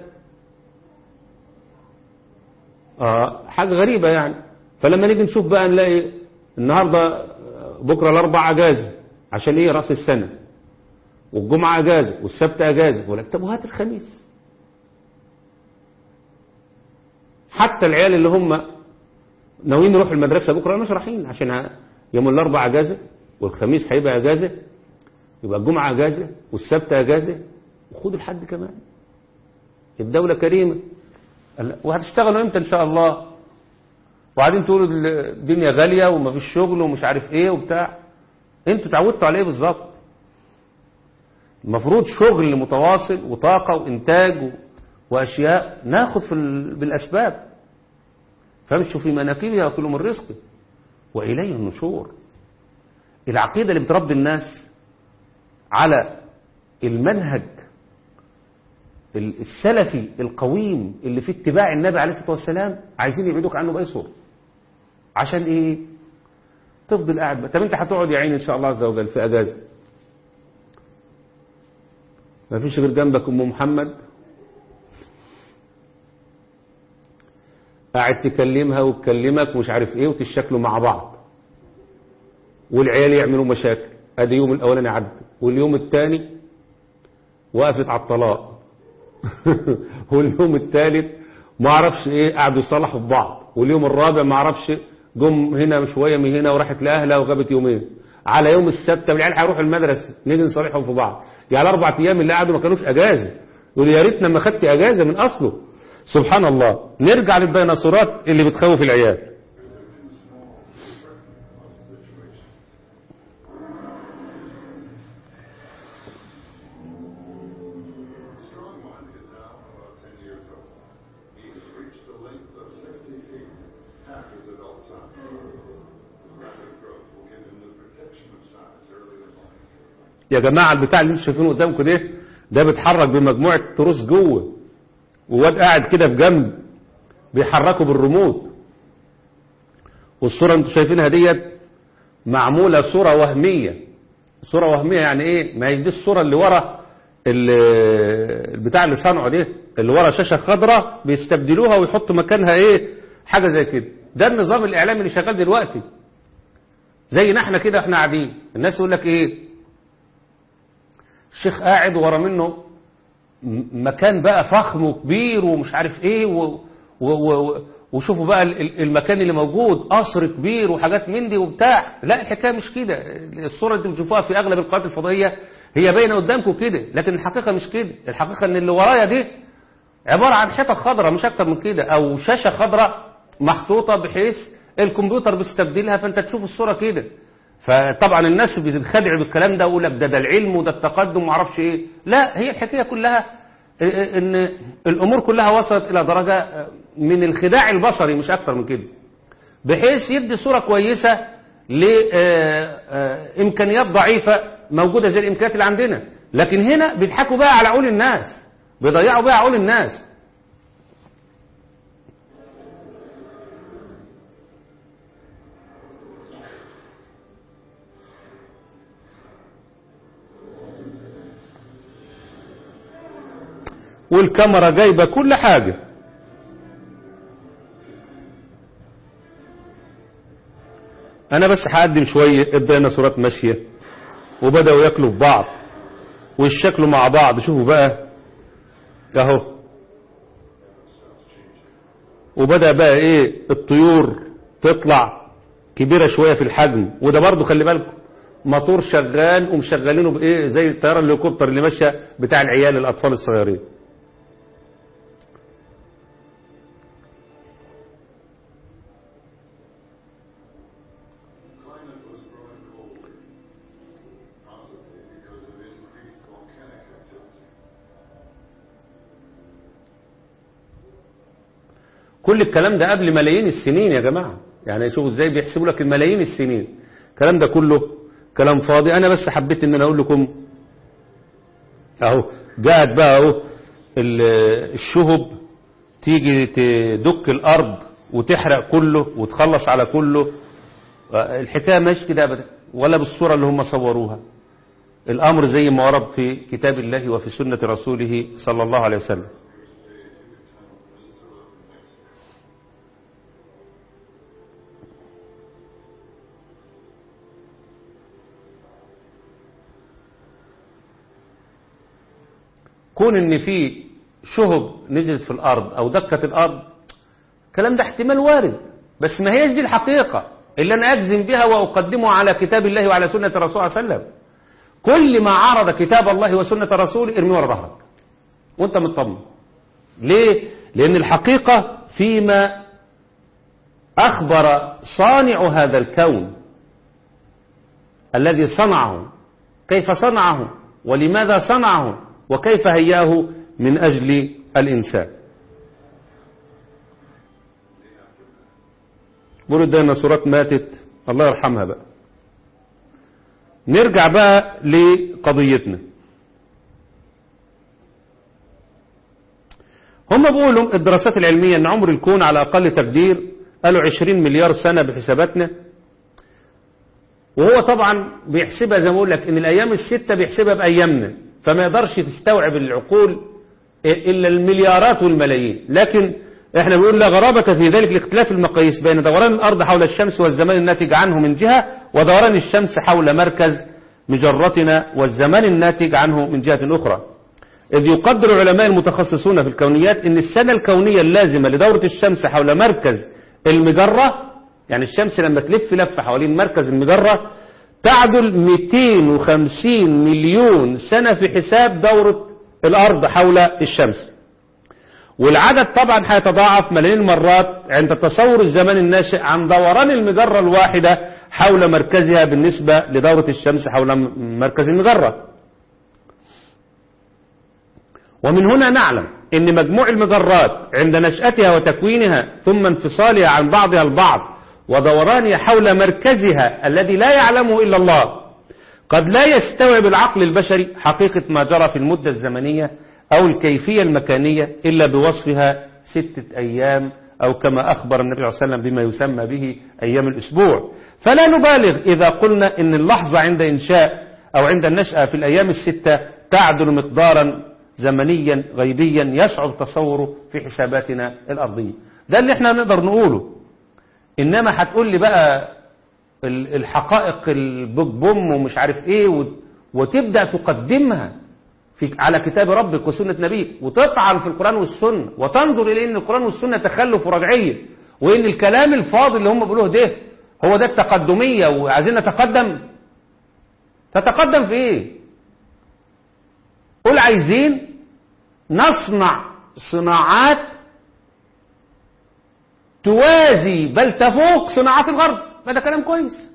آه حاجة غريبة يعني فلما نيجي نشوف بقى نلاقي النهاردة بكرة الأربع أجازة عشان إيه رأس السنة والجمعة أجازة والسبت أجازة يقول لك طب وهات الخميس حتى العيال اللي هم ناويين يروحوا المدرسة بكرة مش رايحين عشان يوم الأربع أجازة والخميس هيبقى أجازة يبقى الجمعة أجازة والسبت أجازة وخدوا الحد كمان الدولة كريمة قال- وهتشتغلوا امتى إن شاء الله وبعدين تقولوا الدنيا غالية ومفيش شغل ومش عارف ايه وبتاع انتوا تعودتوا على ايه بالظبط المفروض شغل متواصل وطاقة وإنتاج و... وأشياء ناخد في ال... بالأسباب فامشوا في مناكبها وكلوا من رزقه وإليه النشور العقيدة اللي بتربي الناس على المنهج السلفي القويم اللي في اتباع النبي عليه الصلاة والسلام عايزين يبعدوك عنه بأي صورة عشان ايه تفضل قاعد بقى. طب انت هتقعد يا عيني ان شاء الله عز وجل في اجازه ما فيش غير جنبك ام محمد قاعد تكلمها وتكلمك ومش عارف ايه وتشكلوا مع بعض والعيال يعملوا مشاكل ادي يوم الاولاني عدى واليوم الثاني وقفت على الطلاق واليوم الثالث ما اعرفش ايه قعدوا يصلحوا في بعض واليوم الرابع ما اعرفش جم هنا شويه من هنا وراحت لاهلها وغابت يومين على يوم السبت طب العيال هيروحوا المدرسه نيجي نصالحهم في بعض يعني الاربع ايام اللي قعدوا ما كانوش اجازه يقول يا ريتنا ما خدت اجازه من اصله سبحان الله نرجع للديناصورات اللي بتخوف العيال Strong one is now about 10 years old. He has reached a length of 60 feet, half his adult size. His rapid growth will give him the protection of size early in life. يا جماعة البتاع اللي انتوا شايفينه قدامكم ده ده بيتحرك بمجموعة تروس جوه وواد قاعد كده في جنب بيحركه بالريموت والصورة اللي انتوا شايفينها ديت معمولة صورة وهمية صورة وهمية يعني ايه ما هي دي الصورة اللي ورا ال- البتاع اللي صنعه ده اللي ورا شاشة خضراء بيستبدلوها ويحطوا مكانها ايه حاجة زي كده ده النظام الاعلامي اللي شغال دلوقتي زينا احنا كده احنا قاعدين الناس يقول لك ايه الشيخ قاعد ورا منه م- مكان بقى فخم وكبير ومش عارف ايه و و و وشوفوا بقى ال- ال- المكان اللي موجود قصر كبير وحاجات من دي وبتاع لا الحكايه مش كده الصوره اللي بتشوفوها في اغلب القنوات الفضائيه هي باينه قدامكم كده لكن الحقيقه مش كده الحقيقه ان اللي ورايا دي عباره عن حيطه خضراء مش اكتر من كده او شاشه خضراء محطوطه بحيث الكمبيوتر بيستبدلها فانت تشوف الصوره كده فطبعا الناس بتنخدع بالكلام ده ويقول لك ده ده العلم وده التقدم ومعرفش ايه لا هي الحكايه كلها ان الامور كلها وصلت الى درجه من الخداع البصري مش اكتر من كده بحيث يدي صوره كويسه لامكانيات ضعيفه موجوده زي الامكانيات اللي عندنا لكن هنا بيضحكوا بقى على عقول الناس بيضيعوا بقى عقول الناس والكاميرا جايبه كل حاجه انا بس هقدم شويه الديناصورات ماشيه وبداوا ياكلوا في بعض ويشكلوا مع بعض شوفوا بقى اهو وبدا بقى ايه الطيور تطلع كبيره شويه في الحجم وده برضو خلي بالكم موتور شغال ومشغلينه بايه زي الطياره الهليكوبتر اللي ماشيه بتاع العيال الاطفال الصغيرين كل الكلام ده قبل ملايين السنين يا جماعة يعني شوفوا ازاي بيحسبوا لك الملايين السنين الكلام ده كله كلام فاضي انا بس حبيت ان انا اقول لكم اهو قاعد بقى اهو ال- الشهب تيجي تدك الارض وتحرق كله وتخلص على كله الحكاية مش كده ابدا ولا بالصورة اللي هم صوروها الامر زي ما ورد في كتاب الله وفي سنة رسوله صلى الله عليه وسلم كون ان في شهب نزلت في الارض او دكت الارض الكلام ده احتمال وارد بس ما هيش دي الحقيقة اللي انا اجزم بها واقدمه على كتاب الله وعلى سنة الرسول صلى الله عليه وسلم كل ما عرض كتاب الله وسنة الرسول ارميه ورا ظهرك وانت مطمن ليه لان الحقيقة فيما اخبر صانع هذا الكون الذي صنعه كيف صنعه ولماذا صنعه وكيف هياه من أجل الإنسان بقولوا الديناصورات ماتت الله يرحمها بقى نرجع بقى لقضيتنا هم بيقولوا الدراسات العلمية ان عمر الكون على اقل تقدير قالوا 20 مليار سنة بحساباتنا وهو طبعا بيحسبها زي ما اقول لك ان الايام الستة بيحسبها بايامنا فما يقدرش تستوعب العقول الا المليارات والملايين لكن احنا بنقول لا غرابة في ذلك لاختلاف المقاييس بين دوران الارض حول الشمس والزمان الناتج عنه من جهة ودوران الشمس حول مركز مجرتنا والزمان الناتج عنه من جهة اخرى إذ يقدر العلماء المتخصصون في الكونيات أن السنة الكونية اللازمة لدورة الشمس حول مركز المجرة يعني الشمس لما تلف لفة حوالين مركز المجرة تعدل 250 مليون سنة في حساب دورة الأرض حول الشمس والعدد طبعا هيتضاعف ملايين المرات عند تصور الزمان الناشئ عن دوران المجرة الواحدة حول مركزها بالنسبة لدورة الشمس حول مركز المجرة ومن هنا نعلم ان مجموع المجرات عند نشأتها وتكوينها ثم انفصالها عن بعضها البعض ودورانها حول مركزها الذي لا يعلمه إلا الله قد لا يستوعب العقل البشري حقيقة ما جرى في المدة الزمنية أو الكيفية المكانية إلا بوصفها ستة أيام أو كما أخبر النبي صلى الله عليه وسلم بما يسمى به أيام الأسبوع فلا نبالغ إذا قلنا إن اللحظة عند إنشاء أو عند النشأة في الأيام الستة تعدل مقدارا زمنيا غيبيا يصعب تصوره في حساباتنا الأرضية ده اللي احنا نقدر نقوله إنما هتقول لي بقى ال- الحقائق البوك بوم ومش عارف ايه وت- وتبدأ تقدمها في على كتاب ربك وسنة نبيك وتطعن في القرآن والسنة وتنظر إلى أن القرآن والسنة تخلف ورجعية وإن الكلام الفاضل اللي هم بيقولوه ده هو ده التقدمية وعايزين نتقدم تتقدم في إيه؟ قول عايزين نصنع صناعات توازي بل تفوق صناعات الغرب ده كلام كويس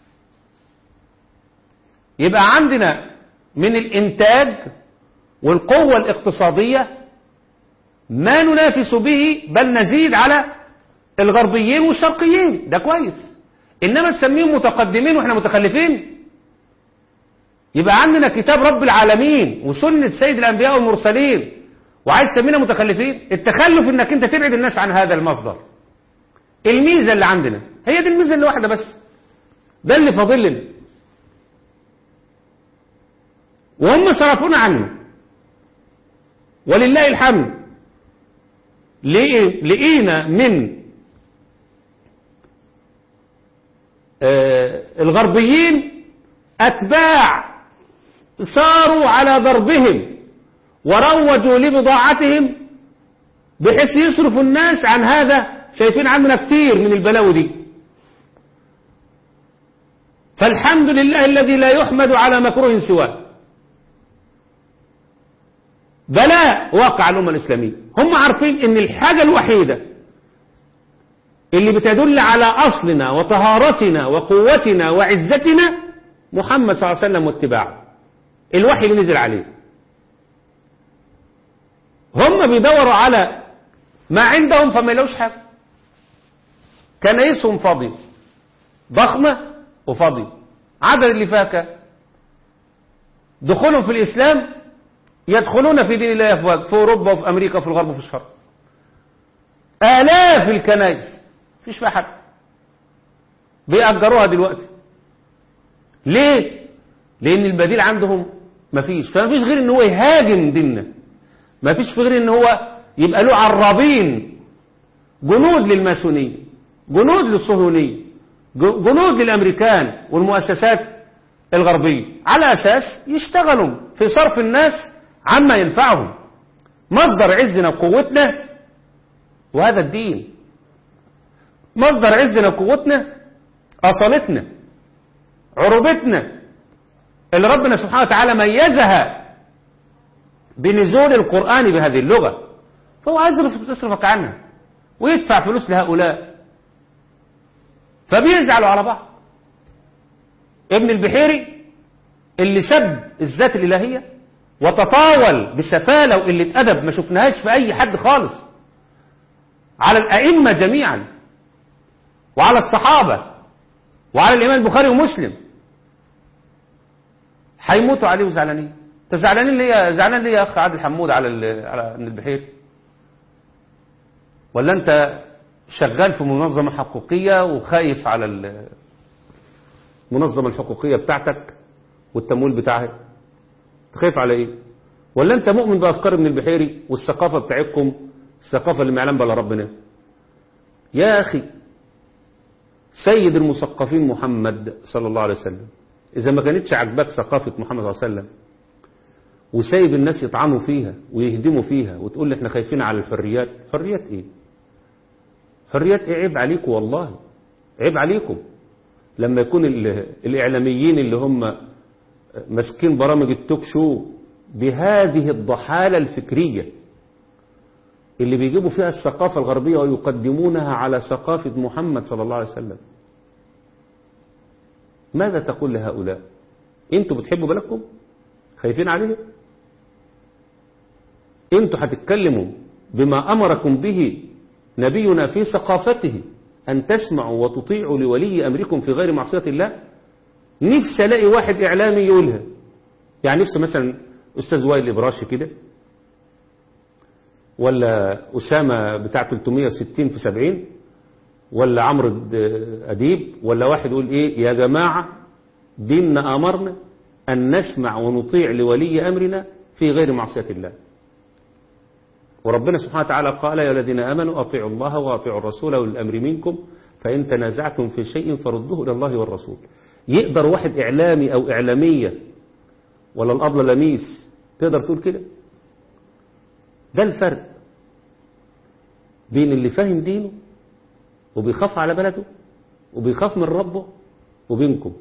يبقى عندنا من الإنتاج والقوة الاقتصادية ما ننافس به بل نزيد على الغربيين والشرقيين ده كويس إنما تسميهم متقدمين وإحنا متخلفين يبقى عندنا كتاب رب العالمين وسنة سيد الأنبياء والمرسلين وعايز تسمينا متخلفين التخلف إنك أنت تبعد الناس عن هذا المصدر الميزة اللي عندنا هي دي الميزة اللي واحدة بس ده اللي فاضل لنا وهم صرفونا عنه ولله الحمد لقي- لقينا من آه، الغربيين أتباع صاروا على ضربهم وروجوا لبضاعتهم بحيث يصرفوا الناس عن هذا شايفين عندنا كتير من البلاوي دي فالحمد لله الذي لا يحمد على مكروه سواه بلاء واقع الأمة الإسلامية هم عارفين ان الحاجة الوحيدة اللي بتدل على أصلنا وطهارتنا وقوتنا وعزتنا محمد صلى الله عليه وسلم واتباعه الوحي اللي نزل عليه هم بيدوروا على ما عندهم فما يلاقوش حاجة كنايسهم فاضية ضخمة وفاضية عدد اللي فيها كام دخولهم في الإسلام يدخلون في دين الله أفواج في أوروبا وفي أمريكا وفي الغرب وفي الشرق آلاف الكنائس مفيش فيها حد بيأجروها دلوقتي ليه؟ لأن البديل عندهم مفيش فمفيش غير إن هو يهاجم ديننا مفيش في غير إن هو يبقى له عرابين جنود للماسونية جنود للصهيونية ج- جنود للأمريكان والمؤسسات الغربية على أساس يشتغلوا في صرف الناس عما ينفعهم مصدر عزنا وقوتنا وهذا الدين مصدر عزنا وقوتنا أصالتنا عروبتنا اللي ربنا سبحانه وتعالى ميزها بنزول القرآن بهذه اللغة فهو عايز يصرف- يصرفك عنها ويدفع فلوس لهؤلاء فبيزعلوا على بعض ابن البحيري اللي سب الذات الإلهية وتطاول بسفالة وقلة أدب ما شفناهاش في أي حد خالص على الأئمة جميعا وعلى الصحابة وعلى الإمام البخاري ومسلم هيموتوا عليه وزعلانين انت زعلانين ليه زعلان ليه يا اخ عادل حمود على ال- على ابن البحير ولا انت شغال في منظمة حقوقية وخايف على ال- المنظمة الحقوقية بتاعتك والتمويل بتاعها خايف على ايه ولا انت مؤمن بافكار ابن البحيري والثقافة بتاعتكم الثقافة اللي ما يعلم بها ربنا يا اخي سيد المثقفين محمد صلى الله عليه وسلم اذا ما كانتش عجبك ثقافة محمد صلى الله عليه وسلم وسايب الناس يطعنوا فيها ويهدموا فيها وتقول لي احنا خايفين على الحريات حريات ايه حريات ايه عيب عليكم والله عيب عليكم لما يكون ال- الاعلاميين اللي هم ماسكين برامج التوك شو بهذه الضحالة الفكرية اللي بيجيبوا فيها الثقافة الغربية ويقدمونها على ثقافة محمد صلى الله عليه وسلم ماذا تقول لهؤلاء انتوا بتحبوا بلدكم خايفين عليه انتوا هتتكلموا بما امركم به نبينا في ثقافته ان تسمعوا وتطيعوا لولي امركم في غير معصية الله نفسي الاقي واحد اعلامي يقولها يعني نفسي مثلا استاذ وائل ابراشي كده ولا اسامه بتاع 360 في 70 ولا عمرو د- اديب ولا واحد يقول ايه يا جماعه ديننا امرنا ان نسمع ونطيع لولي امرنا في غير معصيه الله وربنا سبحانه وتعالى قال يا الذين امنوا اطيعوا الله واطيعوا الرسول واولي الامر منكم فان تنازعتم في شيء فردوه الى الله والرسول يقدر واحد اعلامي او اعلاميه ولا الابله لميس تقدر تقول كده ده الفرق بين اللي فاهم دينه وبيخاف على بلده وبيخاف من ربه وبينكم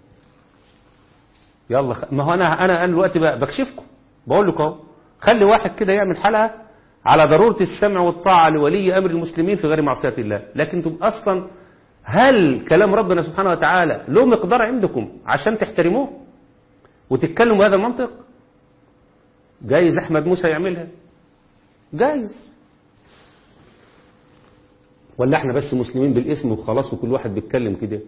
يلا خ... ما هو انا انا انا دلوقتي بقى بكشفكم بقول لكم اهو خلي واحد كده يعمل حلقه على ضروره السمع والطاعه لولي امر المسلمين في غير معصيه الله لكن انتم اصلا هل كلام ربنا سبحانه وتعالى له مقدار عندكم عشان تحترموه وتتكلموا بهذا المنطق جايز احمد موسى يعملها جايز ولا احنا بس مسلمين بالاسم وخلاص وكل واحد بيتكلم كده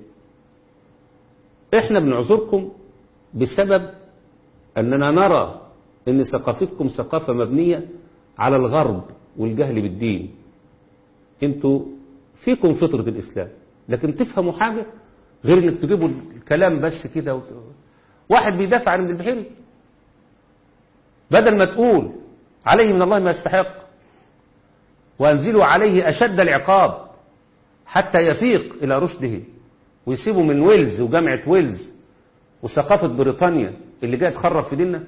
احنا بنعذركم بسبب اننا نرى ان ثقافتكم ثقافة مبنية على الغرب والجهل بالدين انتوا فيكم فطرة الاسلام لكن تفهموا حاجة غير انك تجيبوا الكلام بس كده وت... واحد بيدافع عن ابن البحيري بدل ما تقول عليه من الله ما يستحق وأنزلوا عليه أشد العقاب حتى يفيق إلى رشده ويسيبوا من ويلز وجامعة ويلز وثقافة بريطانيا اللي جاية تخرب في ديننا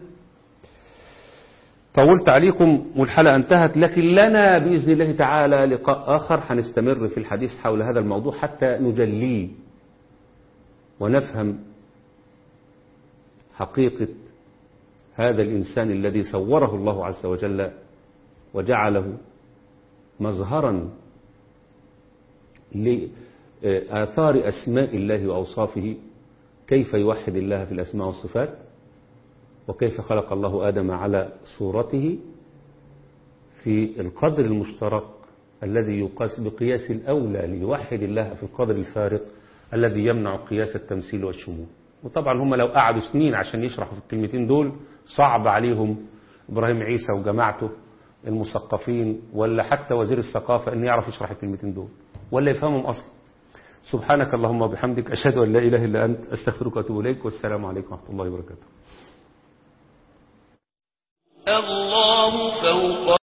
طولت عليكم والحلقة انتهت لكن لنا بإذن الله تعالى لقاء آخر هنستمر في الحديث حول هذا الموضوع حتى نجليه ونفهم حقيقة هذا الإنسان الذي صوره الله عز وجل وجعله مظهرا لآثار أسماء الله وأوصافه كيف يوحد الله في الأسماء والصفات وكيف خلق الله آدم على صورته في القدر المشترك الذي يقاس بقياس الأولى ليوحد الله في القدر الفارق الذي يمنع قياس التمثيل والشمول وطبعا هم لو قعدوا سنين عشان يشرحوا في الكلمتين دول صعب عليهم إبراهيم عيسى وجماعته المثقفين ولا حتى وزير الثقافة أن يعرف يشرح الكلمتين دول ولا يفهمهم أصلا سبحانك اللهم وبحمدك أشهد أن لا إله إلا أنت أستغفرك وأتوب إليك والسلام عليكم ورحمة الله وبركاته الله فوق